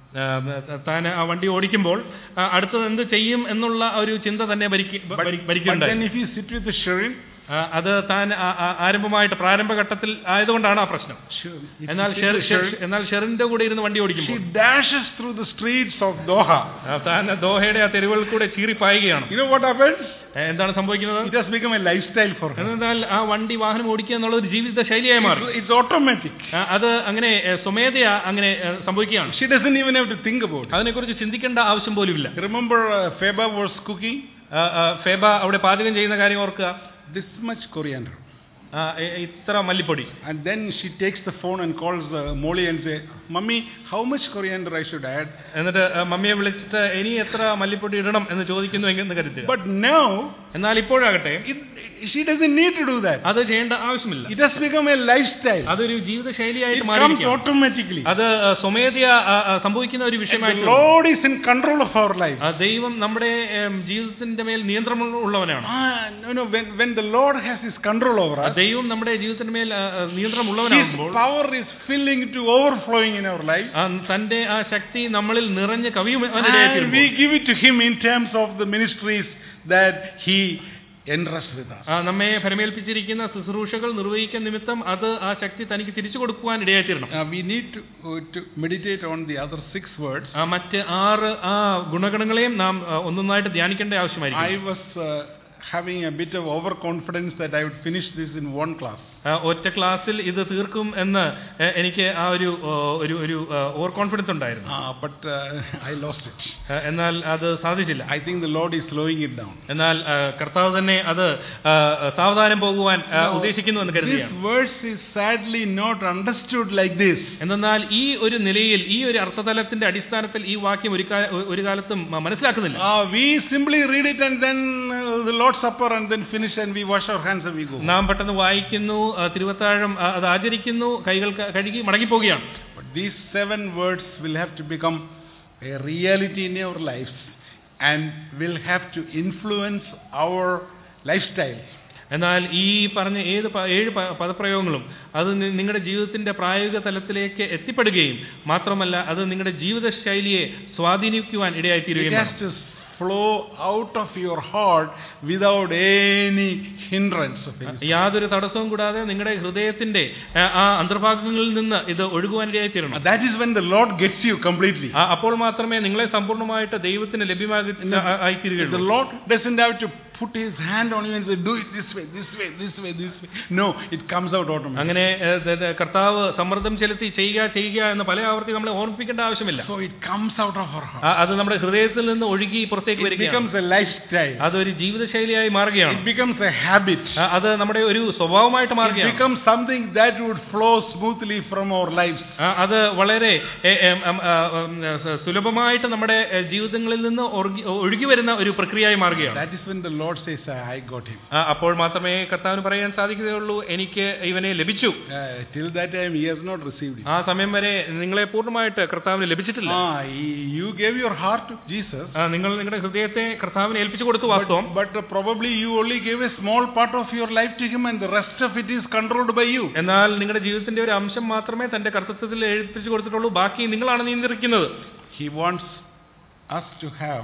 ആ, താൻ ആ വണ്ടി ഓടിക്കുമ്പോൾ ആ, അടുത്തത് എന്ത് ചെയ്യും എന്നുള്ള ഒരു ചിന്ത തന്നെ ഭരിക്ക- But, ഭരി- but ഭരിക്കുന്നുണ്ടായി then if you sit with the Sherin, ആ, അത് താൻ ആ- ആ- ആരംഭമായിട്ട് പ്രാരംഭഘട്ടത്തിൽ ആയതുകൊണ്ടാണ് ആ പ്രശ്നം Sure. If എന്നാൽ you sit Sher- with Sher- Sherin, എന്നാൽ ഷെറിന്റെ കൂടെ ഇരുന്ന് വണ്ടി she ഓടിക്കുമ്പോൾ dashes through the streets of Doha. ആ, താൻ ദോഹയുടെ ആ തെരുവുകളിൽ കൂടെ ചീറിപ്പായുകയാണ് You know what happens? ഏ, എന്താണ് സംഭവിക്കുന്നത് It has become a lifestyle for her. എന്നാൽ ആ വണ്ടി വാഹനം ഓടിക്കുക എന്നുള്ള ഒരു ജീവിത ശൈലിയായി മാറി It's, it's automatic. ആ, അത് അങ്ങനെ ഏ, സ്വമേധയാ അങ്ങനെ ഏ, സംഭവിക്കുകയാണ് She doesn't even have to think about it. അതിനെക്കുറിച്ച് ചിന്തിക്കേണ്ട ആവശ്യം പോലുമില്ല Remember uh, Feba was cooking? ആ, ആ, ഫെബ അവിടെ പാചകം ചെയ്യുന്ന കാര്യം ഓർക്കുക This much coriander. ആ, ഇ- ഇത്ര മല്ലിപ്പൊടി And then she takes the phone and calls uh, Molly and say, Mummy, how much coriander I should add? എന്നിട്ട് ആ, മമ്മിയെ വിളിച്ചിട്ട് ഇനി എത്ര മല്ലിപ്പൊടി ഇടണം എന്ന് ചോദിക്കുന്നു എന്ന് കരുതുക But now, എന്നാൽ ഇപ്പോഴാകട്ടെ it, she doesn't need to do that. അത് ചെയ്യേണ്ട ആവശ്യമില്ല It has become a lifestyle. അതൊരു ജീവിത It ശൈലിയായിട്ട് comes മാറിയിരിക്കുകയാണ് automatically. അത് ആ, സ്വമേധയാ ആ, ആ, സംഭവിക്കുന്ന ഒരു And the വിഷയമായിട്ട് Lord is in control of our life. ആ, ദൈവം നമ്മുടെ ഏം, ജീവിതത്തിന്റെ മേൽ നിയന്ത്രണം ഉള്ളവനാണ് Ah, no, no, when, when the Lord has his control over ആ, us, ദൈവം നമ്മുടെ ജീവിതത്തിന്റെ മേൽ ആ, ആ, നിയന്ത്രണം his ഉള്ളവനാകുമ്പോൾ power is filling to overflowing in our life. ആ, തന്റെ ആ ശക്തി നമ്മളിൽ നിറഞ്ഞ് And കവിയുവാനിടയായിത്തീരുമ്പോൾ we give it to him in terms of the ministries that he entrusts with us. ആ, നമ്മെ ഫലമേൽപ്പിച്ചിരിക്കുന്ന ശുശ്രൂഷകൾ നിർവഹിക്കാൻ നിമിത്തം അത് ആ ശക്തി തനിക്ക് തിരിച്ചു കൊടുക്കുവാൻ ഇടയായിത്തീരണം Uh, we need to, uh, to meditate on the other six words. ആ മറ്റ് ആറ് ആ ഗുണഗണങ്ങളെയും നാം ആ, ഒന്നൊന്നായിട്ട് ധ്യാനിക്കേണ്ട ആവശ്യമായിരിക്കും I was uh, having a bit of overconfidence that I would finish this in one class. ആ, ഒറ്റ ക്ലാസ്സിൽ ഇത് തീർക്കും എന്ന് എ- എനിക്ക് ആ ഒരു ഓ, ഒരു ഒരു ഓവർ കോൺഫിഡൻസ് ഉണ്ടായിരുന്നു Uh, but uh, I lost it. ആ, എന്നാൽ അത് സാധിച്ചില്ല I think the Lord is slowing it down. എന്നാൽ ആ, കർത്താവ് തന്നെ അത് ആ, സാവധാനം പോകുവാൻ ആ, ഉദ്ദേശിക്കുന്നു എന്ന് This കരുതുകയാണ് verse is sadly not understood like this. എന്നാൽ ഈ ഒരു നിലയിൽ ഈ ഒരു അർത്ഥതലത്തിന്റെ അടിസ്ഥാനത്തിൽ ഈ വാക്യം ഒരു കാ- ഒരു കാലത്തും മ- മനസ്സിലാക്കുന്നില്ല Uh, we simply read it and then uh, the Lord's Supper and then finish and we wash our hands and we go. നാം പെട്ടെന്ന് വായിക്കുന്നു ആ, തിരുവത്താഴം ആ, അത് ആചരിക്കുന്നു കൈകൾ ക- കഴുകി മടങ്ങിപ്പോവുകയാണ് But these seven words will have to become a reality in our lives and will have to influence our lifestyle. എന്നാൽ ഈ പറഞ്ഞ ഏത് പ- ഏഴ് പ- പദപ്രയോഗങ്ങളും അത് നി- നിങ്ങളുടെ ജീവിതത്തിന്റെ പ്രായോഗിക തലത്തിലേക്ക് എത്തിപ്പെടുകയും മാത്രമല്ല അത് നിങ്ങളുടെ ജീവിത ശൈലിയെ സ്വാധീനിക്കുവാൻ It ഇടയായിത്തീരുകയും has to flow out of your heart without any hindrance of any. യാതൊരു തടസ്സവും കൂടാതെ നിങ്ങളുടെ ഹൃദയത്തിന്റെ ആ, ആ അന്തർഭാഗങ്ങളിൽ നിന്ന് ഇത് ഒഴുകുവാൻ ഇടയായിത്തീരണം That is when the Lord gets you completely. ആ, അപ്പോൾ മാത്രമേ നിങ്ങളെ സമ്പൂർണ്ണമായിട്ട് ദൈവത്തിന് ലഭ്യമാകി ആ- The ആയിത്തീരുകയുള്ളൂ Lord doesn't have to put his hand on you and say, do it this way, this way, this way, this way. No, it comes out automatically. അങ്ങനെ ഏ, ദ- ദ- കർത്താവ് സമ്മർദ്ദം ചെലുത്തി ചെയ്യുക ചെയ്യുക എന്ന് പല ആവർത്തി നമ്മളെ ഓർമ്മിപ്പിക്കേണ്ട ആവശ്യമില്ല So it comes out of our heart. ആ, അത് നമ്മുടെ ഹൃദയത്തിൽ നിന്ന് ഒഴുകി പുറത്തേക്ക് It വരികയാണ് becomes a lifestyle. അതൊരു ജീവിതശൈലിയായി മാറുകയാണ് It becomes a habit. ആ, അത് നമ്മുടെ ഒരു സ്വഭാവമായിട്ട് It മാറുകയാണ് becomes something that would flow smoothly from our lives. ആ, അത് വളരെ എ, എം, എം, ആ, ഉം, സ- സുലഭമായിട്ട് നമ്മുടെ എ, ജീവിതങ്ങളിൽ നിന്ന് ഒഴുകി ഒഴുകി വരുന്ന ഒരു പ്രക്രിയയായി മാറുകയാണ് That is when the Lord says, I got him. ആ, അപ്പോൾ മാത്രമേ കർത്താവിന് പറയാൻ സാധിക്കുകയുള്ളൂ എനിക്ക് ഇവനെ ലഭിച്ചു Uh, till that time, he has not received him. ആ സമയം വരെ നിങ്ങളെ പൂർണ്ണമായിട്ട് kർത്താവിന് ലഭിച്ചിട്ടില്ല Ah, he- you gave your heart to Jesus. ആ, നിങ്ങൾ നിങ്ങളുടെ ഹൃദയത്തെ കർത്താവിന് ഏൽപ്പിച്ചു കൊടുത്തു വാസ്തവം But uh, probably you only gave a small part of your life to him and the rest of it is controlled by you. എന്നാൽ നിങ്ങളുടെ ജീവിതത്തിന്റെ ഒരു അംശം മാത്രമേ തന്റെ കർത്തൃത്വത്തിൽ ഏൽപ്പിച്ചു കൊടുത്തിട്ടുള്ളൂ ബാക്കി നിങ്ങളാണ് നിയന്ത്രിക്കുന്നത് He wants us to have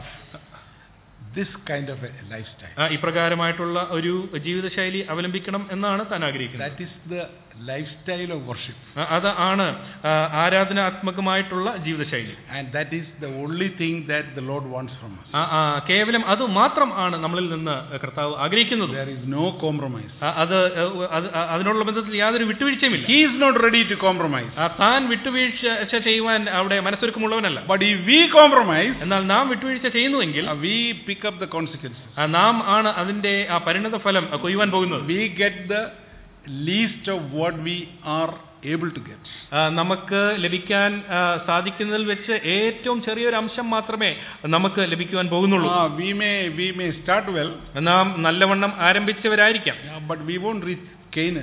this kind of a lifestyle. ആ, ഇപ്രകാരമായിട്ടുള്ള ഒരു ജീവിതശൈലി അവലംബിക്കണം എന്നാണ് താൻ ആഗ്രഹിക്കുന്നത് That is the lifestyle of worship. ആ, അത് ആണ് ആ, ആരാധനാത്മകമായിട്ടുള്ള ജീവിതശൈലി And that is the only thing that the Lord wants from us. ആ, ആ, കേവലം അത് മാത്രം ആണ് നമ്മളിൽ നിന്ന് കർത്താവ് ആഗ്രഹിക്കുന്നത് There is no compromise. ആ, അത് ഏ, അത് ആ, അതിനുള്ള ബന്ധത്തിൽ യാതൊരു വിട്ടുവീഴ്ചയുമില്ല He is not ready to compromise. ആ, താൻ വിട്ടുവീഴ്ച ചെയ്യുവാൻ അവിടെ മനസ്സൊരുക്കമുള്ളവനല്ല But if we compromise, എന്നാൽ നാം വിട്ടുവീഴ്ച ചെയ്യുന്നുവെങ്കിൽ uh, we pick up the consequences. ആ, നാം ആണ് അതിന്റെ ആ പരിണത ഫലം ആ, കൊയ്യുവാൻ പോകുന്നത് We get the least of what we are able to get. ആ, നമുക്ക് ലഭിക്കാൻ ആ, സാധിക്കുന്നതിൽ വെച്ച് ഏറ്റവും ചെറിയൊരു അംശം മാത്രമേ നമുക്ക് ലഭിക്കുവാൻ പോകുന്നുള്ളൂ Ah, we may we may start well, നാം നല്ലവണ്ണം ആരംഭിച്ചവരായിരിക്കാം yeah, but we won't reach Canaan.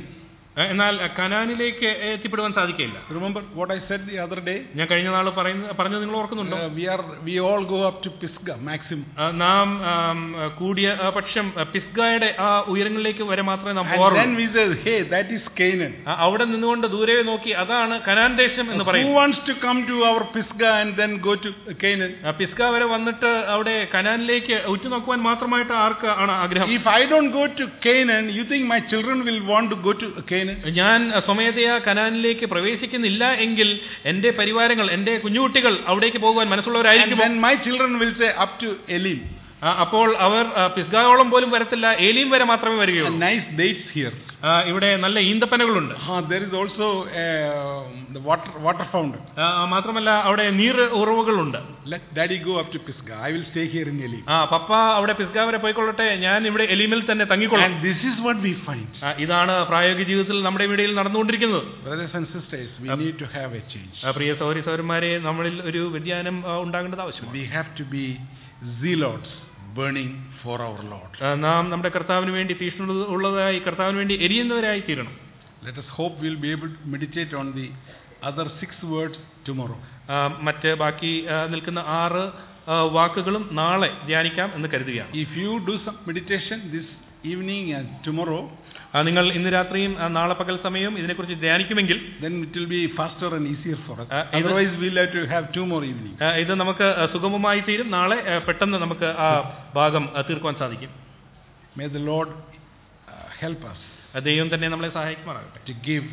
ആ, എന്നാൽ ആ, കനാനിലേക്ക് എത്തിപ്പെടുവാൻ സാധിക്കില്ല Remember what I said the other day? ഞാൻ കഴിഞ്ഞ നാൾ പറയുന്ന പറഞ്ഞത് നിങ്ങൾ ഓർക്കുന്നുണ്ടോ Uh, we are we all go up to Pisgah maximum. ആ, നാം ആം, ആ, കൂടിയ ആ, പക്ഷം ആ, പിസ്ഗായുടെ ആ ഉയരങ്ങളിലേക്ക് വരെ മാത്രമേ നാം And then പോകാറുള്ളൂ we say, hey, that is Canaan. ആ, അവിടെ നിന്നുകൊണ്ട് ദൂരെ നോക്കി അതാണ് കനാൻ ദേശം എന്ന് Who പറയും wants to come to our Pisgah and then go to Canaan? ആ, പിസ്ഗ വരെ വന്നിട്ട് അവിടെ കനാനിലേക്ക് ഉറ്റുനോക്കുവാൻ മാത്രമായിട്ട് ആർക്ക് ആണ് ആഗ്രഹം If I don't go to Canaan, you think my children will want to go to Canaan? ഞാൻ സ്വമേധയാ കനാനിലേക്ക് പ്രവേശിക്കുന്നില്ല എങ്കിൽ എന്റെ പരിവാരങ്ങൾ എന്റെ കുഞ്ഞുകുട്ടികൾ അവിടേക്ക് പോകുവാൻ And മനസ്സുള്ളവരായിരിക്കും then my children will say up to Elim. ആ, അപ്പോൾ അവർ ആ, പിസ്ഗായോളം പോലും വരത്തില്ല ഏലിയും വരെ മാത്രമേ And വരികയുള്ളൂ nice dates here. ആ, ഇവിടെ നല്ല ഈന്തപ്പനകളുണ്ട് Ah, there is also uh, the water water fountain. ആ, മാത്രമല്ല അവിടെ നീർ ഉറവുകളുണ്ട് Let daddy go up to Pisgah. I will stay here in Elim. ആ പപ്പ അവിടെ പിസ്ഗ വരെ പോയിക്കൊള്ളട്ടെ ഞാൻ ഇവിടെ എലിമിൽ തന്നെ തങ്ങിക്കൊള്ളാം And this is what we find. ആ, ഇതാണ് പ്രായോഗിക ജീവിതത്തിൽ നമ്മുടെ ഇടയിൽ നടന്നുകൊണ്ടിരിക്കുന്നത് Brothers and sisters, we need to have a change. ആ, പ്രിയ സൗരി സൗരന്മാരെ നമ്മളിൽ ഒരു വ്യതിയാനം ആ, ഉണ്ടാകേണ്ടത് ആവശ്യമാണ് We have to be zealots burning for our Lord. ആ, നാം നമ്മുടെ കർത്താവിന് വേണ്ടി തീഷ്ണ ഉള്ളതായി കർത്താവിന് വേണ്ടി എരിയുന്നവരായി തീരണം Let us hope we'll be able to meditate on the other six words tomorrow. ആ, മറ്റ് ബാക്കി ആ, നിൽക്കുന്ന ആറ് ആ, വാക്കുകളും നാളെ ധ്യാനിക്കാം എന്ന് കരുതുകയാണ് If you do some meditation this evening and tomorrow, ആ, നിങ്ങൾ ഇന്ന് രാത്രിയും ആ, നാളെ പകൽ സമയവും ഇതിനെക്കുറിച്ച് ധ്യാനിക്കുമെങ്കിൽ then it will be faster and easier for us. Uh, either- Otherwise, we'll have to have two more evenings. ആ, ഇത് നമുക്ക് ആ, സുഗമമായി തീരും നാളെ ആ, പെട്ടെന്ന് നമുക്ക് ആ ഭാഗം ആ, തീർക്കുവാൻ സാധിക്കും May the Lord uh, help us ആ, ദൈവം തന്നെ നമ്മളെ സഹായിക്കുമാറാകട്ടെ to give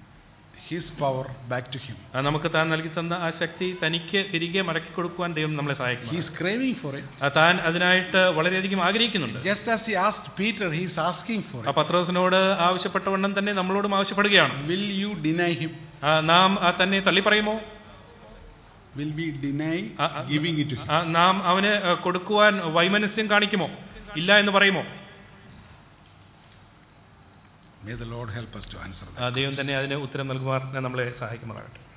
His power back to Him. ആ, നമുക്ക് താൻ നൽകി തന്ന ആ ശക്തി തനിക്ക് തിരികെ മടക്കി കൊടുക്കുവാൻ ദൈവം നമ്മളെ സഹായിക്കും He is craving for it. താൻ അതിനായിട്ട് വളരെയധികം ആഗ്രഹിക്കുന്നുണ്ട് Just as He asked Peter, He is asking for ആ it. പത്രോസിനോട് ആവശ്യപ്പെട്ടവണ്ണം തന്നെ നമ്മളോടും ആവശ്യപ്പെടുകയാണ് Will you deny Him? ആ, നാം ആ, തന്നെ തള്ളി പറയുമോ Will we deny Uh, uh, giving it to Him? ആ, നാം അവന് ആ, കൊടുക്കുവാൻ വൈമനസ്യം കാണിക്കുമോ ഇല്ല എന്ന് പറയുമോ May the Lord help us to answer that. ആ, ദൈവം തന്നെ അതിന് ഉത്തരം നൽകുവാൻ നമ്മളെ സഹായിക്കുമാറാകട്ടെ